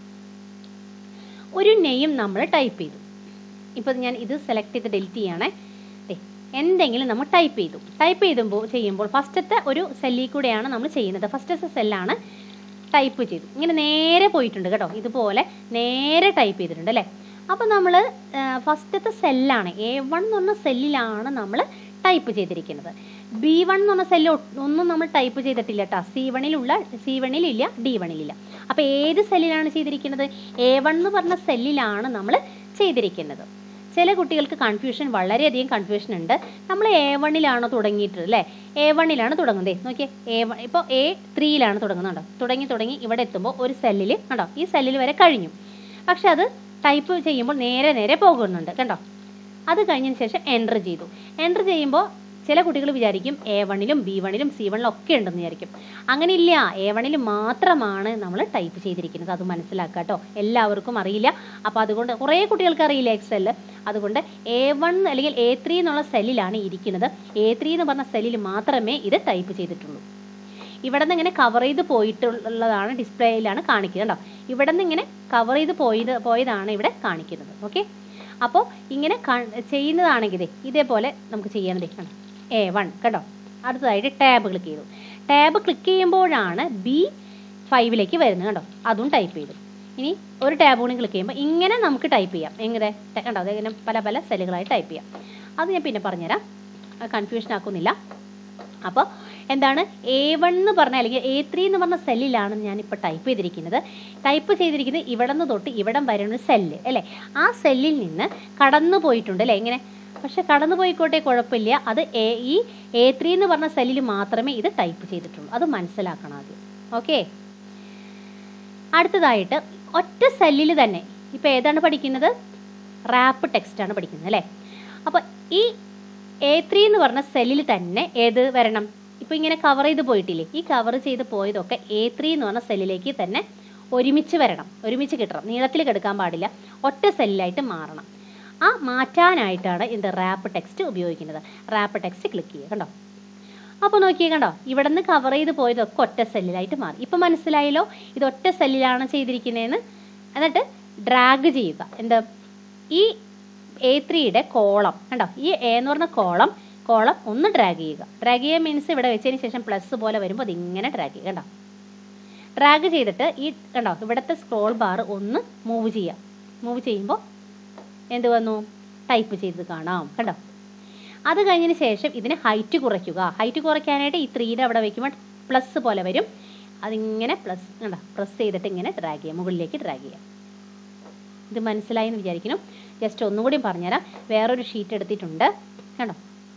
ഒരു നെയിം നമ്മൾ ടൈപ്പ് ചെയ്തു ഇപ്പോൾ ഞാൻ ഇത് സെലക്ട് ചെയ്ത് ഡിലീറ്റ് ചെയ്യണേ ദേ, എന്തെങ്കിലും നമ്മൾ ടൈപ്പ് ചെയ്തു ടൈപ്പ് ചെയ്യുമ്പോൾ ചെയ്യുമ്പോൾ ഫസ്റ്റത്തെ ഒരു സെല്ലിൽ കൂടെയാണ് നമ്മൾ ചെയ്യുന്നത് ഫസ്റ്റത്തെ സെല്ലാണ് ടൈപ്പ് ചെയ്തു ഇങ്ങനെ നേരെ പോയിട്ടുണ്ട് കേട്ടോ ഇതുപോലെ നേരെ ടൈപ്പ് ചെയ്തിട്ടുണ്ട് അല്ലേ അപ്പോൾ നമ്മൾ ഫസ്റ്റത്തെ സെല്ലാണ് എ വൺ എന്ന് പറഞ്ഞ സെല്ലിലാണ് നമ്മൾ ടൈപ്പ് ചെയ്തിരിക്കുന്നത് ബി വൺ എന്ന് പറഞ്ഞ സെല്ല് ഒന്നും നമ്മൾ ടൈപ്പ് ചെയ്തിട്ടില്ല കേട്ടോ സി വണ്ണിലുള്ള സി വണ്ണിലില്ല ഡി വണ്ണിലില്ല അപ്പോൾ ഏത് സെല്ലിലാണ് ചെയ്തിരിക്കുന്നത് എ വൺ എന്ന് പറഞ്ഞ സെല്ലിലാണ് നമ്മൾ ചെയ്തിരിക്കുന്നത് ചില കുട്ടികൾക്ക് കൺഫ്യൂഷൻ വളരെയധികം കൺഫ്യൂഷൻ ഉണ്ട് നമ്മൾ എ വണ്ണിലാണോ തുടങ്ങിയിട്ട് അല്ലേ എ വണ്ണിലാണ് തുടങ്ങുന്നത് നോക്കിയേ എ വൺ ഇപ്പോൾ എ ത്രീയിലാണ് തുടങ്ങുന്നുണ്ടോ തുടങ്ങി തുടങ്ങി ഇവിടെ എത്തുമ്പോൾ ഒരു സെല്ലിൽ കണ്ടോ ഈ സെല്ലിൽ വരെ കഴിഞ്ഞു പക്ഷെ അത് ടൈപ്പ് ചെയ്യുമ്പോൾ നേരെ നേരെ പോകുന്നുണ്ട് കണ്ടോ അത് കഴിഞ്ഞതിന് ശേഷം എൻ്റർ ചെയ്തു എൻ്റർ ചെയ്യുമ്പോൾ ചില കുട്ടികൾ വിചാരിക്കും എ വണ്ണിലും ബി വണ്ണിലും സി വണ്ണിലും ഒക്കെ ഉണ്ടെന്ന് വിചാരിക്കും അങ്ങനെ ഇല്ല എ വണ്ണിൽ മാത്രമാണ് നമ്മൾ ടൈപ്പ് ചെയ്തിരിക്കുന്നത് അത് മനസ്സിലാക്കുക കേട്ടോ എല്ലാവർക്കും അറിയില്ല അപ്പോൾ അതുകൊണ്ട് കുറേ കുട്ടികൾക്ക് അറിയില്ല എക്സെൽ അതുകൊണ്ട് എ വൺ അല്ലെങ്കിൽ എ ത്രീ എന്നുള്ള സെല്ലിലാണ് ഇരിക്കുന്നത് എ ത്രീ എന്ന് പറഞ്ഞ സെല്ലിൽ മാത്രമേ ഇത് ടൈപ്പ് ചെയ്തിട്ടുള്ളൂ ഇവിടെ നിന്ന് ഇങ്ങനെ കവർ ചെയ്ത് പോയിട്ടുള്ളതാണ് ഡിസ്പ്ലേയിലാണ് കാണിക്കുന്നത് കേട്ടോ ഇവിടെ നിന്ന് ഇങ്ങനെ കവർ ചെയ്ത് പോയത് പോയതാണ് ഇവിടെ കാണിക്കുന്നത് ഓക്കെ അപ്പോൾ ഇങ്ങനെ കാ- ചെയ്യുന്നതാണെങ്കിൽ ദേ ഇതേപോലെ നമുക്ക് ചെയ്യണത് കണ്ടോ എ വൺ കേട്ടോ അടുത്തതായിട്ട് ടാബ് ക്ലിക്ക് ചെയ്തു ടാബ് ക്ലിക്ക് ചെയ്യുമ്പോഴാണ് ബി ഫൈവിലേക്ക് വരുന്നത് കണ്ടോ അതും ടൈപ്പ് ചെയ്തു ഇനി ഒരു ടാബ് കൂടി ക്ലിക്ക് ചെയ്യുമ്പോൾ ഇങ്ങനെ നമുക്ക് ടൈപ്പ് ചെയ്യാം എങ്ങനെ ടെ- കണ്ടോ അതിങ്ങനെ പല പല സെല്ലുകളായി ടൈപ്പ് ചെയ്യാം അത് ഞാൻ പിന്നെ പറഞ്ഞുതരാം കൺഫ്യൂഷൻ ആക്കുന്നില്ല അപ്പോൾ എന്താണ് എ വൺ എന്ന് പറഞ്ഞ അല്ലെങ്കിൽ എ ത്രീ എന്ന് പറഞ്ഞ സെല്ലിലാണ് ഞാനിപ്പോൾ ടൈപ്പ് ചെയ്തിരിക്കുന്നത് ടൈപ്പ് ചെയ്തിരിക്കുന്നത് ഇവിടെ നിന്ന് തൊട്ട് ഇവിടം വരെയുള്ള സെല്ല് അല്ലേ ആ സെല്ലിൽ നിന്ന് കടന്നു പോയിട്ടുണ്ട് അല്ലേ ഇങ്ങനെ പക്ഷെ കടന്നു പോയിക്കോട്ടെ കുഴപ്പമില്ല അത് എ ഈ എ ത്രീ എന്ന് പറഞ്ഞ സെല്ലിൽ മാത്രമേ ഇത് ടൈപ്പ് ചെയ്തിട്ടുള്ളൂ അത് മനസ്സിലാക്കണം ആദ്യം ഓക്കെ അടുത്തതായിട്ട് ഒറ്റ സെല്ലിൽ തന്നെ ഇപ്പോൾ ഏതാണ് പഠിക്കുന്നത് റാപ്പ് ടെക്സ്റ്റ് ആണ് പഠിക്കുന്നത് അല്ലേ അപ്പോൾ ഈ എ ത്രീ എന്ന് പറഞ്ഞ സെല്ലിൽ തന്നെ ഏത് വരണം ഇപ്പോൾ ഇങ്ങനെ കവർ ചെയ്ത് പോയിട്ടില്ലേ ഈ കവർ ചെയ്ത് പോയതൊക്കെ എ ത്രീ എന്ന് പറഞ്ഞ സെല്ലിലേക്ക് തന്നെ ഒരുമിച്ച് വരണം ഒരുമിച്ച് കിട്ടണം നീളത്തിൽ കിടക്കാൻ പാടില്ല ഒറ്റ സെല്ലിലായിട്ട് മാറണം ആ മാറ്റാനായിട്ടാണ് എന്ത് റാപ്പ് ടെക്സ്റ്റ് ഉപയോഗിക്കുന്നത് റാപ്പ് ടെക്സ്റ്റ് ക്ലിക്ക് ചെയ്യുക കണ്ടോ അപ്പോൾ നോക്കിയേ കണ്ടോ ഇവിടെ നിന്ന് കവർ ചെയ്ത് പോയതൊക്കെ ഒറ്റ സെല്ലിലായിട്ട് മാറി ഇപ്പം മനസ്സിലായല്ലോ ഇത് ഒറ്റ സെല്ലിലാണ് ചെയ്തിരിക്കുന്നതെന്ന് എന്നിട്ട് ഡ്രാഗ് ചെയ്യുക എന്താ ഈ എ ത്രീയുടെ കോളം കണ്ടോ ഈ എ എന്ന് പറഞ്ഞ കോളം കോളം ഒന്ന് ഡ്രാഗ് ചെയ്യുക ഡ്രാഗ് ചെയ്യുക മീൻസ് ഇവിടെ വെച്ചതിന് ശേഷം പ്ലസ് പോലെ വരുമ്പോൾ അതിങ്ങനെ ഡ്രാഗ് ചെയ്യുക കണ്ടോ ഡ്രാഗ് ചെയ്തിട്ട് ഈ കണ്ടോ ഇവിടുത്തെ സ്ക്രോൾ ബാർ ഒന്ന് മൂവ് ചെയ്യാം മൂവ് ചെയ്യുമ്പോൾ എന്ത് വന്നു ടൈപ്പ് ചെയ്ത് കാണാം കണ്ടോ അത് കഴിഞ്ഞതിന് ശേഷം ഇതിന് ഹൈറ്റ് കുറയ്ക്കുക ഹൈറ്റ് കുറയ്ക്കാനായിട്ട് ഈ ത്രീയുടെ അവിടെ വയ്ക്കുമ്പോൾ പ്ലസ് പോലെ വരും അതിങ്ങനെ പ്ലസ് കണ്ടോ പ്രസ് ചെയ്തിട്ട് ഇങ്ങനെ ഡ്രാഗ് ചെയ്യാം മുകളിലേക്ക് ഡ്രാഗ് ചെയ്യാം ഇത് മനസ്സിലായി എന്ന് വിചാരിക്കുന്നു ജസ്റ്റ് ഒന്നുകൂടി പറഞ്ഞുതരാം വേറൊരു ഷീറ്റ് എടുത്തിട്ടുണ്ട് കണ്ടോ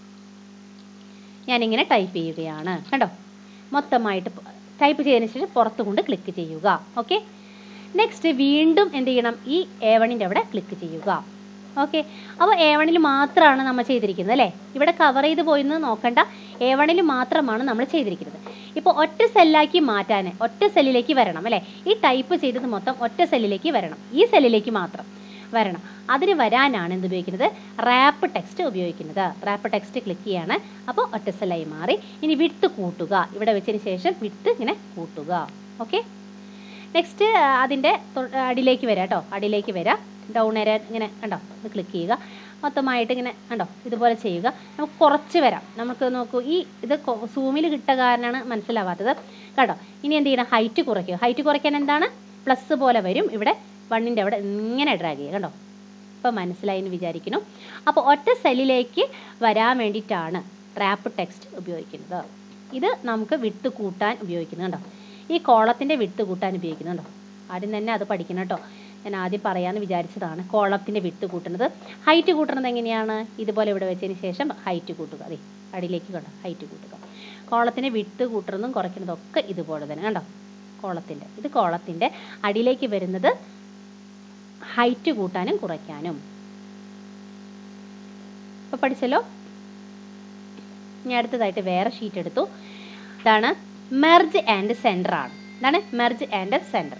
ഞാനിങ്ങനെ ടൈപ്പ് ചെയ്യുകയാണ് കണ്ടോ മൊത്തമായിട്ട് ടൈപ്പ് ചെയ്തതിന് ശേഷം പുറത്ത് കൊണ്ട് ക്ലിക്ക് ചെയ്യുക ഓക്കെ നെക്സ്റ്റ് വീണ്ടും എന്ത് ചെയ്യണം ഈ എ വണ്ണിൻ്റെ അവിടെ ക്ലിക്ക് ചെയ്യുക ഓക്കെ അപ്പോൾ എ വണ്ണിൽ മാത്രമാണ് നമ്മൾ ചെയ്തിരിക്കുന്നത് അല്ലേ ഇവിടെ കവർ ചെയ്ത് പോയെന്ന് നോക്കണ്ട എ വണ്ണിൽ മാത്രമാണ് നമ്മൾ ചെയ്തിരിക്കുന്നത് ഇപ്പോൾ ഒറ്റ സെല്ലാക്കി മാറ്റാൻ ഒറ്റ സെല്ലിലേക്ക് വരണം അല്ലേ ഈ ടൈപ്പ് ചെയ്തത് മൊത്തം ഒറ്റ സെല്ലിലേക്ക് വരണം ഈ സെല്ലിലേക്ക് മാത്രം വരണം അതിന് വരാനാണ് എന്ത് ഉപയോഗിക്കുന്നത് റാപ്പ് ടെക്സ്റ്റ് ഉപയോഗിക്കുന്നത് റാപ്പ് ടെക്സ്റ്റ് ക്ലിക്ക് ചെയ്യാണ് അപ്പോൾ ഒറ്റ സെല്ലായി മാറി ഇനി വിട്ട് കൂട്ടുക ഇവിടെ വെച്ചതിന് ശേഷം വിട്ട് ഇങ്ങനെ കൂട്ടുക ഓക്കെ നെക്സ്റ്റ് അതിൻ്റെ തൊ- അടിയിലേക്ക് വരാം കേട്ടോ അടിയിലേക്ക് വരാം ഡൗൺ വരാൻ ഇങ്ങനെ കണ്ടോ ഇത് ക്ലിക്ക് ചെയ്യുക മൊത്തമായിട്ട് ഇങ്ങനെ കണ്ടോ ഇതുപോലെ ചെയ്യുക നമുക്ക് കുറച്ച് വരാം നമുക്ക് നോക്കൂ ഈ ഇത് സൂമിൽ കിട്ട കാരണമാണ് മനസ്സിലാവാത്തത് കേട്ടോ ഇനി എന്ത് ചെയ്യണം ഹൈറ്റ് കുറയ്ക്കുക ഹൈറ്റ് കുറയ്ക്കാൻ എന്താണ് പ്ലസ് പോലെ വരും ഇവിടെ വണ്ണിൻ്റെ അവിടെ ഇങ്ങനെ ഡ്രാഗ് ചെയ്യുക കണ്ടോ ഇപ്പോൾ മനസ്സിലായി എന്ന് വിചാരിക്കുന്നു അപ്പോൾ ഒറ്റ സെല്ലിലേക്ക് വരാൻ വേണ്ടിയിട്ടാണ് റാപ്പ് ടെക്സ്റ്റ് ഉപയോഗിക്കുന്നത് ഇത് നമുക്ക് വിട്ട് കൂട്ടാൻ ഉപയോഗിക്കുന്നുണ്ടോ ഈ കോളത്തിൻ്റെ വിട്ട് കൂട്ടാൻ ഉപയോഗിക്കുന്നുണ്ടോ ആദ്യം തന്നെ അത് പഠിക്കണം കേട്ടോ ഞാൻ ആദ്യം പറയാമെന്ന് വിചാരിച്ചതാണ് കോളത്തിൻ്റെ വിട്ട് കൂട്ടുന്നത് ഹൈറ്റ് കൂട്ടുന്നത് എങ്ങനെയാണ് ഇതുപോലെ ഇവിടെ വെച്ചതിന് ശേഷം ഹൈറ്റ് കൂട്ടുക അതെ അടിയിലേക്ക് കണ്ടോ ഹൈറ്റ് കൂട്ടുക കോളത്തിൻ്റെ വിട്ട് കൂട്ടുന്നതും കുറയ്ക്കുന്നതും ഒക്കെ ഇതുപോലെ തന്നെ കണ്ടോ കോളത്തിൻ്റെ ഇത് കോളത്തിൻ്റെ അടിയിലേക്ക് വരുന്നത് ഹൈറ്റ് കൂട്ടാനും കുറയ്ക്കാനും ഇപ്പൊ പഠിച്ചല്ലോ ഇനി അടുത്തതായിട്ട് വേറെ ഷീറ്റ് എടുത്തു ഇതാണ് മെർജ് ആൻഡ് സെൻറ്റർ ആണ് ഇതാണ് merge and centre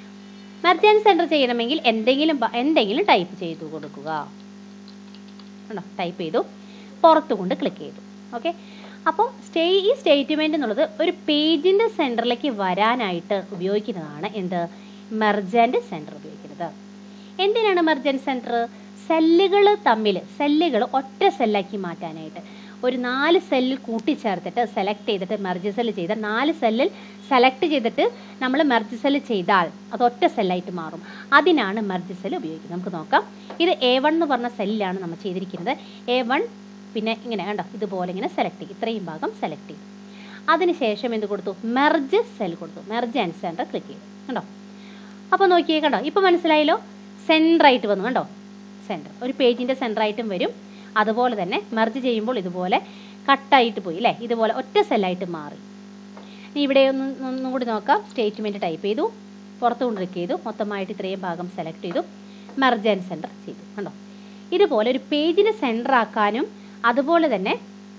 merge and centre ചെയ്യണമെങ്കിൽ എന്തെങ്കിലും ബ- എന്തെങ്കിലും ടൈപ്പ് ചെയ്തു കൊടുക്കുക കണ്ടോ ടൈപ്പ് ചെയ്തു പുറത്ത് കൊണ്ട് ക്ലിക്ക് ചെയ്തു ഓക്കെ അപ്പോൾ സ്റ്റേ ഈ സ്റ്റേറ്റ്മെൻ്റ് എന്നുള്ളത് ഒരു പേജിൻ്റെ സെൻറ്ററിലേക്ക് വരാനായിട്ട് ഉപയോഗിക്കുന്നതാണ് എന്ത് മെർജൻറ്റ് സെൻറ്റർ ഉപയോഗിക്കുന്നത് എന്തിനാണ് മെർജൻറ്റ് സെൻറ്റർ സെല്ലുകൾ തമ്മിൽ സെല്ലുകൾ ഒറ്റ സെല്ലാക്കി മാറ്റാനായിട്ട് ഒരു നാല് സെല്ല് കൂട്ടിച്ചേർത്തിട്ട് സെലക്ട് ചെയ്തിട്ട് മെർജ് സെല്ല് ചെയ്താൽ നാല് സെല്ലിൽ സെലക്ട് ചെയ്തിട്ട് നമ്മൾ മെർജ് സെല്ല് ചെയ്താൽ അത് ഒറ്റ സെല്ലായിട്ട് മാറും അതിനാണ് മെർജ് സെല്ല് ഉപയോഗിക്കുന്നത് നമുക്ക് നോക്കാം ഇത് എ വൺ എന്ന് പറഞ്ഞ സെല്ലിലാണ് നമ്മൾ ചെയ്തിരിക്കുന്നത് എ വൺ പിന്നെ ഇങ്ങനെ കണ്ടോ ഇതുപോലെ ഇങ്ങനെ സെലക്ട് ചെയ്യും ഇത്രയും ഭാഗം സെലക്ട് ചെയ്തു അതിനുശേഷം എന്ത് കൊടുത്തു മെർജ് സെൽ കൊടുത്തു മെർജ് ആൻഡ് സെൻറ്റർ ക്ലിക്ക് ചെയ്തു കണ്ടോ അപ്പോൾ നോക്കിയേ കണ്ടോ ഇപ്പോൾ മനസ്സിലായല്ലോ സെൻറ്ററായിട്ട് വന്നു കണ്ടോ സെൻറ്റർ ഒരു പേജിൻ്റെ സെൻറ്ററായിട്ടും വരും അതുപോലെ തന്നെ മെർജ് ചെയ്യുമ്പോൾ ഇതുപോലെ കട്ടായിട്ട് പോയി അല്ലേ ഇതുപോലെ ഒറ്റ സെല്ലായിട്ട് മാറി ഇനി ഇവിടെ ഒന്ന് ഒന്നും കൂടി നോക്കാം സ്റ്റേറ്റ്മെൻറ്റ് ടൈപ്പ് ചെയ്തു പുറത്ത് കൊണ്ട് ക്ലിക്ക് ചെയ്തു മൊത്തമായിട്ട് ഇത്രയും ഭാഗം സെലക്ട് ചെയ്തു മെർജ് ആൻഡ് സെൻറ്റർ ചെയ്തു കണ്ടോ ഇതുപോലെ ഒരു പേജിനെ സെൻറ്റർ ആക്കാനും അതുപോലെ തന്നെ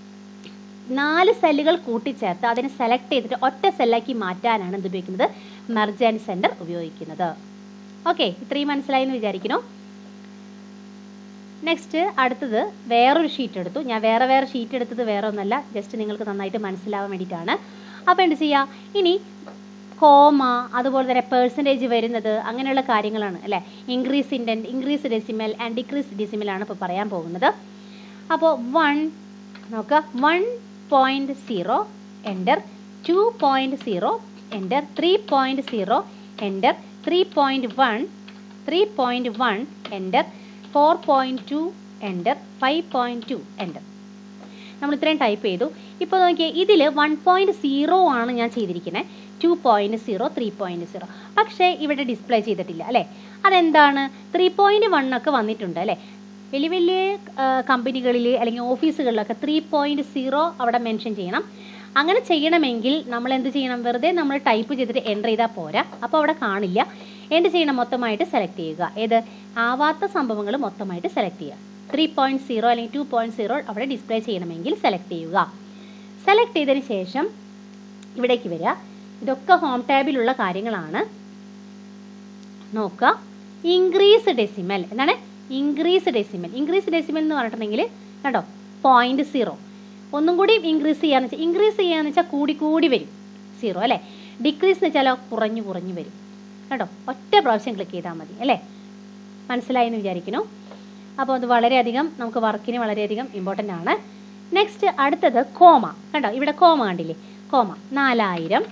നാല് സെല്ലുകൾ കൂട്ടിച്ചേർത്ത് അതിനെ സെലക്ട് ചെയ്തിട്ട് ഒറ്റ സെല്ലാക്കി മാറ്റാനാണ് എന്ത് ഉപയോഗിക്കുന്നത് മെർജ് ആൻഡ് സെൻറ്റർ ഉപയോഗിക്കുന്നത് ഓക്കെ ഇത്രയും മനസ്സിലായി എന്ന് വിചാരിക്കുന്നു നെക്സ്റ്റ് അടുത്തത് വേറൊരു ഷീറ്റ് എടുത്തു ഞാൻ വേറെ വേറെ ഷീറ്റ് എടുത്തത് വേറെ ഒന്നല്ല ജസ്റ്റ് നിങ്ങൾക്ക് നന്നായിട്ട് മനസ്സിലാവാൻ വേണ്ടിയിട്ടാണ് അപ്പോൾ എന്ത് ചെയ്യുക ഇനി കോമ അതുപോലെ തന്നെ പേഴ്സൻറ്റേജ് വരുന്നത് അങ്ങനെയുള്ള കാര്യങ്ങളാണ് അല്ലേ increase indent increase decimal and decrease ഡെസിമലാണ് ഇപ്പോൾ പറയാൻ പോകുന്നത് അപ്പോൾ വൺ നോക്കുക one point zero enter two point zero enter three point zero enter three point one three point one enter four point two enter five point two enter നമ്മൾ ഇത്രയും type ചെയ്തു ഇപ്പോൾ നോക്കിയാൽ ഇതിൽ വൺ പോയിൻറ്റ് സീറോ ആണ് ഞാൻ ചെയ്തിരിക്കുന്നത് two point zero three point zero പക്ഷേ ഇവിടെ ഡിസ്പ്ലേ ചെയ്തിട്ടില്ല അല്ലേ അതെന്താണ് ത്രീ പോയിൻറ്റ് വൺ ഒക്കെ വന്നിട്ടുണ്ട് അല്ലേ വലിയ വലിയ കമ്പനികളിൽ അല്ലെങ്കിൽ ഓഫീസുകളിലൊക്കെ ത്രീ പോയിൻറ്റ് സീറോ അവിടെ മെൻഷൻ ചെയ്യണം അങ്ങനെ ചെയ്യണമെങ്കിൽ നമ്മൾ എന്ത് ചെയ്യണം വെറുതെ നമ്മൾ ടൈപ്പ് ചെയ്തിട്ട് എൻ്റർ ചെയ്താൽ പോരാ അപ്പോൾ അവിടെ കാണില്ല എന്ത് ചെയ്യണം മൊത്തമായിട്ട് സെലക്ട് ചെയ്യുക ഏത് ആവാത്ത സംഭവങ്ങൾ മൊത്തമായിട്ട് സെലക്ട് ചെയ്യുക ത്രീ പോയിൻറ്റ് സീറോ അല്ലെങ്കിൽ ടു പോയിൻറ്റ് സീറോ അവിടെ ഡിസ്പ്ലേ ചെയ്യണമെങ്കിൽ സെലക്ട് ചെയ്യുക സെലക്ട് ചെയ്തതിന് ശേഷം ഇവിടേക്ക് വരിക ഇതൊക്കെ ഹോം ടാബിലുള്ള കാര്യങ്ങളാണ് നോക്കുക ഇൻക്രീസ് ഡെസിമൽ എന്താണ് ഇൻക്രീസ് ഡെസിമൽ ഇൻക്രീസ് ഡെസിമൽ എന്ന് പറഞ്ഞിട്ടുണ്ടെങ്കിൽ കണ്ടോ പോയിന്റ് സീറോ ഒന്നും കൂടി ഇൻക്രീസ് ചെയ്യാന്ന് വെച്ചാൽ ഇൻക്രീസ് ചെയ്യാന്ന് വെച്ചാൽ കൂടി കൂടി വരും സീറോ അല്ലേ ഡിക്രീസ് എന്ന് വെച്ചാലോ കുറഞ്ഞു കുറഞ്ഞു വരും കേട്ടോ ഒറ്റ പ്രാവശ്യം ക്ലിക്ക് ചെയ്താൽ മതി അല്ലേ മനസ്സിലായി എന്ന് വിചാരിക്കുന്നു അപ്പോൾ അത് വളരെയധികം നമുക്ക് വർക്കിന് വളരെയധികം ഇമ്പോർട്ടൻ്റ് ആണ് നെക്സ്റ്റ് അടുത്തത് കോമ കണ്ടോ ഇവിടെ കോമ കണ്ടില്ലേ കോമ നാലായിരം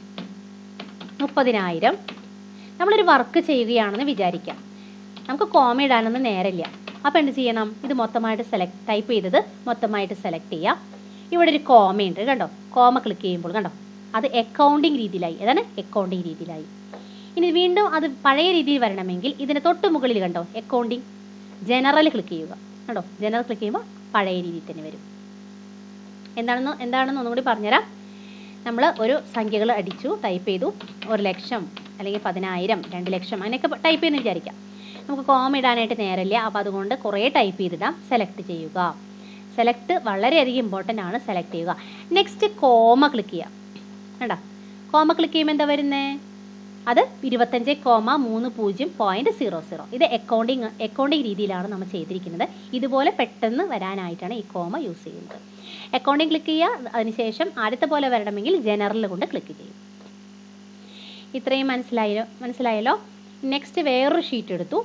മുപ്പതിനായിരം നമ്മളൊരു വർക്ക് ചെയ്യുകയാണെന്ന് വിചാരിക്കാം നമുക്ക് കോമ ഇടാനൊന്നും നേരമില്ല അപ്പോൾ എന്ത് ചെയ്യണം ഇത് മൊത്തമായിട്ട് സെലക്ട് ടൈപ്പ് ചെയ്തത് മൊത്തമായിട്ട് സെലക്ട് ചെയ്യാം ഇവിടെ ഒരു കോമയുണ്ട് കണ്ടോ കോമ ക്ലിക്ക് ചെയ്യുമ്പോൾ കണ്ടോ അത് അക്കൗണ്ടിങ് രീതിയിലായി അതാണ് അക്കൗണ്ടിങ് രീതിയിലായി ഇനി വീണ്ടും അത് പഴയ രീതിയിൽ വരണമെങ്കിൽ ഇതിന് തൊട്ട് മുകളിൽ കണ്ടോ അക്കൗണ്ടിങ് ജനറൽ ക്ലിക്ക് ചെയ്യുക കണ്ടോ ജനറൽ ക്ലിക്ക് ചെയ്യുമ്പോൾ പഴയ രീതിയിൽ തന്നെ വരും എന്താണെന്ന് എന്താണെന്ന് ഒന്നും കൂടി പറഞ്ഞുതരാം നമ്മൾ ഒരു സംഖ്യകൾ അടിച്ചു ടൈപ്പ് ചെയ്തു ഒരു ലക്ഷം അല്ലെങ്കിൽ പതിനായിരം രണ്ട് ലക്ഷം അങ്ങനെയൊക്കെ ടൈപ്പ് ചെയ്യുന്ന വിചാരിക്കാം നമുക്ക് കോമ ഇടാനായിട്ട് നേരമില്ല അപ്പോൾ അതുകൊണ്ട് കുറേ ടൈപ്പ് ചെയ്തിടാം സെലക്ട് ചെയ്യുക സെലക്ട് വളരെയധികം ഇമ്പോർട്ടൻ്റ് ആണ് സെലക്ട് ചെയ്യുക നെക്സ്റ്റ് കോമ ക്ലിക്ക് ചെയ്യുക കണ്ടോ കോമ ക്ലിക്ക് ചെയ്യുമ്പോൾ എന്താ വരുന്നത് അത് ഇരുപത്തഞ്ച് കോമ മൂന്ന് പൂജ്യം പോയിന്റ് സീറോ സീറോ ഇത് അക്കൗണ്ടിങ് അക്കൗണ്ടിങ് രീതിയിലാണ് നമ്മൾ ചെയ്തിരിക്കുന്നത് ഇതുപോലെ പെട്ടെന്ന് വരാനായിട്ടാണ് ഈ കോമ യൂസ് ചെയ്യുന്നത് അക്കൗണ്ടിങ് ക്ലിക്ക് ചെയ്യുക അതിനുശേഷം അടുത്ത പോലെ വരണമെങ്കിൽ ജനറൽ കൊണ്ട് ക്ലിക്ക് ചെയ്യും ഇത്രയും മനസ്സിലായല്ലോ മനസ്സിലായല്ലോ നെക്സ്റ്റ് വേറൊരു ഷീറ്റ് എടുത്തു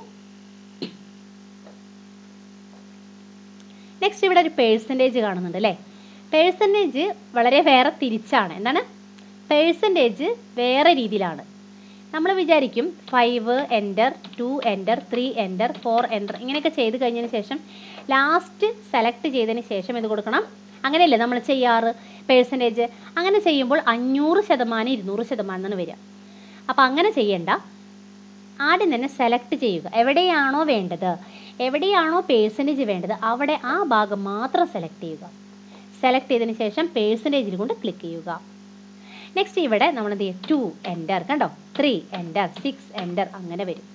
നെക്സ്റ്റ് ഇവിടെ ഒരു പേഴ്സൻറ്റേജ് കാണുന്നുണ്ട് അല്ലേ പേഴ്സൻറ്റേജ് വളരെ വേറെ തിരിച്ചാണ് എന്താണ് പേഴ്സൻറ്റേജ് വേറെ രീതിയിലാണ് നമ്മൾ വിചാരിക്കും five enter two enter three enter four enter ഇങ്ങനെയൊക്കെ ചെയ്ത് കഴിഞ്ഞതിന് ശേഷം ലാസ്റ്റ് സെലക്ട് ചെയ്തതിന് ശേഷം ഇത് കൊടുക്കണം അങ്ങനെയല്ലേ നമ്മൾ ചെയ്യാറ് പേഴ്സൻറ്റേജ് അങ്ങനെ ചെയ്യുമ്പോൾ അഞ്ഞൂറ് ശതമാനം ഇരുന്നൂറ് ശതമാനം എന്നാണ് വരിക അപ്പോൾ അങ്ങനെ ചെയ്യണ്ട ആദ്യം തന്നെ സെലക്ട് ചെയ്യുക എവിടെയാണോ വേണ്ടത് എവിടെയാണോ പേഴ്സൻറ്റേജ് വേണ്ടത് അവിടെ ആ ഭാഗം മാത്രം സെലക്ട് ചെയ്യുക സെലക്ട് ചെയ്തതിന് ശേഷം പേഴ്സൻറ്റേജിൽ കൊണ്ട് ക്ലിക്ക് ചെയ്യുക നെക്സ്റ്റ് ഇവിടെ നമ്മൾ എന്ത് ചെയ്യും ടു എൻ്റർ കണ്ടോ ത്രീ എൻ്റർ സിക്സ് എൻ്റർ അങ്ങനെ വരും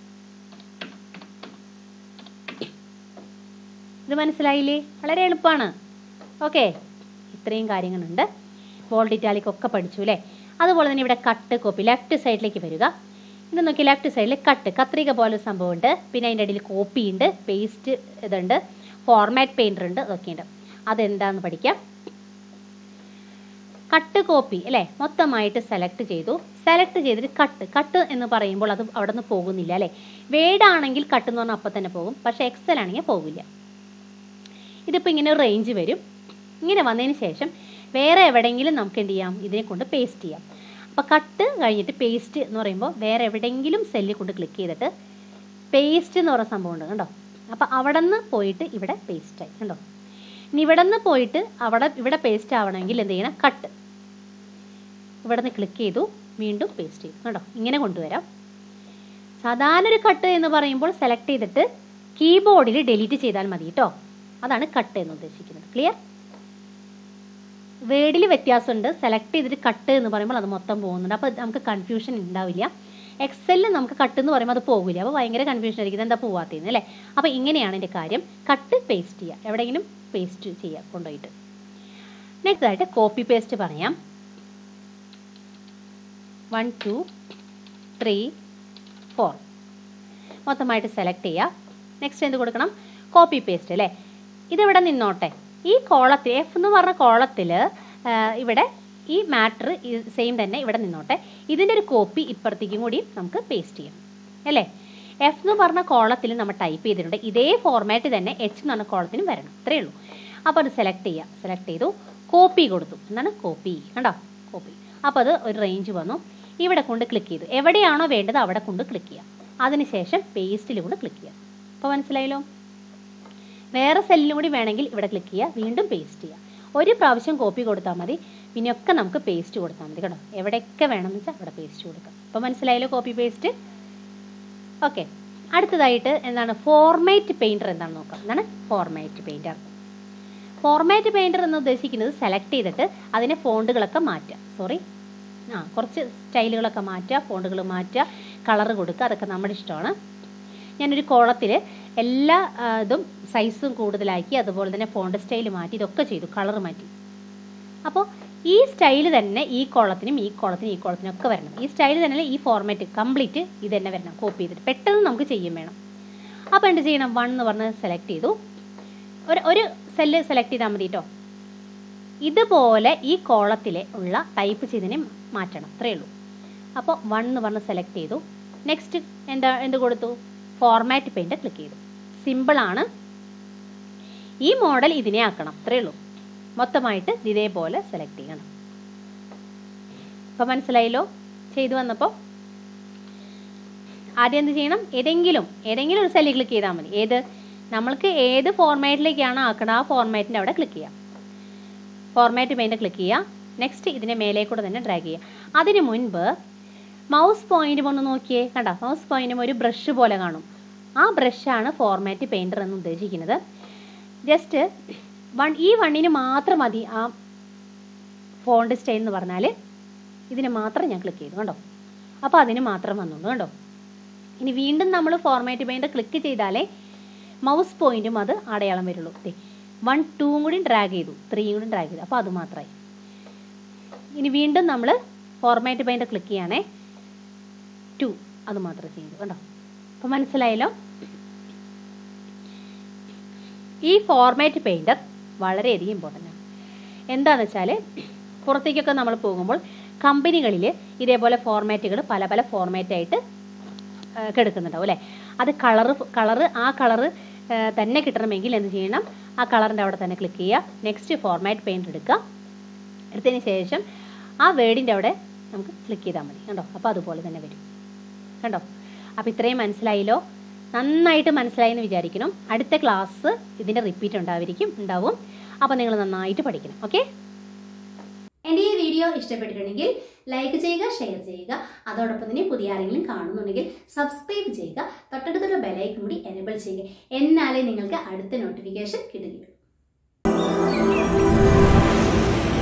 ഇത് മനസ്സിലായില്ലേ വളരെ എളുപ്പമാണ് ഓക്കെ ഇത്രയും കാര്യങ്ങളുണ്ട് വോൾഡ് ഇറ്റാലിക് ഒക്കെ പഠിച്ചു അല്ലേ അതുപോലെ തന്നെ ഇവിടെ കട്ട് കോപ്പി ലെഫ്റ്റ് സൈഡിലേക്ക് വരിക ഇത് നോക്കി ലെഫ്റ്റ് സൈഡിൽ കട്ട് കത്രിക പോലെ സംഭവമുണ്ട് പിന്നെ അതിൻ്റെ ഇടയിൽ കോപ്പി ഉണ്ട് പേസ്റ്റ് ഇതുണ്ട് ഫോർമാറ്റ് പെയിൻറ്റർ ഉണ്ട് അതൊക്കെ ഉണ്ട് അതെന്താന്ന് പഠിക്കാം കട്ട് കോപ്പി അല്ലേ മൊത്തമായിട്ട് സെലക്ട് ചെയ്തു സെലക്ട് ചെയ്തിട്ട് കട്ട് കട്ട് എന്ന് പറയുമ്പോൾ അത് അവിടെ നിന്ന് പോകുന്നില്ല അല്ലേ വേഡ് ആണെങ്കിൽ കട്ട് എന്ന് പറഞ്ഞാൽ അപ്പം തന്നെ പോകും പക്ഷേ എക്സൽ ആണെങ്കിൽ പോകില്ല ഇതിപ്പോൾ ഇങ്ങനെ ഒരു റേഞ്ച് വരും ഇങ്ങനെ വന്നതിന് ശേഷം വേറെ എവിടെയെങ്കിലും നമുക്ക് എന്ത് ചെയ്യാം ഇതിനെ കൊണ്ട് പേസ്റ്റ് ചെയ്യാം അപ്പോൾ കട്ട് കഴിഞ്ഞിട്ട് പേസ്റ്റ് എന്ന് പറയുമ്പോൾ വേറെ എവിടെയെങ്കിലും സെല്ലിൽ കൊണ്ട് ക്ലിക്ക് ചെയ്തിട്ട് പേസ്റ്റ് എന്ന് പറയുന്ന സംഭവം ഉണ്ട് കണ്ടോ അപ്പോൾ അവിടെ നിന്ന് പോയിട്ട് ഇവിടെ പേസ്റ്റ് ആയി കണ്ടോ ഇനി ഇവിടെ നിന്ന് പോയിട്ട് അവിടെ ഇവിടെ പേസ്റ്റ് ആവണമെങ്കിൽ എന്ത് ചെയ്യണം കട്ട് ഇവിടെ നിന്ന് ക്ലിക്ക് ചെയ്തു വീണ്ടും പേസ്റ്റ് ചെയ്തു കണ്ടോ ഇങ്ങനെ കൊണ്ടുവരാം സാധാരണ ഒരു കട്ട് എന്ന് പറയുമ്പോൾ സെലക്ട് ചെയ്തിട്ട് കീബോർഡിൽ ഡിലീറ്റ് ചെയ്താൽ മതി കേട്ടോ അതാണ് കട്ട് എന്ന് ഉദ്ദേശിക്കുന്നത് ക്ലിയർ വേർഡിൽ വ്യത്യാസമുണ്ട് സെലക്ട് ചെയ്തിട്ട് കട്ട് എന്ന് പറയുമ്പോൾ അത് മൊത്തം പോകുന്നുണ്ട് അപ്പോൾ നമുക്ക് കൺഫ്യൂഷൻ ഉണ്ടാവില്ല എക്സലിൽ നമുക്ക് കട്ട് എന്ന് പറയുമ്പോൾ അത് പോകില്ല അപ്പോൾ ഭയങ്കര കൺഫ്യൂഷൻ ആയിരിക്കും എന്താ പോവാത്തതെന്ന് അല്ലേ അപ്പോൾ ഇങ്ങനെയാണ് എൻ്റെ കാര്യം കട്ട് പേസ്റ്റ് ചെയ്യുക എവിടെയെങ്കിലും പേസ്റ്റ് ചെയ്യുക കൊണ്ടുപോയിട്ട് നെക്സ്റ്റ് ആയിട്ട് കോപ്പി പേസ്റ്റ് പറയാം വൺ ടു ത്രീ ഫോർ മൊത്തമായിട്ട് സെലക്ട് ചെയ്യുക നെക്സ്റ്റ് എന്ത് കൊടുക്കണം കോപ്പി പേസ്റ്റ് അല്ലേ ഇതിവിടെ നിന്നോട്ടെ ഈ കോളത്തിൽ എഫ് എന്ന് പറഞ്ഞ കോളത്തിൽ ഇവിടെ ഈ മാറ്റർ സെയിം തന്നെ ഇവിടെ നിന്നോട്ടെ ഇതിൻ്റെ ഒരു കോപ്പി ഇപ്പുറത്തേക്കും കൂടി നമുക്ക് പേസ്റ്റ് ചെയ്യാം അല്ലേ എഫ് എന്ന് പറഞ്ഞ കോളത്തിൽ നമ്മൾ ടൈപ്പ് ചെയ്തിട്ടുണ്ട് ഇതേ ഫോർമാറ്റ് തന്നെ എച്ച് എന്ന് പറഞ്ഞ കോളത്തിനും വരണം അത്രയേ ഉള്ളൂ അപ്പോൾ അത് സെലക്ട് ചെയ്യുക സെലക്ട് ചെയ്തു കോപ്പി കൊടുത്തു എന്താണ് കോപ്പി കണ്ടോ കോപ്പി അപ്പോൾ അത് ഒരു റേഞ്ച് വന്നു ഇവിടെ കൊണ്ട് ക്ലിക്ക് ചെയ്തു എവിടെയാണോ വേണ്ടത് അവിടെ കൊണ്ട് ക്ലിക്ക് ചെയ്യാം അതിനുശേഷം പേസ്റ്റിൽ കൊണ്ട് ക്ലിക്ക് ചെയ്യാം അപ്പോൾ മനസ്സിലായല്ലോ വേറെ സെല്ലിലും കൂടി വേണമെങ്കിൽ ഇവിടെ ക്ലിക്ക് ചെയ്യുക വീണ്ടും പേസ്റ്റ് ചെയ്യുക ഒരു പ്രാവശ്യം കോപ്പി കൊടുത്താൽ മതി പിന്നെയൊക്കെ നമുക്ക് പേസ്റ്റ് കൊടുത്താൽ മതി കേട്ടോ എവിടെയൊക്കെ വേണമെന്ന് വെച്ചാൽ അവിടെ പേസ്റ്റ് കൊടുക്കാം അപ്പോൾ മനസ്സിലായല്ലോ കോപ്പി പേസ്റ്റ് ഓക്കെ അടുത്തതായിട്ട് എന്താണ് ഫോർമാറ്റ് പെയിൻറ്റർ എന്താണെന്ന് നോക്കാം എന്താണ് ഫോർമാറ്റ് പെയിൻറ്റർ ഫോർമാറ്റ് പെയിൻറ്റർ എന്ന് ഉദ്ദേശിക്കുന്നത് സെലക്ട് ചെയ്തിട്ട് അതിനെ ഫോണ്ടുകളൊക്കെ മാറ്റുക സോറി ആ കുറച്ച് സ്റ്റൈലുകളൊക്കെ മാറ്റുക ഫോണ്ടുകൾ മാറ്റുക കളർ കൊടുക്കുക അതൊക്കെ നമ്മുടെ ഇഷ്ടമാണ് ഞാനൊരു കോളത്തിൽ എല്ലാ ആ, ഇതും സൈസും കൂടുതലാക്കി അതുപോലെ തന്നെ ഫോണ്ട് സ്റ്റൈൽ മാറ്റി ഇതൊക്കെ ചെയ്തു കളർ മാറ്റി അപ്പോൾ ഈ സ്റ്റൈൽ തന്നെ ഈ കോളത്തിനും ഈ കോളത്തിനും ഈ കോളത്തിനും ഒക്കെ വരണം ഈ സ്റ്റൈൽ തന്നെ ഈ ഫോർമാറ്റ് കംപ്ലീറ്റ് ഇത് തന്നെ വരണം കോപ്പി ചെയ്തിട്ട് പെട്ടെന്ന് നമുക്ക് ചെയ്യും വേണം അപ്പോൾ എന്ത് ചെയ്യണം വൺ എന്ന് പറഞ്ഞ് സെലക്ട് ചെയ്തു ഒരു ഒരു സെല്ല് സെലക്ട് ചെയ്താൽ മതി കേട്ടോ ഇതുപോലെ ഈ കോളത്തിലെ ഉള്ള ടൈപ്പ് ചെയ്തതിനെ മാറ്റണം അത്രയേ ഉള്ളൂ അപ്പോൾ വൺ എന്ന് പറഞ്ഞ് സെലക്ട് ചെയ്തു നെക്സ്റ്റ് എന്താ എന്ത് കൊടുത്തു ഫോർമാറ്റ് പെയിൻ്റ് ക്ലിക്ക് ചെയ്തു സിമ്പിളാണ് ഈ മോഡൽ ഇതിനെ ആക്കണം അത്രയേ ഉള്ളൂ മൊത്തമായിട്ട് ഇത് ഇതേപോലെ സെലക്ട് ചെയ്യണം അപ്പോൾ മനസ്സിലായല്ലോ ചെയ്തു വന്നപ്പോൾ ആദ്യം എന്ത് ചെയ്യണം ഏതെങ്കിലും ഏതെങ്കിലും ഒരു സെല്ലിൽ ക്ലിക്ക് ചെയ്താൽ മതി ഏത് നമ്മൾക്ക് ഏത് ഫോർമാറ്റിലേക്കാണ് ആക്കണം ആ ഫോർമാറ്റിൻ്റെ അവിടെ ക്ലിക്ക് ചെയ്യാം ഫോർമാറ്റ് പെയിൻ്റ് ക്ലിക്ക് ചെയ്യുക നെക്സ്റ്റ് ഇതിനെ മേലെ കൂടെ തന്നെ ഡ്രാഗ് ചെയ്യുക അതിന് മുൻപ് മൗസ് പോയിന്റ് ഒന്ന് നോക്കിയേ കണ്ട മൗസ് പോയിന്റും ഒരു ബ്രഷ് പോലെ കാണും ആ ബ്രഷാണ് ഫോർമാറ്റ് പെയിൻറ്റർ എന്ന് ഉദ്ദേശിക്കുന്നത് ജസ്റ്റ് വൺ ഈ വണ്ണിന് മാത്രം മതി ആ ഫോണ്ട് സ്റ്റൈൽ എന്ന് പറഞ്ഞാൽ ഇതിന് മാത്രം ഞാൻ ക്ലിക്ക് ചെയ്തു കണ്ടോ അപ്പോൾ അതിന് മാത്രം വന്നുള്ളൂ കണ്ടോ ഇനി വീണ്ടും നമ്മൾ ഫോർമാറ്റ് പെയിൻറ്റർ ക്ലിക്ക് ചെയ്താലേ മൗസ് പോയിന്റും അത് അടയാളം വരുള്ളൂ ദേ വൺ ടൂവും കൂടി ഡ്രാഗ് ചെയ്തു ത്രീയും കൂടി ഡ്രാഗ് ചെയ്തു അപ്പോൾ അത് മാത്രമായി ഇനി വീണ്ടും നമ്മൾ ഫോർമാറ്റ് പെയിൻറ്റർ ക്ലിക്ക് ചെയ്യണേ ടു അത് മാത്രം ചെയ്തു കണ്ടോ അപ്പോൾ മനസ്സിലായല്ലോ ഈ ഫോർമാറ്റ് പെയിൻറ്റർ വളരെയധികം ഇമ്പോർട്ടൻ്റ് ആണ് എന്താണെന്ന് വെച്ചാൽ പുറത്തേക്കൊക്കെ നമ്മൾ പോകുമ്പോൾ കമ്പനികളിൽ ഇതേപോലെ ഫോർമാറ്റുകൾ പല പല ഫോർമാറ്റായിട്ട് കിടക്കുന്നുണ്ടാവും അല്ലേ അത് കളറ് കളറ് ആ കളറ് തന്നെ കിട്ടണമെങ്കിൽ എന്ത് ചെയ്യണം ആ കളറിൻ്റെ അവിടെ തന്നെ ക്ലിക്ക് ചെയ്യുക നെക്സ്റ്റ് ഫോർമാറ്റ് പെയിൻറ് എടുക്കുക എടുത്തതിന് ശേഷം ആ വേർഡിൻ്റെ അവിടെ നമുക്ക് ക്ലിക്ക് ചെയ്താൽ മതി കണ്ടോ അപ്പോൾ അതുപോലെ തന്നെ വരും കണ്ടോ അപ്പോൾ ഇത്രയും മനസ്സിലായല്ലോ നന്നായിട്ട് മനസ്സിലായി എന്ന് വിചാരിക്കണം അടുത്ത ക്ലാസ് ഇതിൻ്റെ റിപ്പീറ്റ് ഉണ്ടായിരിക്കും ഉണ്ടാവും അപ്പോൾ നിങ്ങൾ നന്നായിട്ട് പഠിക്കണം ഓക്കെ എൻ്റെ ഈ വീഡിയോ ഇഷ്ടപ്പെട്ടിട്ടുണ്ടെങ്കിൽ ലൈക്ക് ചെയ്യുക ഷെയർ ചെയ്യുക അതോടൊപ്പം തന്നെ പുതിയ ആരെങ്കിലും കാണുന്നുണ്ടെങ്കിൽ സബ്സ്ക്രൈബ് ചെയ്യുക തൊട്ടടുത്തുള്ള ബെലൈക്കും കൂടി എനേബിൾ ചെയ്യുക എന്നാലേ നിങ്ങൾക്ക് അടുത്ത നോട്ടിഫിക്കേഷൻ കിട്ടുകയുള്ളൂ